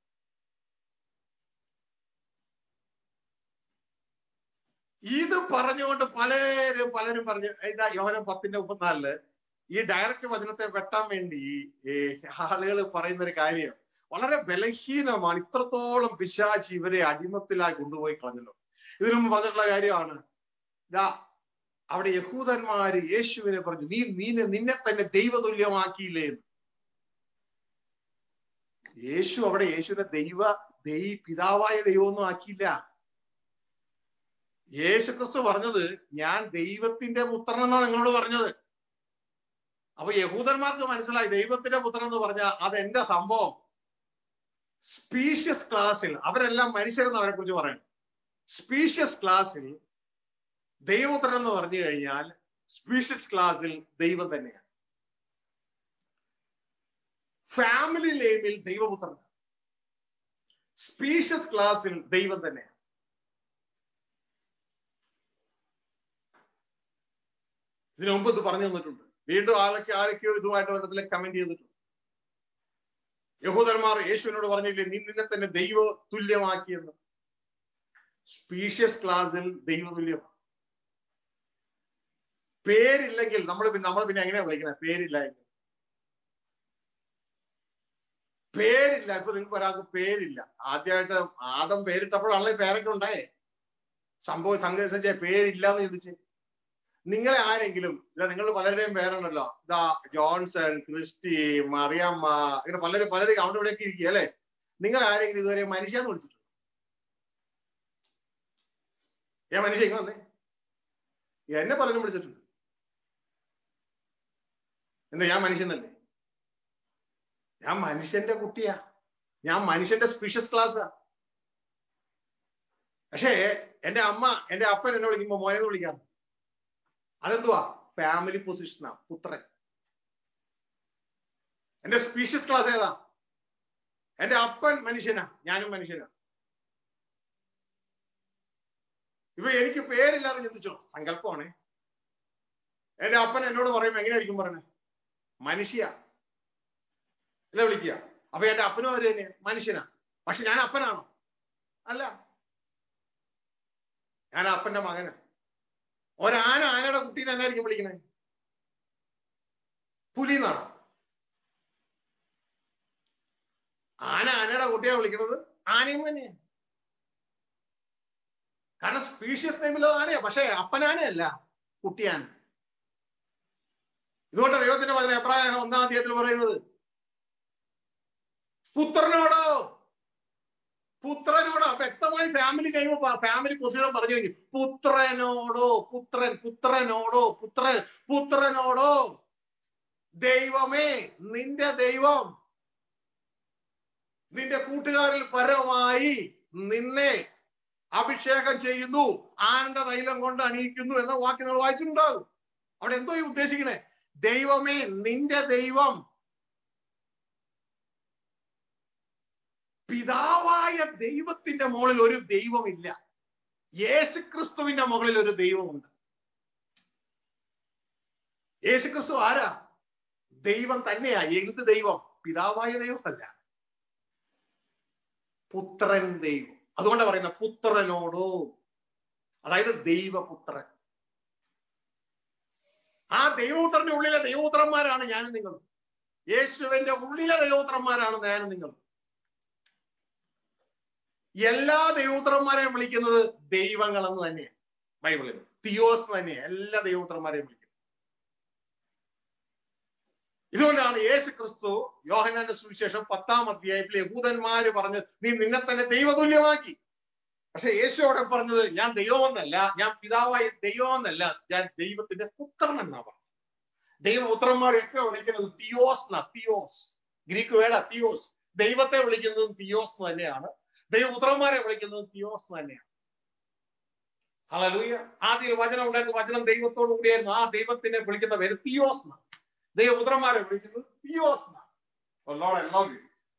ഇത് പറഞ്ഞുകൊണ്ട് പലരും പലരും പറഞ്ഞു ഇതാ യോഹനം പത്തിന്റെ മുപ്പത്തിനാലില് ഈ ഡയറക്റ്റ് വചനത്തെ വെട്ടാൻ വേണ്ടി ആളുകൾ പറയുന്ന ഒരു കാര്യം വളരെ ബലഹീനമാണ് ഇത്രത്തോളം പിശാചി ഇവരെ അടിമത്തിലായി കൊണ്ടുപോയി കളഞ്ഞല്ലോ ഇതിനു മുമ്പ് പറഞ്ഞിട്ടുള്ള കാര്യമാണ് ഇതാ അവിടെ യഹൂദന്മാര് യേശുവിനെ പറഞ്ഞു നീ നീ നിന്നെ തന്നെ ദൈവതുല്യമാക്കിയില്ലേ എന്ന് യേശു അവിടെ യേശുവിനെ ദൈവ ദൈ പിതാവായ ദൈവമൊന്നും ആക്കിയില്ല യേശു ക്രിസ്തു പറഞ്ഞത് ഞാൻ ദൈവത്തിന്റെ പുത്രൻ എന്നാണ് നിങ്ങളോട് പറഞ്ഞത് അപ്പൊ യഹൂദന്മാർക്ക് മനസ്സിലായി ദൈവത്തിന്റെ പുത്രൻ എന്ന് പറഞ്ഞാൽ അത് എന്റെ സംഭവം സ്പീഷ്യസ് ക്ലാസ്സിൽ അവരെല്ലാം മനുഷ്യരെന്ന് അവരെ കുറിച്ച് പറയണം സ്പീഷ്യസ് ക്ലാസ്സിൽ ദൈവപുത്രൻ എന്ന് പറഞ്ഞു കഴിഞ്ഞാൽ സ്പീഷ്യസ് ക്ലാസ്സിൽ ദൈവം തന്നെയാണ് ഫാമിലി നെയിമിൽ ദൈവപുത്രൻ സ്പീഷ്യസ് ക്ലാസ്സിൽ ദൈവം തന്നെയാണ് ഇതിനു മുമ്പ് ഇത് പറഞ്ഞു തന്നിട്ടുണ്ട് വീണ്ടും ആരൊക്കെ ആരൊക്കെയോ ഇതുമായിട്ട് ബന്ധത്തിൽ കമന്റ് ചെയ്തിട്ടുണ്ട് യഹൂദന്മാർ യേശുവിനോട് പറഞ്ഞില്ലേ നീ നിന്നെ തന്നെ ദൈവ തുല്യമാക്കിയെന്ന് സ്പീഷ്യസ് ക്ലാസ്സിൽ ദൈവതുല്യമാണ് പേരില്ലെങ്കിൽ നമ്മൾ പിന്നെ നമ്മൾ പിന്നെ എങ്ങനെയാ വിളിക്കുന്നത് പേരില്ല എങ്കിൽ പേരില്ല ഇപ്പൊ നിങ്ങൾക്ക് ഒരാൾക്ക് പേരില്ല ആദ്യമായിട്ട് ആദം പേരിട്ടപ്പോഴാണല്ലോ പേരൊക്കെ ഉണ്ടായേ സംഭവം സംഘടിച്ച പേരില്ല എന്ന് ചോദിച്ചേ നിങ്ങളെ ആരെങ്കിലും ഇല്ല നിങ്ങൾ പലരുടെയും പേരുണ്ടല്ലോ ഇതാ ജോൺസൺ ക്രിസ്റ്റി മറിയമ്മ ഇങ്ങനെ പലരും പലരും അവിടെ ഇവിടെയൊക്കെ ഇരിക്കുക അല്ലെ നിങ്ങൾ ആരെങ്കിലും ഇതുവരെ മനുഷ്യാന്ന് വിളിച്ചിട്ടുണ്ട് ഞാൻ മനുഷ്യ ഇങ്ങനെ വന്നേ എന്നെ പലരും വിളിച്ചിട്ടുണ്ട് എന്താ ഞാൻ മനുഷ്യനല്ലേ ഞാൻ മനുഷ്യന്റെ കുട്ടിയാ ഞാൻ മനുഷ്യന്റെ സ്പീഷ്യസ് ക്ലാസ്സാ പക്ഷേ എന്റെ അമ്മ എന്റെ അപ്പൻ എന്നെ വിളിക്കുമ്പോ മോനെ എന്ന് വിളിക്കാം അതെന്തുവാ ഫാമിലി പൊസിഷനാ പുത്രൻ എന്റെ സ്പീഷ്യസ് ക്ലാസ് ഏതാ എന്റെ അപ്പൻ മനുഷ്യനാ ഞാനും മനുഷ്യനാ ഇപ്പൊ എനിക്ക് പേരില്ലാതെ ചിന്തിച്ചോ സങ്കല്പമാണേ എന്റെ അപ്പൻ എന്നോട് പറയുമ്പോ എങ്ങനെയായിരിക്കും പറഞ്ഞേ മനുഷ്യ അല്ല വിളിക്കുക അപ്പൊ എന്റെ അപ്പനും അത് തന്നെ മനുഷ്യനാ പക്ഷെ ഞാൻ അപ്പനാണോ അല്ല ഞാൻ അപ്പന്റെ മകനാ ഒരാന ആനയുടെ കുട്ടീനെ എന്നായിരിക്കും വിളിക്കണേ പുലി എന്നാണോ ആന ആനയുടെ കുട്ടിയെ വിളിക്കുന്നത് ആനയും തന്നെയാണ് കാരണം സ്പീഷ്യസ് നെയിമിലോ ആനയാ പക്ഷെ അപ്പനാനയല്ല കുട്ടിയാന ഇതുകൊണ്ട് ദൈവത്തിന്റെ പതിനെ എബ്രാഹിം ഒന്നാം അധ്യായത്തിൽ പറയുന്നത് പുത്രനോടോ പുത്രനോടോ വ്യക്തമായി ഫാമിലി കഴിയുമ്പോ ഫാമിലി പൊസിഷൻ പറഞ്ഞു കഴിഞ്ഞു പുത്രനോടോ പുത്രൻ പുത്രനോടോ പുത്രൻ പുത്രനോടോ ദൈവമേ നിന്റെ ദൈവം നിന്റെ കൂട്ടുകാരിൽ പരമായി നിന്നെ അഭിഷേകം ചെയ്യുന്നു ആനന്ദ തൈലം കൊണ്ട് അണിയിക്കുന്നു എന്ന വാക്ക് നിങ്ങൾ വായിച്ചിട്ടുണ്ടാകും അവിടെ എന്തോ ഈ ഉദ്ദേശിക്കണേ ദൈവമേ നിന്റെ ദൈവം പിതാവായ ദൈവത്തിന്റെ മുകളിൽ ഒരു ദൈവമില്ല യേശുക്രിസ്തുവിന്റെ മുകളിൽ ഒരു ദൈവമുണ്ട് യേശുക്രിസ്തു ആരാ ദൈവം തന്നെയാ എന്ത് ദൈവം പിതാവായ ദൈവമല്ല പുത്രൻ ദൈവം അതുകൊണ്ടാണ് പറയുന്നത് പുത്രനോടോ അതായത് ദൈവപുത്രൻ ആ ദൈവപുത്രന്റെ ഉള്ളിലെ ദൈവപുത്രന്മാരാണ് ഞാനും നിങ്ങളും യേശുവിന്റെ ഉള്ളിലെ ദൈവപുത്രന്മാരാണ് ഞാനും നിങ്ങളും എല്ലാ ദൈവപുത്രന്മാരെയും വിളിക്കുന്നത് ദൈവങ്ങൾ എന്ന് തന്നെയാണ് ബൈബിളിൽ തിയോസ് തന്നെയാണ് എല്ലാ ദൈവപുത്രന്മാരെയും വിളിക്കുന്നത് ഇതുകൊണ്ടാണ് യേശു ക്രിസ്തു യോഹനാന്റെ സുവിശേഷം പത്താം അധ്യായത്തിൽ യഹൂദന്മാര് പറഞ്ഞ് നീ നിന്നെ തന്നെ ദൈവതുല്യമാക്കി പക്ഷെ യേശു അവിടെ പറഞ്ഞത് ഞാൻ ദൈവമെന്നല്ല ഞാൻ പിതാവായി ദൈവമെന്നല്ല ഞാൻ ദൈവത്തിന്റെ പുത്രൻ എന്നാ പറഞ്ഞു ദൈവപുത്രന്മാരെയൊക്കെ വിളിക്കുന്നത് തിയോസ് എന്നാ തിയോസ് ഗ്രീക്ക് വേട തിയോസ് ദൈവത്തെ വിളിക്കുന്നത് തിയോസ് എന്ന് തന്നെയാണ് ദൈവപുത്രന്മാരെ വിളിക്കുന്നത് തിയോസ് എന്ന് തന്നെയാണ് ഹലലൂയ ആദ്യം വചനം ഉണ്ടായിരുന്നു വചനം ദൈവത്തോടു കൂടിയായിരുന്നു ആ ദൈവത്തിനെ വിളിക്കുന്ന പേര് തിയോസ് എന്നാണ് ദൈവപുത്രന്മാരെ വിളിക്കുന്നത് തിയോസ് എന്നാണ് Oh Lord, I love you.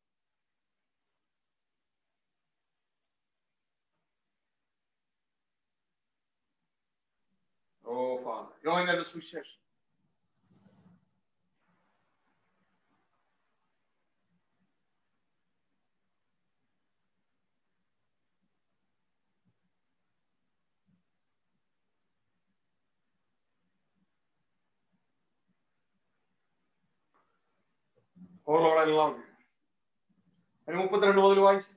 Oh, Father. യോഹന്നാന്റെ സുവിശേഷം Oh Lord, I love you. അതിന് മുപ്പത്തിരണ്ട് മുതൽ വായിച്ചു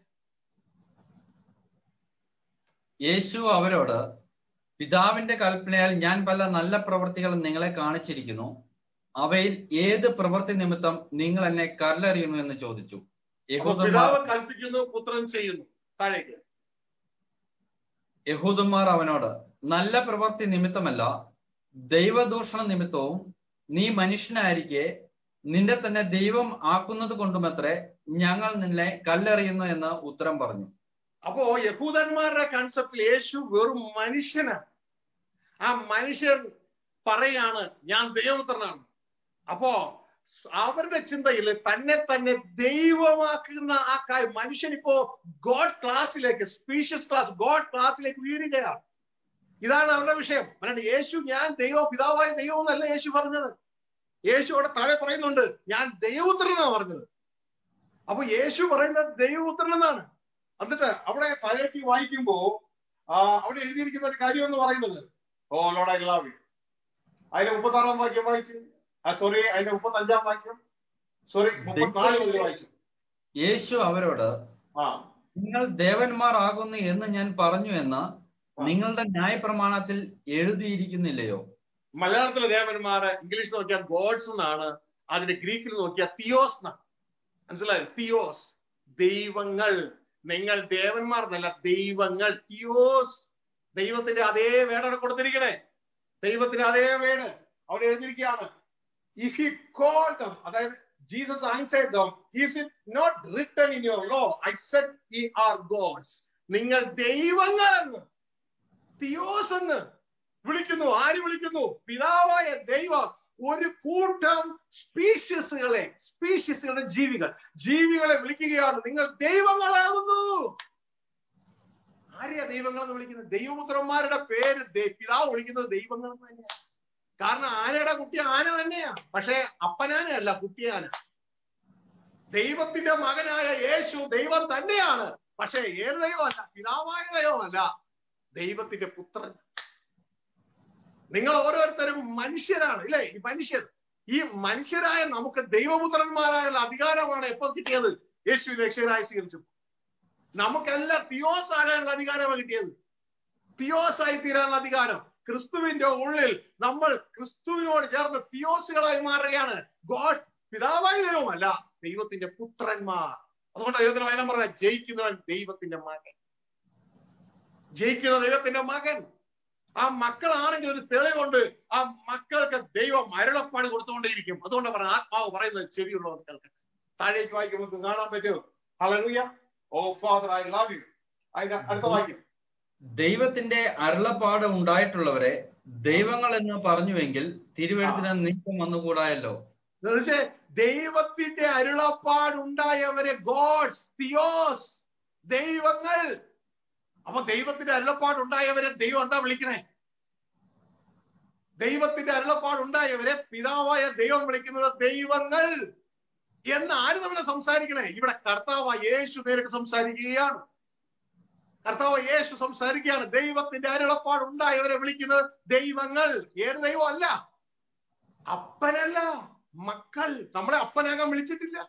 യേശു അവരോട് പിതാവിന്റെ കൽപ്പനയാൽ ഞാൻ പല നല്ല പ്രവൃത്തികളും നിങ്ങളെ കാണിച്ചിരിക്കുന്നു അവയിൽ ഏത് പ്രവൃത്തി നിമിത്തം നിങ്ങൾ എന്നെ കല്ലെറിയുന്നു എന്ന് ചോദിച്ചു അപ്പൊ യഹൂദന്മാർ പിതാവ് കൽപ്പിക്കുന്നു പുത്രൻ ചെയ്യുന്നു താഴേക്ക് യഹൂദന്മാർ അവനോട് നല്ല പ്രവൃത്തി നിമിത്തമല്ല ദൈവദൂഷണ നിമിത്തവും നീ മനുഷ്യനായിരിക്കെ നിന്റെ തന്നെ ദൈവം ആക്കുന്നത് കൊണ്ടുമത്രേ ഞങ്ങൾ നിന്നെ കല്ലെറിയുന്നു എന്ന് ഉത്തരം പറഞ്ഞു അപ്പോ യഹൂദന്മാരുടെ കൺസെപ്റ്റിൽ യേശു വെറും മനുഷ്യനാണ് ആ മനുഷ്യൻ പറയാണ് ഞാൻ ദൈവപുത്രനാണ് അപ്പോ അവരുടെ ചിന്തയിൽ തന്നെ തന്നെ ദൈവമാക്കുന്ന ആ കാര്യം മനുഷ്യൻ ഇപ്പോ ഗോഡ് ക്ലാസ്സിലേക്ക് സ്പീഷ്യസ് ക്ലാസ് ഗോഡ് ക്ലാസ്സിലേക്ക് വീഴുകയാണ് ഇതാണ് അവരുടെ വിഷയം അല്ലാണ്ട് യേശു ഞാൻ ദൈവം പിതാവായ ദൈവം എന്നല്ല യേശു പറഞ്ഞത് യേശു അവിടെ താഴെ പറയുന്നുണ്ട് ഞാൻ ദൈവപുത്രനാണ് പറഞ്ഞത് അപ്പൊ യേശു പറയുന്നത് ദൈവപുത്രൻ എന്നാണ് എന്നിട്ട് അവിടെ താഴേക്ക് വായിക്കുമ്പോ ആ, അവിടെ എഴുതിയിരിക്കുന്ന ഒരു കാര്യം എന്ന് പറയുന്നത് O Lord I love you അതിന്റെ മുപ്പത്താറാം വാക്യം വായിച്ചു ആ സോറി അതിന്റെ മുപ്പത്തി അഞ്ചാം വാക്യം സോറി മുപ്പത്തിനാല് മുതൽ വായിച്ചു യേശു അവരോട് ആ നിങ്ങൾ ദേവന്മാർ ആകുന്നു എന്ന് ഞാൻ പറഞ്ഞു എന്ന് ആ. നിങ്ങളുടെ ന്യായപ്രമാണത്തിൽ എഴുതിയിരിക്കുന്നില്ലയോ മലയാളത്തിലെ ദേവന്മാര് ഇംഗ്ലീഷ് നോക്കിയാൽ ഗോഡ്സ് എന്നാണ് അതിന്റെ ഗ്രീക്കിൽ നോക്കിയാൽ തിയോസ് എന്നാണ് മനസ്സിലായോ തിയോസ് ദൈവങ്ങൾ നിങ്ങൾ ദേവന്മാർ എന്നല്ല ദൈവങ്ങൾ തിയോസ് ദൈവത്തിന്റെ അതേ വേടാണ് കൊടുത്തിരിക്കണേ ദൈവത്തിന്റെ അതേ വേട് അവിടെ എഴുതിയിരിക്കുകയാണ് ഇഫ് ഹി കോൾ ദം അതായത് Jesus answered them is it not written in your law I said ye are gods നിങ്ങൾ ദൈവങ്ങൾ എന്ന് തിയോസ് എന്ന് വിളിക്കുന്നു ആര് വിളിക്കുന്നു പിതാവായ ദൈവം ഒരു കൂട്ടം സ്പീഷ്യസുകളെ സ്പീഷ്യസുകളുടെ ജീവികൾ ജീവികളെ വിളിക്കുകയാണ് നിങ്ങൾ ദൈവങ്ങളാകുന്നു ആരെയാ ദൈവങ്ങൾ എന്ന് വിളിക്കുന്നത് ദൈവപുത്രന്മാരുടെ പേര് ദൈ- പിതാവ് വിളിക്കുന്നത് ദൈവങ്ങൾ എന്ന് തന്നെയാണ് കാരണം ആനയുടെ കുട്ടി ആന തന്നെയാ പക്ഷെ അപ്പനാനയല്ല കുട്ടിയാന ദൈവത്തിന്റെ മകനായ യേശു ദൈവം തന്നെയാണ് പക്ഷെ ഏത് ദൈവമല്ല പിതാവായ ദൈവമല്ല ദൈവത്തിന്റെ പുത്രൻ നിങ്ങൾ ഓരോരുത്തരും മനുഷ്യരാണ് ഇല്ലേ ഈ മനുഷ്യർ ഈ മനുഷ്യരായ നമുക്ക് ദൈവപുത്രന്മാരായുള്ള അധികാരമാണ് എപ്പോ കിട്ടിയത് യേശു രക്ഷകനായി സ്വീകരിച്ചു നമുക്കെല്ലാം തിയോസ് ആകാനുള്ള അധികാരമാണ് കിട്ടിയത് തിയോസ് ആയി തീരാനുള്ള അധികാരം ക്രിസ്തുവിന്റെ ഉള്ളിൽ നമ്മൾ ക്രിസ്തുവിനോട് ചേർന്ന് തിയോസുകളായി മാറുകയാണ് ഗോഡ് പിതാവായ ദൈവമല്ല ദൈവത്തിന്റെ പുത്രന്മാർ അതുകൊണ്ട് ദൈവത്തിന് വചനം പറഞ്ഞ ജയിക്കുന്നവൻ ദൈവത്തിന്റെ മകൻ ജയിക്കുന്ന ദൈവത്തിന്റെ മകൻ ആ മക്കളാണെങ്കിൽ ഒരു തെളിവുണ്ട് ആ മക്കൾക്ക് ദൈവം അരുളപ്പാട് കൊടുത്തുകൊണ്ടേയിരിക്കും അതുകൊണ്ട് പറഞ്ഞ ആത്മാവ് പറയുന്നത് ചെവിയുള്ളവർ കേൾക്കട്ടെ താഴേക്ക് വായിക്കുമ്പോൾ നിങ്ങൾക്ക് കാണാൻ പറ്റുമോ hallelujah O Father I love you അതിന്റെ അടുത്ത വാക്യം ദൈവത്തിന്റെ അരുളപ്പാട് ഉണ്ടായിട്ടുള്ളവരെ ദൈവങ്ങൾ എന്ന് പറഞ്ഞുവെങ്കിൽ തിരുവഴുത്തിന് നീക്കം വന്നുകൂടായല്ലോ എന്നുവെച്ചാൽ ദൈവത്തിന്റെ അരുളപ്പാടുണ്ടായവരെ ഗോഡ്സ് തിയോസ് ദൈവങ്ങൾ അപ്പൊ ദൈവത്തിന്റെ അരുളപ്പാടുണ്ടായവരെ ദൈവം എന്താ വിളിക്കണേ ദൈവത്തിന്റെ അരുളപ്പാടുണ്ടായവരെ പിതാവായ ദൈവം വിളിക്കുന്നത് ദൈവങ്ങൾ എന്ന് ആര് നമ്മളെ സംസാരിക്കണേ ഇവിടെ കർത്താവ് യേശു നേരിട്ട് സംസാരിക്കുകയാണ് കർത്താവ് യേശു സംസാരിക്കുകയാണ് ദൈവത്തിന്റെ അരുളപ്പാടുണ്ടായവരെ വിളിക്കുന്നത് ദൈവങ്ങൾ ഏത് ദൈവം അല്ല അപ്പനല്ല മക്കൾ നമ്മളെ അപ്പനാകാൻ വിളിച്ചിട്ടില്ല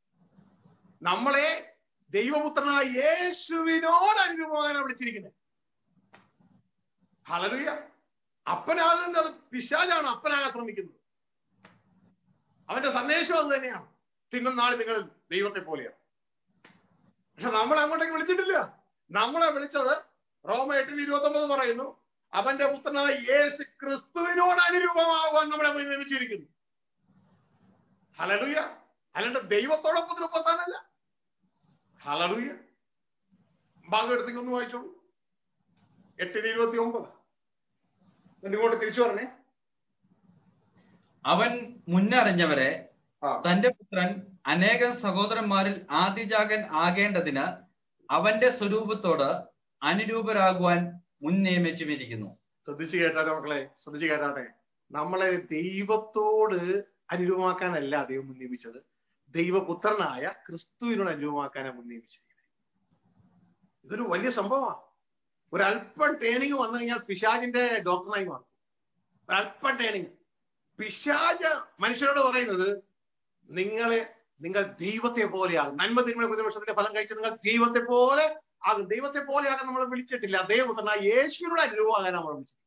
നമ്മളെ ദൈവപുത്രനായ യേശുവിനോട് അനുരൂപമാകാനാണ് വിളിച്ചിരിക്കുന്നത് ഹലലുയ അപ്പനാകുന്നത് അത് പിശാചാണ് അപ്പനാകാൻ ശ്രമിക്കുന്നത് അവന്റെ സന്ദേശം അത് തന്നെയാണ് തിന്നും നാളെ നിങ്ങൾ ദൈവത്തെ പോലെയാണ് പക്ഷെ നമ്മൾ അങ്ങോട്ടേക്ക് വിളിച്ചിട്ടില്ല നമ്മളെ വിളിച്ചത് റോമ എട്ടിന് ഇരുപത്തി ഒമ്പത് പറയുന്നു അവന്റെ പുത്രനായ യേശു ക്രിസ്തുവിനോട് അനുരൂപമാവാൻ നമ്മളെ നിയമിച്ചിരിക്കുന്നു ഹലലുയ അല്ലാണ്ട് ദൈവത്തോടൊപ്പം ഒപ്പത്താനല്ല ഹലലുയ ഭാഗം എടുത്തേക്ക് ഒന്ന് വായിച്ചോളൂ എട്ടിന് ഇരുപത്തി ഒമ്പത് ഇങ്ങോട്ട് തിരിച്ചു പറഞ്ഞേ അവൻ മുന്നറിഞ്ഞവരെ ആ തന്റെ പുത്രൻ അനേകം സഹോദരന്മാരിൽ ആദിജാകൻ ആകേണ്ടതിന് അവന്റെ സ്വരൂപത്തോട് അനുരൂപരാകുവാൻ മുൻ നിയമിച്ചുമിരിക്കുന്നു ശ്രദ്ധിച്ചു കേട്ടാട്ടെ മക്കളെ ശ്രദ്ധിച്ചു കേട്ടാട്ടെ നമ്മളെ ദൈവത്തോട് അനുരൂപമാക്കാനല്ല ദൈവം മുൻ നിയമിച്ചത് ദൈവപുത്രനായ ക്രിസ്തുവിനോട് അനുരൂപമാക്കാനാണ് മുൻ നിയമിച്ചിരിക്കുന്നത് ഇതൊരു വലിയ സംഭവമാണ് ഒരല്പം ട്രെയിനിങ് വന്നു കഴിഞ്ഞാൽ പിശാജിന്റെ ഡോക്ടറായി മാറും ഒരല്പം ട്രെയിനിങ് പിശാജ് മനുഷ്യരോട് പറയുന്നത് നിങ്ങളെ നിങ്ങൾ ദൈവത്തെ പോലെയാകും നന്മ തിന്മ പ്രതിപക്ഷത്തിന്റെ ഫലം കഴിച്ച് നിങ്ങൾ ദൈവത്തെ പോലെ ആകും ദൈവത്തെ പോലെയാകാൻ നമ്മൾ വിളിച്ചിട്ടില്ല ദൈവപുത്രനായ യേശുവിനോട് അനുരൂപമാകാൻ നമ്മൾ വിളിച്ചത്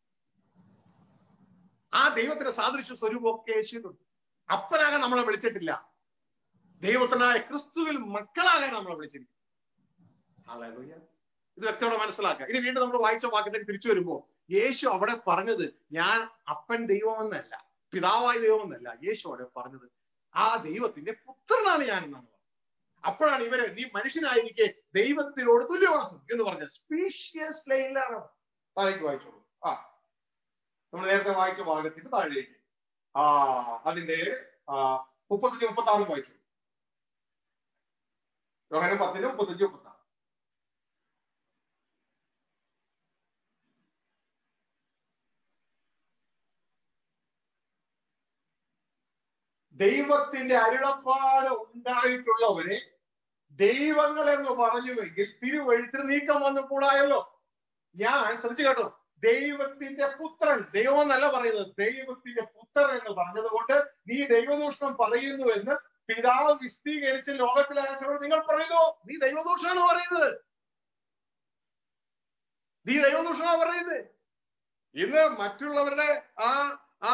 ആ ദൈവത്തിന്റെ സാദൃശ്യ സ്വരൂപമൊക്കെ യേശുവിനുണ്ട് അപ്പനാകാൻ നമ്മളെ വിളിച്ചിട്ടില്ല ദൈവത്തിനായ ക്രിസ്തുവിൽ മക്കളാകാൻ നമ്മളെ വിളിച്ചിരിക്കുന്നു ഹല്ലേലൂയ. ഇത് വ്യക്തയോടെ മനസ്സിലാക്കുക ഇനി വീണ്ടും നമ്മൾ വായിച്ച വാക്യത്തേക്ക് തിരിച്ചു വരുമ്പോ യേശു അവിടെ പറഞ്ഞത് ഞാൻ അപ്പൻ ദൈവമെന്നല്ല പിതാവായ ദൈവമെന്നല്ല യേശു അവിടെ പറഞ്ഞത് ആ ദൈവത്തിന്റെ പുത്രനാണ് ഞാൻ എന്നാണ് പറഞ്ഞത് അപ്പോഴാണ് ഇവര് നീ മനുഷ്യനായിരിക്കെ ദൈവത്തിനോട് തുല്യമാക്കും എന്ന് പറഞ്ഞ സ്പീഷ്യസ് ലൈനിലാണ് താഴേക്ക് വായിച്ചോളൂ ആ നമ്മൾ നേരത്തെ വായിച്ച ഭാഗത്തിന് താഴേക്ക് ആ അതിന്റെ ആ മുപ്പത്തഞ്ച് മുപ്പത്തി ആറ് വായിച്ചു യോഹന പത്തിന് മുപ്പത്തഞ്ച് മുപ്പത്തി ആറ് ദൈവത്തിന്റെ അരുളപ്പാട് ഉണ്ടായിട്ടുള്ളവരെ ദൈവങ്ങൾ എന്ന് പറഞ്ഞുവെങ്കിൽ തിരുവഴുത്തിൽ നീക്കം വന്നു കൂടായല്ലോ ഞാൻ ശ്രദ്ധിച്ചു കേട്ടോ ദൈവത്തിന്റെ പുത്രൻ ദൈവം എന്നല്ല പറയുന്നത് ദൈവത്തിന്റെ പുത്രൻ എന്ന് പറഞ്ഞത് കൊണ്ട് നീ ദൈവദൂഷണം പറയുന്നു എന്ന് പിതാവ് വിശദീകരിച്ച് ലോകത്തിലെ അയച്ചവരോട് നിങ്ങൾ പറയുന്നു നീ ദൈവദൂഷണമാണ് പറയുന്നത് നീ ദൈവദൂഷണമാണ് പറയുന്നത് ഇന്ന് മറ്റുള്ളവരുടെ ആ ആ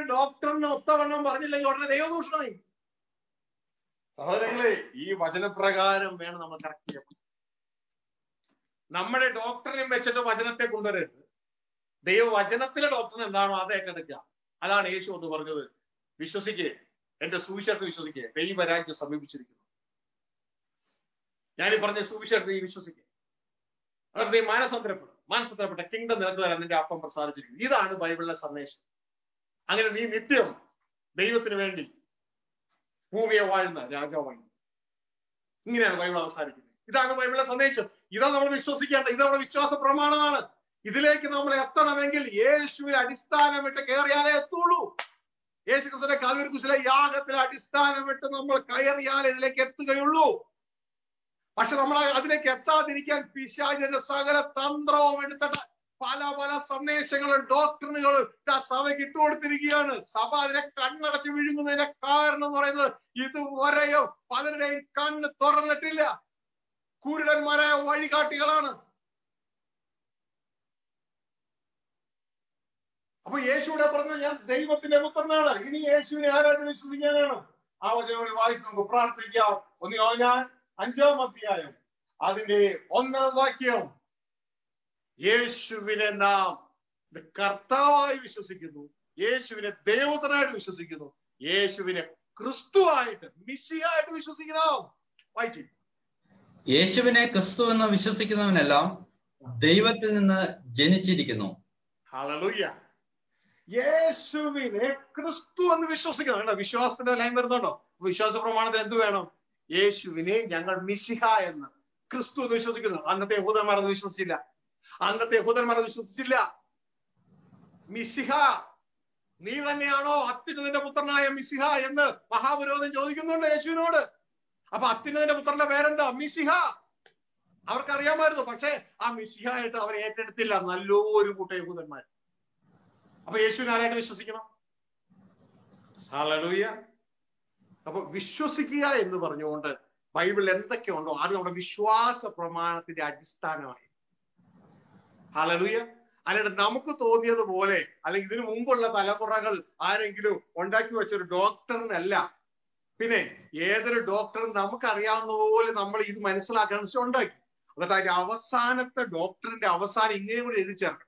ഡോക്ടറിന് ഒത്തവണ്ണം പറഞ്ഞില്ലെങ്കിൽ ഉടനെ ദൈവദൂഷണമായി സഹോദരങ്ങളെ ഈ വചനപ്രകാരം വേണം നമ്മൾ കറക്റ്റ് ചെയ്യാൻ നമ്മുടെ ഡോക്ടറിനെയും വെച്ചിട്ട് വചനത്തെ കൊണ്ടുവരരുത് ദൈവവചനത്തിലെ ഡോക്ടറിന് എന്താണോ അത് ഏറ്റെടുക്കുക അതാണ് യേശു എന്ന് പറഞ്ഞത് വിശ്വസിക്കേ എന്റെ സുവിശേഷത്തെ വിശ്വസിക്കേ ദൈവരാജ്യം സമീപിച്ചിരിക്കുന്നു ഞാൻ ഈ പറഞ്ഞ സുവിശേഷത്തെ നീ വിശ്വസിക്കേ അവർ നീ മാനസാന്തരപ്പെടും മാനസാന്തരപ്പെട്ട കിങ്ഡം നിനക്ക് തരാൻ നിന്റെ അപ്പം പ്രസാദിച്ചിരിക്കുന്നു ഇതാണ് ബൈബിളിലെ സന്ദേശം അങ്ങനെ നീ നിത്യം ദൈവത്തിന് വേണ്ടി ഭൂമിയെ വാഴുന്ന രാജാവായി ഇങ്ങനെയാണ് ബൈബിൾ അവസാനിക്കുന്നത് ഇതാണ് ബൈബിളിലെ സന്ദേശം ഇതാ നമ്മൾ വിശ്വസിക്കേണ്ട ഇത് നമ്മുടെ വിശ്വാസ പ്രമാണമാണ് ഇതിലേക്ക് നമ്മൾ എത്തണമെങ്കിൽ യേശുവിൽ അടിസ്ഥാനമിട്ട് കയറിയാലേ എത്തുള്ളൂ യേശു ക്രിസ്തുവിന്റെ കാൽവരി കുശിലെ യാഗത്തിൽ അടിസ്ഥാനമിട്ട് നമ്മൾ കയറിയാലേ ഇതിലേക്ക് എത്തുകയുള്ളൂ പക്ഷെ നമ്മൾ അതിലേക്ക് എത്താതിരിക്കാൻ പിശാചിന്റെ സകല തന്ത്രവും എടുത്തിട്ട് പല പല സന്ദേശങ്ങളും ഡോക്ടറിനുകളും സഭയ്ക്ക് ഇട്ടുകൊടുത്തിരിക്കുകയാണ് സഭ അതിനെ കണ്ണടച്ച് വിഴുങ്ങുന്നതിന്റെ കാരണം എന്ന് പറയുന്നത് ഇതുവരെയോ പലരുടെയും കണ്ണ് തുറന്നിട്ടില്ല കുരുടന്മാരായ വഴികാട്ടികളാണ് അപ്പൊ യേശുവിടെ പറഞ്ഞ ഞാൻ ദൈവത്തിന്റെ പുത്രനാണ് ഇനി യേശുവിനെ ആരായിട്ട് വിശ്വസിക്കാനാണ് ആ വചനം വായിച്ച് നമുക്ക് പ്രാർത്ഥിക്കാം ഒന്ന് ഞാൻ അഞ്ചാം അധ്യായം അതിന്റെ ഒന്നാം വാക്യം യേശുവിനെ നാം കർത്താവായി വിശ്വസിക്കുന്നു യേശുവിനെ ദൈവത്തിനായിട്ട് വിശ്വസിക്കുന്നു യേശുവിനെ ക്രിസ്തുവായിട്ട് മിസ്സിയായിട്ട് വിശ്വസിക്കണം വായിച്ചു യേശുവിനെ ക്രിസ്തു എന്ന് വിശ്വസിക്കുന്നവനെല്ലാം ദൈവത്തിൽ നിന്ന് ജനിച്ചിരിക്കുന്നു ഹല്ലേലൂയ യേശുവിനെ ക്രിസ്തു എന്ന് വിശ്വസിക്കണം കേട്ടോ വിശ്വാസത്തിന്റെ ലൈൻ വരുന്നുണ്ടോ വിശ്വാസ പ്രമാണത്തിൽ എന്ത് വേണം യേശുവിനെ ഞങ്ങൾ മിശിഹ എന്ന് ക്രിസ്തു എന്ന് വിശ്വസിക്കുന്നു അന്നത്തെ യഹൂദന്മാർ അത് വിശ്വസിച്ചില്ല അന്നത്തെ യഹൂദന്മാർ അത് വിശ്വസിച്ചില്ല മിശിഹ നീ തന്നെയാണോ അത്യുന്നതിന്റെ പുത്രനായ മിശിഹ എന്ന് മഹാപുരോധൻ ചോദിക്കുന്നുണ്ട് യേശുവിനോട് അപ്പൊ അത്യുന്നതിന്റെ പുത്രന്റെ പേരെന്താ മിശിഹ അവർക്കറിയാമായിരുന്നു പക്ഷേ ആ മിശിഹായിട്ട് അവർ ഏറ്റെടുത്തില്ല നല്ലൊരു കൂട്ട യഹൂദന്മാർ അപ്പൊ യേശുവിനെ ആരായിട്ട് വിശ്വസിക്കണം ഹാലലൂയ അപ്പൊ വിശ്വസിക്കുക എന്ന് പറഞ്ഞുകൊണ്ട് ബൈബിളിൽ എന്തൊക്കെയുണ്ടോ അത് നമ്മുടെ വിശ്വാസ പ്രമാണത്തിന്റെ അടിസ്ഥാനമായി ഹാലലൂയ അല്ലാണ്ട് നമുക്ക് തോന്നിയതുപോലെ അല്ലെങ്കിൽ ഇതിനു മുമ്പുള്ള തലമുറകൾ ആരെങ്കിലും ഉണ്ടാക്കി വെച്ചൊരു ഡോക്ടറിനല്ല പിന്നെ ഏതൊരു ഡോക്ടറും നമുക്കറിയാവുന്ന പോലെ നമ്മൾ ഇത് മനസ്സിലാക്കാൻ വെച്ചാൽ ഉണ്ടാക്കി എന്നിട്ട് അതിന്റെ അവസാനത്തെ ഡോക്ടറിന്റെ അവസാനം ഇങ്ങനെ കൂടി എഴുതി ചേർക്കണം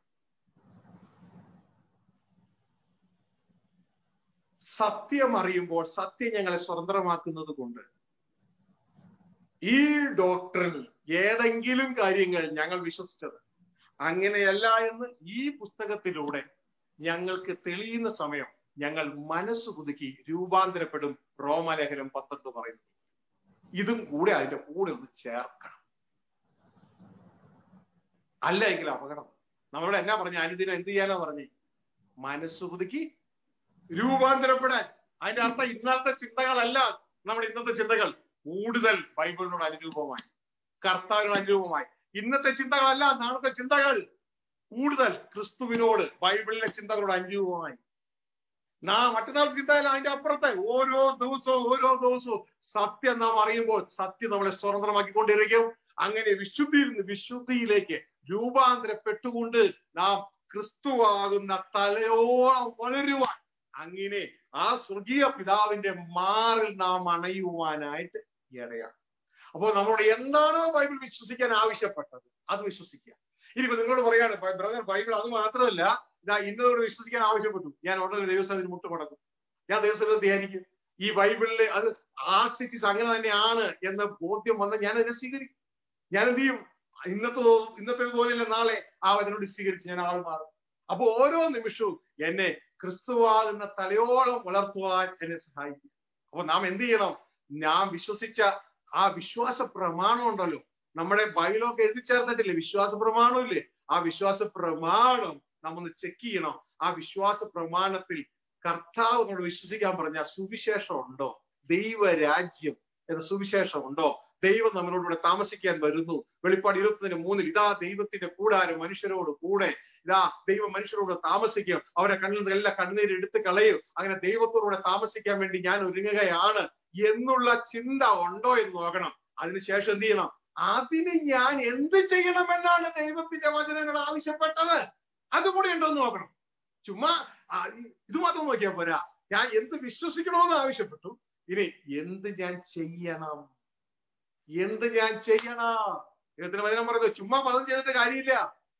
സത്യം അറിയുമ്പോൾ സത്യം ഞങ്ങളെ സ്വതന്ത്രമാക്കുന്നത് കൊണ്ട് ഈ ഡോക്ടറിൽ ഏതെങ്കിലും കാര്യങ്ങൾ ഞങ്ങൾ വിശ്വസിച്ചത് അങ്ങനെയല്ല എന്ന് ഈ പുസ്തകത്തിലൂടെ ഞങ്ങൾക്ക് തെളിയുന്ന സമയം ഞങ്ങൾ മനസ്സ് പുതുക്കി രൂപാന്തരപ്പെടും റോമലേഖനം പന്ത്രണ്ട് പറയുന്നു ഇതും കൂടെ അതിന്റെ കൂടെ ഒന്ന് ചേർക്കണം അല്ല എങ്കിൽ അപകടം നമ്മളോട് എന്നാ പറഞ്ഞ അനുദിനം എന്ത് ചെയ്യാനാ പറഞ്ഞേ മനസ്സ് പുതുക്കി രൂപാന്തരപ്പെടാൻ അതിന്റെ അർത്ഥം ഇന്നത്തെ ചിന്തകളല്ല നമ്മുടെ ഇന്നത്തെ ചിന്തകൾ കൂടുതൽ ബൈബിളിനോട് അനുരൂപമായി കർത്താവിനോട് അനുരൂപമായി ഇന്നത്തെ ചിന്തകളല്ല നാളത്തെ ചിന്തകൾ കൂടുതൽ ക്രിസ്തുവിനോട് ബൈബിളിലെ ചിന്തകളോട് അനുരൂപമായി നാ മറ്റന്നാൾ ചിന്തയല്ല അതിന്റെ അപ്പുറത്തെ ഓരോ ദിവസവും ഓരോ ദിവസവും സത്യം നാം അറിയുമ്പോൾ സത്യം നമ്മളെ സ്വതന്ത്രമാക്കിക്കൊണ്ടിരിക്കും അങ്ങനെ വിശുദ്ധിയിൽ നിന്ന് വിശുദ്ധിയിലേക്ക് രൂപാന്തരപ്പെട്ടുകൊണ്ട് നാം ക്രിസ്തുവാകുന്ന തലയോളം വളരുവാൻ അങ്ങനെ ആ സ്വർഗീയ പിതാവിന്റെ മാറിൽ നാം അണയുവാനായിട്ട് ഇടയാണ് അപ്പോൾ നമ്മളോട് എന്താണോ ബൈബിൾ വിശ്വസിക്കാൻ ആവശ്യപ്പെട്ടത് അത് വിശ്വസിക്കുക ഇനിയിപ്പോ നിങ്ങളോട് പറയാണ് ബ്രദർ ബൈബിൾ അത് മാത്രമല്ല ഇതാ ഇന്നതോട് വിശ്വസിക്കാൻ ആവശ്യപ്പെട്ടു ഞാൻ ഉടനെ ദൈവസ്ഥലത്തിന് മുട്ടുമടക്കും ഞാൻ ദൈവസ്ഥലത്ത് ധ്യാനിക്കും ഈ ബൈബിളിൽ അത് ആ സിറ്റീസ് അങ്ങനെ തന്നെയാണ് എന്ന ബോധ്യം വന്ന് ഞാൻ അതിനെ സ്വീകരിക്കും ഞാൻ എന്ത് ചെയ്യും ഇന്നത്തെ ഇന്നത്തെ പോലെയല്ല നാളെ ആ അതിനോട് സ്വീകരിച്ച് ഞാൻ ആൾ മാറും അപ്പൊ ഓരോ നിമിഷവും എന്നെ ക്രിസ്തുവാകുന്ന തലയോളം വളർത്തുവാൻ എന്നെ സഹായിക്കും അപ്പൊ നാം എന്ത് ചെയ്യണം നാം വിശ്വസിച്ച ആ വിശ്വാസ പ്രമാണം ഉണ്ടല്ലോ നമ്മുടെ ബൈലൊക്കെ എഴുതി ചേർന്നിട്ടില്ലേ വിശ്വാസ പ്രമാണം ഇല്ലേ ആ വിശ്വാസ പ്രമാണം നമ്മൊന്ന് ചെക്ക് ചെയ്യണം ആ വിശ്വാസ പ്രമാണത്തിൽ കർത്താവ് നമ്മൾ വിശ്വസിക്കാൻ പറഞ്ഞ സുവിശേഷം ഉണ്ടോ ദൈവരാജ്യം എന്ന സുവിശേഷം ഉണ്ടോ ദൈവം നമ്മളോട് താമസിക്കാൻ വരുന്നു വെളിപ്പാട് ഇരുപത്തിന് മൂന്നിൽ ഇതാ ദൈവത്തിന്റെ കൂടാരം മനുഷ്യരോട് കൂടെ ഇതാ ദൈവം മനുഷ്യരോട് താമസിക്കും അവരെ കണ്ണിൽ നിന്ന് എല്ലാ കണ്ണീര് എടുത്ത് കളയും അങ്ങനെ ദൈവത്തോടുകൂടെ താമസിക്കാൻ വേണ്ടി ഞാൻ ഒരുങ്ങുകയാണ് എന്നുള്ള ചിന്ത ഉണ്ടോ എന്ന് നോക്കണം അതിനുശേഷം എന്ത് ചെയ്യണം അതിന് ഞാൻ എന്ത് ചെയ്യണമെന്നാണ് ദൈവത്തിന്റെ വചനങ്ങൾ ആവശ്യപ്പെട്ടത് അതുകൂടി ഉണ്ടോ എന്ന് നോക്കണം ചുമ്മാ ആ, ഈ- ഇത് മാത്രം നോക്കിയാൽ പോരാ ഞാൻ എന്ത് വിശ്വസിക്കണമെന്ന് ആവശ്യപ്പെട്ടു ഇനി എന്ത് ഞാൻ ചെയ്യണം എന്ത് ഞാൻ ചെയ്യണം ദൈവത്തിന് വചനം പറയുന്നത് ചുമ്മാ പദം ചെയ്തിട്ട് കാര്യമില്ല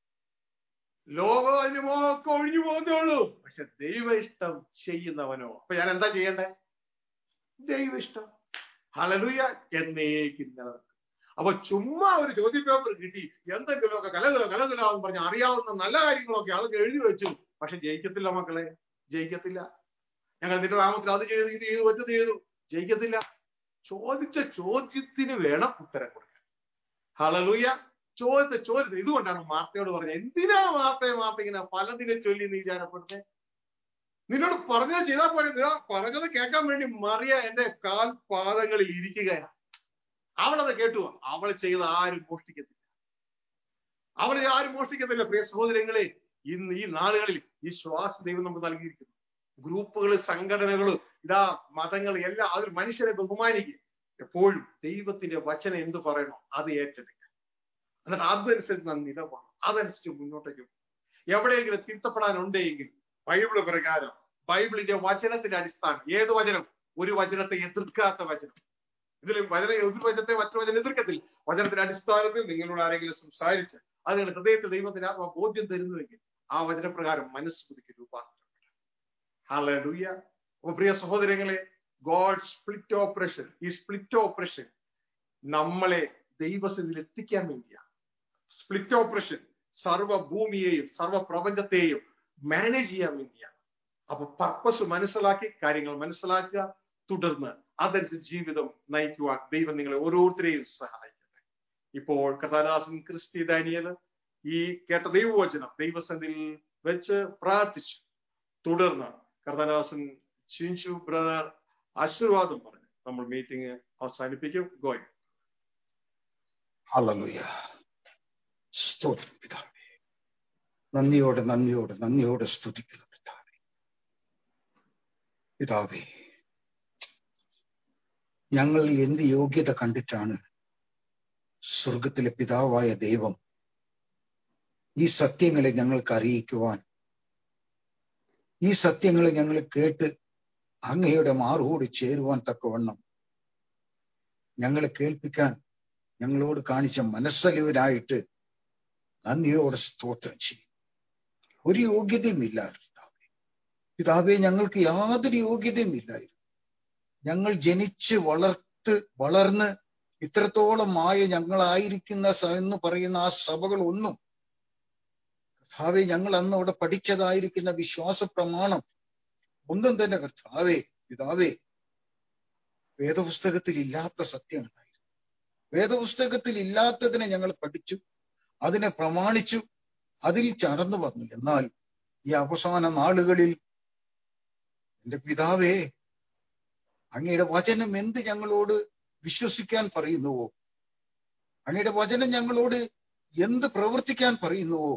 ലോകം അതിന് ഒക്കെ ഒഴിഞ്ഞു പോകുന്നേ ഉള്ളൂ പക്ഷെ ദൈവ ഇഷ്ടം ചെയ്യുന്നവനോ അപ്പൊ ഞാൻ എന്താ ചെയ്യണ്ടേ ദൈവ ഇഷ്ടം ഹലലുയ എന്നേക്കും നിലനിൽക്കും അപ്പൊ ചുമ്മാ ഒരു ചോദ്യ പേപ്പർ കിട്ടി എന്തെങ്കിലുമൊക്കെ കലകലോ കലകലോ എന്ന് പറഞ്ഞ് അറിയാവുന്ന നല്ല കാര്യങ്ങളൊക്കെ അതൊക്കെ എഴുതി വെച്ചു പക്ഷെ ജയിക്കത്തില്ല മക്കളെ ജയിക്കത്തില്ല ഞങ്ങൾ നിന്റെ നാമത്തിൽ അത് ചെയ്തു ഇത് ചെയ്തു മറ്റത് ചെയ്തു ജയിക്കത്തില്ല ചോദിച്ച ചോദ്യത്തിന് വേണം ഉത്തരം കൊടുക്കാൻ ഹലലൂയ ചോദിച്ച ചോദ്യത്തിന് ഇതുകൊണ്ടാണ് മാർത്തയോട് പറഞ്ഞത് എന്തിനാ മാർത്തയെ മാർത്ത ഇങ്ങനെ പലതിനെ ചൊല്ലി നീ വിചാരപ്പെടുന്നത് നിന്നോട് പറഞ്ഞത് ചെയ്താൽ പോലെ നിന്നാ പറഞ്ഞത് കേൾക്കാൻ വേണ്ടി മറിയ എന്റെ കാൽ പാദങ്ങളിൽ ഇരിക്കുകയാ അവളത് കേട്ടു അവൾ ചെയ്ത് ആരും മോഷ്ടിക്കത്തില്ല അവളെ ആരും മോഷ്ടിക്കത്തില്ല പ്രിയ സഹോദരങ്ങളെ ഇന്ന് ഈ നാളുകളിൽ ഈ ശ്വാസ ദൈവം നമുക്ക് നൽകിയിരിക്കുന്നു ഗ്രൂപ്പുകൾ സംഘടനകൾ ഇതാ മതങ്ങൾ എല്ലാം അതിൽ മനുഷ്യരെ ബഹുമാനിക്കുക എപ്പോഴും ദൈവത്തിന്റെ വചനം എന്ത് പറയണോ അത് ഏറ്റെടുക്കുക എന്നിട്ട് അതനുസരിച്ച് നാം നിലപാടും അതനുസരിച്ച് മുന്നോട്ടേക്ക് പോകും. എവിടെയെങ്കിലും തിരുത്തപ്പെടാനുണ്ടെങ്കിൽ ബൈബിള് പ്രകാരം ബൈബിളിന്റെ വചനത്തിന്റെ അടിസ്ഥാനം ഏത് വചനം ഒരു വചനത്തെ എതിർക്കാത്ത വചനം ഇതിൽ വചന എതിർ വചനത്തെ മറ്റൊരു വചനം എതിർക്കത്തില്ല വചനത്തിന്റെ അടിസ്ഥാനത്തിൽ നിങ്ങളോട് ആരെങ്കിലും സംസാരിച്ച് അത് നിങ്ങളുടെ ഹൃദയത്തിൽ ദൈവത്തിന് ആത്മ ബോധ്യം തരുന്നുവെങ്കിൽ ആ വചനപ്രകാരം മനസ്സ് പുതുക്കി രൂപാന്തരപ്പെട്ടു ഹാലൂയ അപ്പൊ പ്രിയ സഹോദരങ്ങളെ ഗോഡ് സ്പ്ലിറ്റ് ഓപ്പറേഷൻ ഈ സ്പ്ലിറ്റ് ഓപ്പറേഷൻ നമ്മളെ ദൈവസന്നിധിയിൽ എത്തിക്കാൻ വേണ്ടിയാണ് സ്പ്ലിറ്റ് ഓപ്പറേഷൻ സർവ ഭൂമിയെയും സർവ പ്രപഞ്ചത്തെയും മാനേജ് ചെയ്യാൻ വേണ്ടിയാണ് അപ്പൊ പർപ്പസ് മനസ്സിലാക്കി കാര്യങ്ങൾ മനസ്സിലാക്കുക തുടർന്ന് അതനുസരിച്ച് ജീവിതം നയിക്കുവാൻ ദൈവം നിങ്ങളെ ഓരോരുത്തരെയും സഹായിക്കട്ടെ ഇപ്പോൾ കഥാദാസൻ ക്രിസ്റ്റി ഡാനിയൽ ഈ കേട്ട ദൈവവചനം ദൈവസന്നിധിയിൽ വെച്ച് പ്രാർത്ഥിച്ചു തുടർന്ന് കർത്തദാസൻ ചിഞ്ചു ബ്രദർ ആശീർവാദം പറഞ്ഞു നമ്മൾ മീറ്റിംഗ് അവസാനിപ്പിക്കും ഗോയ് ഹല്ലേലൂയ സ്തോത്രം പിതാവേ നന്ദിയോടെ നന്ദിയോടെ നന്ദിയോടെ സ്തുതിക്കുന്നു പിതാവേ പിതാവേ ഞങ്ങൾ എന്ത് യോഗ്യത കണ്ടിട്ടാണ് സ്വർഗത്തിലെ പിതാവായ ദൈവം ഈ സത്യങ്ങളെ ഞങ്ങൾക്ക് അറിയിക്കുവാൻ ഈ സത്യങ്ങളെ ഞങ്ങൾ കേട്ട് അങ്ങയുടെ മാറോട് ചേരുവാൻ തക്കവണ്ണം ഞങ്ങളെ കേൾപ്പിക്കാൻ ഞങ്ങളോട് കാണിച്ച മനസ്സലിവനായിട്ട് നന്ദിയോടെ സ്തോത്രം ചെയ്യും ഒരു യോഗ്യതയും ഇല്ലായിരുന്നു പിതാവേ പിതാവേ ഞങ്ങൾക്ക് യാതൊരു യോഗ്യതയും ഇല്ലായിരുന്നു ഞങ്ങൾ ജനിച്ച് വളർത്ത് വളർന്ന് ഇത്രത്തോളമായ ഞങ്ങളായിരിക്കുന്ന സ- എന്ന് പറയുന്ന ആ സഭകൾ ഒന്നും കർത്താവെ ഞങ്ങൾ അന്ന് അവിടെ പഠിച്ചതായിരിക്കുന്ന വിശ്വാസ പ്രമാണം ഒന്നും തന്നെ കർത്താവേ പിതാവേ വേദപുസ്തകത്തിൽ ഇല്ലാത്ത സത്യങ്ങളായിരുന്നു വേദപുസ്തകത്തിൽ ഇല്ലാത്തതിനെ ഞങ്ങൾ പഠിച്ചു അതിനെ പ്രമാണിച്ചു അതിൽ ചടന്നു വന്നു എന്നാൽ ഈ അവസാന നാളുകളിൽ എന്റെ പിതാവേ അങ്ങയുടെ വചനം എന്ത് ഞങ്ങളോട് വിശ്വസിക്കാൻ പറയുന്നുവോ അങ്ങയുടെ വചനം ഞങ്ങളോട് എന്ത് പ്രവർത്തിക്കാൻ പറയുന്നുവോ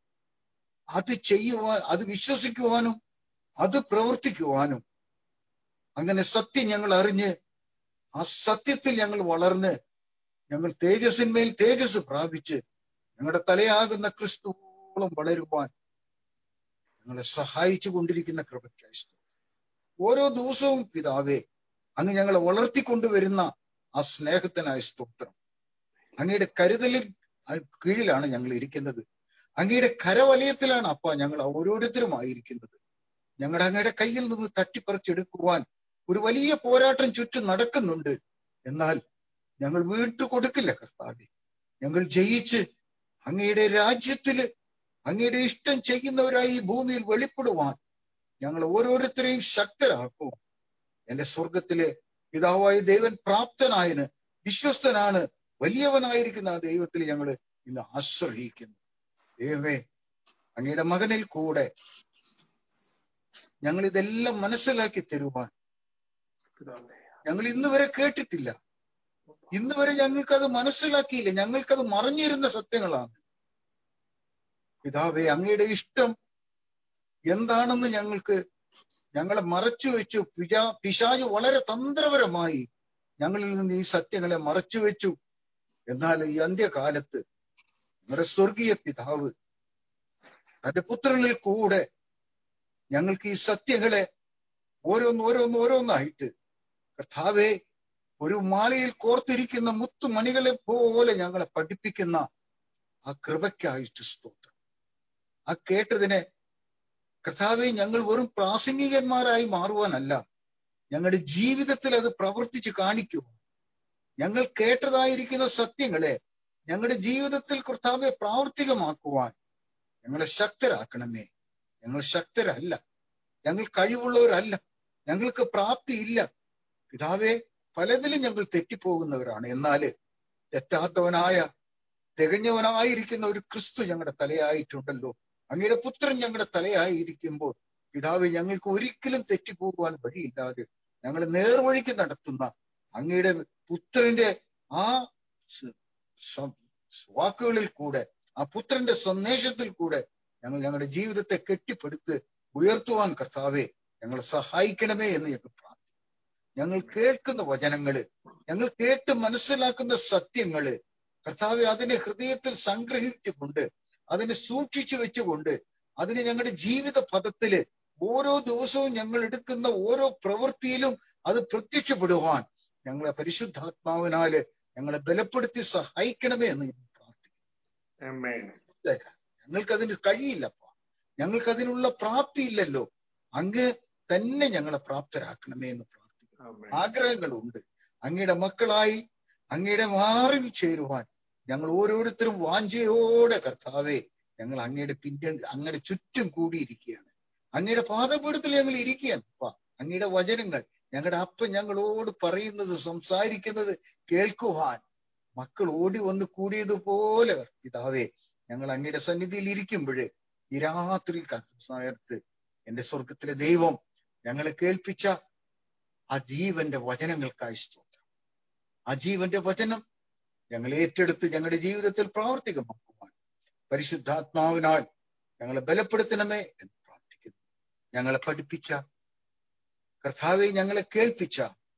അത് ചെയ്യുവാൻ അത് വിശ്വസിക്കുവാനും അത് പ്രവർത്തിക്കുവാനും അങ്ങനെ സത്യം ഞങ്ങൾ അറിഞ്ഞ് ആ സത്യത്തിൽ ഞങ്ങൾ വളർന്ന് ഞങ്ങൾ തേജസ്സിന്മേൽ തേജസ് പ്രാപിച്ച് ഞങ്ങളുടെ തലയാകുന്ന ക്രിസ്തുവോളം വളരുവാൻ ഞങ്ങളെ സഹായിച്ചു കൊണ്ടിരിക്കുന്ന കൃപയ്ക്കായി സ്തോത്രം. ഓരോ ദിവസവും പിതാവേ അങ്ങ് ഞങ്ങളെ വളർത്തിക്കൊണ്ടുവരുന്ന ആ സ്നേഹത്തിനായ സ്തോത്രം അങ്ങയുടെ കരുതലിൽ കീഴിലാണ് ഞങ്ങൾ ഇരിക്കുന്നത് അങ്ങയുടെ കരവലയത്തിലാണ് അപ്പ ഞങ്ങൾ ഓരോരുത്തരും ആയിരിക്കുന്നത് ഞങ്ങളുടെ അങ്ങയുടെ കയ്യിൽ നിന്ന് തട്ടിപ്പറിച്ചെടുക്കുവാൻ ഒരു വലിയ പോരാട്ടം ചുറ്റും നടക്കുന്നുണ്ട് എന്നാൽ ഞങ്ങൾ വീട്ടു കൊടുക്കില്ല കർത്താവെ ഞങ്ങൾ ജയിച്ച് അങ്ങയുടെ രാജ്യത്തില് അങ്ങയുടെ ഇഷ്ടം ചെയ്യുന്നവരായി ഈ ഭൂമിയിൽ വെളിപ്പെടുവാൻ ഞങ്ങൾ ഓരോരുത്തരെയും ശക്തരാക്കും എന്റെ സ്വർഗത്തിലെ പിതാവായ ദൈവൻ പ്രാപ്തനായന് വിശ്വസ്തനാണ് വലിയവനായിരിക്കുന്ന ആ ദൈവത്തിൽ ഞങ്ങൾ ഇന്ന് ആശ്രയിക്കുന്നു ദൈവമേ അങ്ങയുടെ മകനിൽ കൂടെ ഞങ്ങൾ ഇതെല്ലാം മനസ്സിലാക്കി തരുവാൻ ഞങ്ങൾ ഇന്ന് വരെ കേട്ടിട്ടില്ല ഇന്ന് വരെ ഞങ്ങൾക്കത് മനസ്സിലാക്കിയില്ല ഞങ്ങൾക്കത് മറഞ്ഞിരുന്ന സത്യങ്ങളാണ് പിതാവേ അങ്ങയുടെ ഇഷ്ടം എന്താണെന്ന് ഞങ്ങൾക്ക് ഞങ്ങളെ മറച്ചു വെച്ചു പിശാ പിശാജ് വളരെ തന്ത്രപരമായി ഞങ്ങളിൽ നിന്ന് ഈ സത്യങ്ങളെ മറച്ചു വെച്ചു എന്നാൽ ഈ അന്ത്യകാലത്ത് നമ്മുടെ സ്വർഗീയ പിതാവ് തന്റെ പുത്രനിൽ കൂടെ ഞങ്ങൾക്ക് ഈ സത്യങ്ങളെ ഓരോന്ന് ഓരോന്ന് ഓരോന്നായിട്ട് കർത്താവെ ഒരു മാലയിൽ കോർത്തിരിക്കുന്ന മുത്തുമണികളെ പോലെ ഞങ്ങളെ പഠിപ്പിക്കുന്ന ആ കൃപയ്ക്കായിട്ട് സ്തോത്രം ആ കേട്ടതിനെ കർത്താവെ ഞങ്ങൾ വെറും പ്രാസംഗികന്മാരായി മാറുവാനല്ല ഞങ്ങളുടെ ജീവിതത്തിൽ അത് പ്രവർത്തിച്ച് കാണിക്കുക ഞങ്ങൾ കേട്ടതായിരിക്കുന്ന സത്യങ്ങളെ ഞങ്ങളുടെ ജീവിതത്തിൽ കർത്താവെ പ്രാവർത്തികമാക്കുവാൻ ഞങ്ങളെ ശക്തരാക്കണമേ ഞങ്ങൾ ശക്തരല്ല ഞങ്ങൾ കഴിവുള്ളവരല്ല ഞങ്ങൾക്ക് പ്രാപ്തിയില്ല പിതാവെ പലതിലും ഞങ്ങൾ തെറ്റിപ്പോകുന്നവരാണ് എന്നാല് തെറ്റാത്തവനായ തികഞ്ഞവനായിരിക്കുന്ന ഒരു ക്രിസ്തു ഞങ്ങളുടെ തലയായിട്ടുണ്ടല്ലോ അങ്ങയുടെ പുത്രൻ ഞങ്ങളുടെ തലയായിരിക്കുമ്പോൾ പിതാവ് ഞങ്ങൾക്ക് ഒരിക്കലും തെറ്റിപ്പോകുവാൻ വഴിയില്ലാതെ ഞങ്ങളെ നേർവഴിക്ക് നടത്തുന്ന അങ്ങയുടെ പുത്രന്റെ ആ സ- സ- വാക്കുകളിൽ കൂടെ ആ പുത്രന്റെ സന്ദേശത്തിൽ കൂടെ ഞങ്ങൾ ഞങ്ങളുടെ ജീവിതത്തെ കെട്ടിപ്പടുത്ത് ഉയർത്തുവാൻ കർത്താവെ ഞങ്ങളെ സഹായിക്കണമേ എന്ന് ഞങ്ങൾ പ്രാർത്ഥിക്കുന്നു ഞങ്ങൾ കേൾക്കുന്ന വചനങ്ങള് ഞങ്ങൾ കേട്ട് മനസ്സിലാക്കുന്ന സത്യങ്ങള് കർത്താവെ അതിനെ ഹൃദയത്തിൽ സംഗ്രഹിച്ചുകൊണ്ട് അതിനെ സൂക്ഷിച്ചു വെച്ചുകൊണ്ട് അതിനെ ഞങ്ങളുടെ ജീവിത പദത്തില് ഓരോ ദിവസവും ഞങ്ങൾ എടുക്കുന്ന ഓരോ പ്രവൃത്തിയിലും അത് പ്രത്യക്ഷപ്പെടുവാൻ ഞങ്ങളെ പരിശുദ്ധാത്മാവിനാല് ഞങ്ങളെ ബലപ്പെടുത്തി സഹായിക്കണമേ എന്ന് ഞാൻ പ്രാർത്ഥിക്കുന്നു Amen. ഞങ്ങൾക്ക് അതിന് കഴിയില്ലപ്പ ഞങ്ങൾക്ക് അതിനുള്ള പ്രാപ്തി ഇല്ലല്ലോ അങ്ങ് തന്നെ ഞങ്ങളെ പ്രാപ്തരാക്കണമേ എന്ന് പ്രാർത്ഥിക്കുന്നു Amen. ആഗ്രഹങ്ങളുണ്ട് അങ്ങയുടെ മക്കളായി അങ്ങയുടെ മാറി ചേരുവാൻ ഞങ്ങൾ ഓരോരുത്തരും വാഞ്ചയോടെ കർത്താവെ ഞങ്ങൾ അങ്ങയുടെ പിന്റെ അങ്ങയുടെ ചുറ്റും കൂടിയിരിക്കുകയാണ് അങ്ങയുടെ പാദപീഠത്തിൽ ഞങ്ങൾ ഇരിക്കുകയാണ് അപ്പ അങ്ങയുടെ വചനങ്ങൾ ഞങ്ങളുടെ അപ്പൻ ഞങ്ങളോട് പറയുന്നത് സംസാരിക്കുന്നത് കേൾക്കുവാൻ മക്കൾ ഓടി വന്ന് കൂടിയതുപോലെ പിതാവേ ഞങ്ങൾ അങ്ങയുടെ സന്നിധിയിൽ ഇരിക്കുമ്പോഴേ ഈ രാത്രി നേരത്ത് എന്റെ സ്വർഗത്തിലെ ദൈവം ഞങ്ങളെ കേൾപ്പിച്ച ആ ജീവന്റെ വചനങ്ങൾക്കായി സ്തോത്രം ആ ജീവന്റെ വചനം ഞങ്ങൾ ഏറ്റെടുത്ത് ഞങ്ങളുടെ ജീവിതത്തിൽ പ്രാവർത്തികമാക്കുവാൻ പരിശുദ്ധാത്മാവിനാൽ ഞങ്ങളെ ബലപ്പെടുത്തണമേ എന്ന് പ്രാർത്ഥിക്കുന്നു ഞങ്ങളെ പഠിപ്പിച്ച കർത്താവെ ഞങ്ങളെ കേൾപ്പിച്ച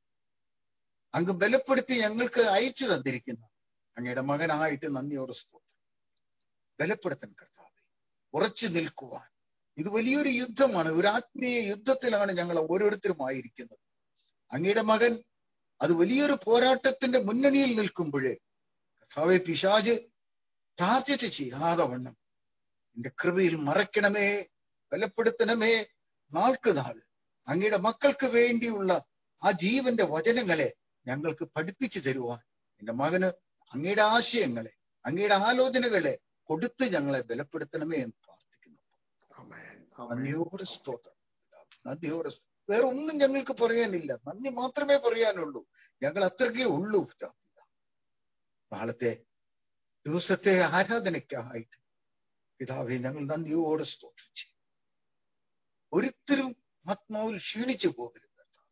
അങ്ങ് ബലപ്പെടുത്തി ഞങ്ങൾക്ക് അയച്ചു തന്നിരിക്കുന്ന അങ്ങയുടെ മകനായിട്ട് നന്ദിയോടെ സ്തോത്രം ബലപ്പെടുത്തണം കർത്താവെ ഉറച്ചു നിൽക്കുവാൻ ഇത് വലിയൊരു യുദ്ധമാണ് ഒരു ആത്മീയ യുദ്ധത്തിലാണ് ഞങ്ങൾ ഓരോരുത്തരും ആയിരിക്കുന്നത് അങ്ങയുടെ മകൻ അത് വലിയൊരു പോരാട്ടത്തിന്റെ മുന്നണിയിൽ നിൽക്കുമ്പോഴേ കർത്താവെ പിശാജ് പ്രാർത്ഥിച്ച് ചെയ്യാതെ വണ്ണം എന്റെ കൃപയിൽ മറയ്ക്കണമേ ബലപ്പെടുത്തണമേ നാൾക്ക് നാൾ അങ്ങയുടെ മക്കൾക്ക് വേണ്ടിയുള്ള ആ ജീവന്റെ വചനങ്ങളെ ഞങ്ങൾക്ക് പഠിപ്പിച്ചു തരുവാൻ എന്റെ മകന് അങ്ങയുടെ ആശയങ്ങളെ അങ്ങയുടെ ആലോചനകളെ കൊടുത്ത് ഞങ്ങളെ ബലപ്പെടുത്തണമേ എന്ന് പ്രാർത്ഥിക്കുന്നു Amen. Amen. നന്ദിയോടെ സ്തോത്രം നന്ദിയോടെ സ്തോത്രം. വേറെ ഒന്നും ഞങ്ങൾക്ക് പറയാനില്ല നന്ദി മാത്രമേ പറയാനുള്ളൂ ഞങ്ങൾ അത്രയ്ക്കേ ഉള്ളൂ പിതാവേ. നാളത്തെ ദിവസത്തെ ആരാധനയ്ക്കായിട്ട് പിതാവെ ഞങ്ങൾ നന്ദിയോടെ സ്തോത്രം ചെയ്യും ഒരിക്കലും ആത്മാവിൽ ക്ഷീണിച്ചു പോകരുത്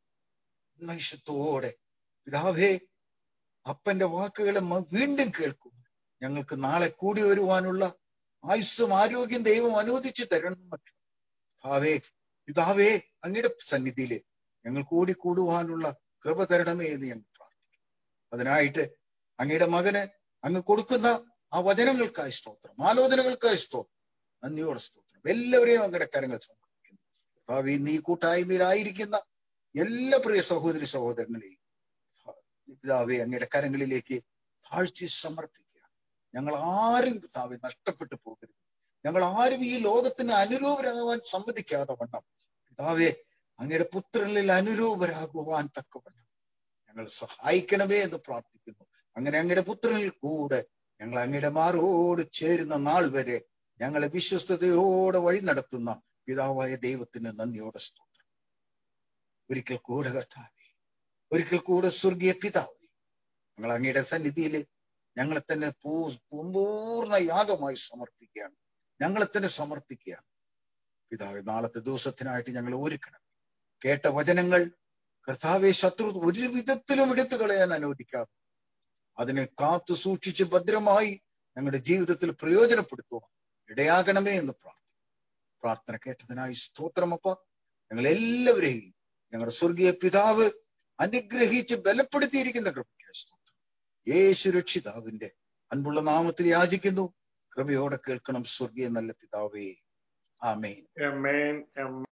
നൈഷത്തോടെ പിതാവേ അപ്പന്റെ വാക്കുകളെ മ- വീണ്ടും കേൾക്കും ഞങ്ങൾക്ക് നാളെ കൂടി വരുവാനുള്ള ആയുസ്സും ആരോഗ്യം ദൈവം അനുവദിച്ചു തരണം ഭാവേ പിതാവേ അങ്ങയുടെ സന്നിധിയില് ഞങ്ങൾ കൂടി കൂടുവാനുള്ള കൃപ തരണമേ എന്ന് ഞങ്ങൾ പ്രാർത്ഥിക്കും അതിനായിട്ട് അങ്ങയുടെ മകന് അങ്ങ് കൊടുക്കുന്ന ആ വചനങ്ങൾക്കായി സ്തോത്രം ആലോചനകൾക്കായി സ്തോത്രം നന്ദിയോടെ സ്തോത്രം എല്ലാവരെയും അങ്ങയുടെ കരങ്ങൾ സമർപ്പിക്കുന്നു ഭാവി നീ കൂട്ടായ്മയിലായിരിക്കുന്ന എല്ലാ പ്രിയ സഹോദരി സഹോദരങ്ങളെയും പിതാവെ അങ്ങയുടെ കരങ്ങളിലേക്ക് താഴ്ച സമർപ്പിക്കുക ഞങ്ങൾ ആരും പിതാവെ നഷ്ടപ്പെട്ടു പോകരുത് ഞങ്ങൾ ആരും ഈ ലോകത്തിന് അനുരൂപരാകുവാൻ സമ്മതിക്കാതെ വണ്ണം പിതാവെ അങ്ങയുടെ പുത്രനിൽ അനുരൂപരാകുവാൻ തക്കവണ്ണം ഞങ്ങൾ സഹായിക്കണമേ എന്ന് പ്രാർത്ഥിക്കുന്നു അങ്ങനെ അങ്ങയുടെ പുത്രനിൽ കൂടെ ഞങ്ങൾ അങ്ങയുടെ മാറോട് ചേരുന്ന നാൾ വരെ ഞങ്ങളെ വിശ്വസ്തയോടെ വഴി നടത്തുന്ന പിതാവായ ദൈവത്തിന് നന്ദിയോടെ സ്തോത്രം ഒരിക്കൽ കൂടെ കർത്താവേ ഒരിക്കൽ കൂടെ സ്വർഗീയ പിതാവേ ഞങ്ങൾ അങ്ങയുടെ സന്നിധിയിൽ ഞങ്ങളെ തന്നെ പൂ- പൂർണ്ണ യാഗമായി സമർപ്പിക്കുകയാണ് ഞങ്ങളെ തന്നെ സമർപ്പിക്കുകയാണ് പിതാവെ നാളത്തെ ദിവസത്തിനായിട്ട് ഞങ്ങൾ ഒരുക്കണം കേട്ട വചനങ്ങൾ കർത്താവെ ശത്രു ഒരു വിധത്തിലും എടുത്തു കളയാൻ അനുവദിക്കാതെ അതിനെ കാത്തു സൂക്ഷിച്ച് ഭദ്രമായി ഞങ്ങളുടെ ജീവിതത്തിൽ പ്രയോജനപ്പെടുത്തുവാൻ ഇടയാകണമേ എന്ന് പ്രാർത്ഥന പ്രാർത്ഥന കേട്ടതിനായി സ്തോത്രമപ്പ ഞങ്ങൾ എല്ലാവരെയും ഞങ്ങളുടെ സ്വർഗീയ പിതാവ് അനുഗ്രഹിച്ച് ബലപ്പെടുത്തിയിരിക്കുന്ന കൃപയ്ക്കായി സ്തോത്രം യേശു രക്ഷിതാവിന്റെ അൻപുള്ള നാമത്തിൽ യാചിക്കുന്നു കൃപയോടെ കേൾക്കണം സ്വർഗീയ നല്ല പിതാവേ ആമേൻ Amen. Amen.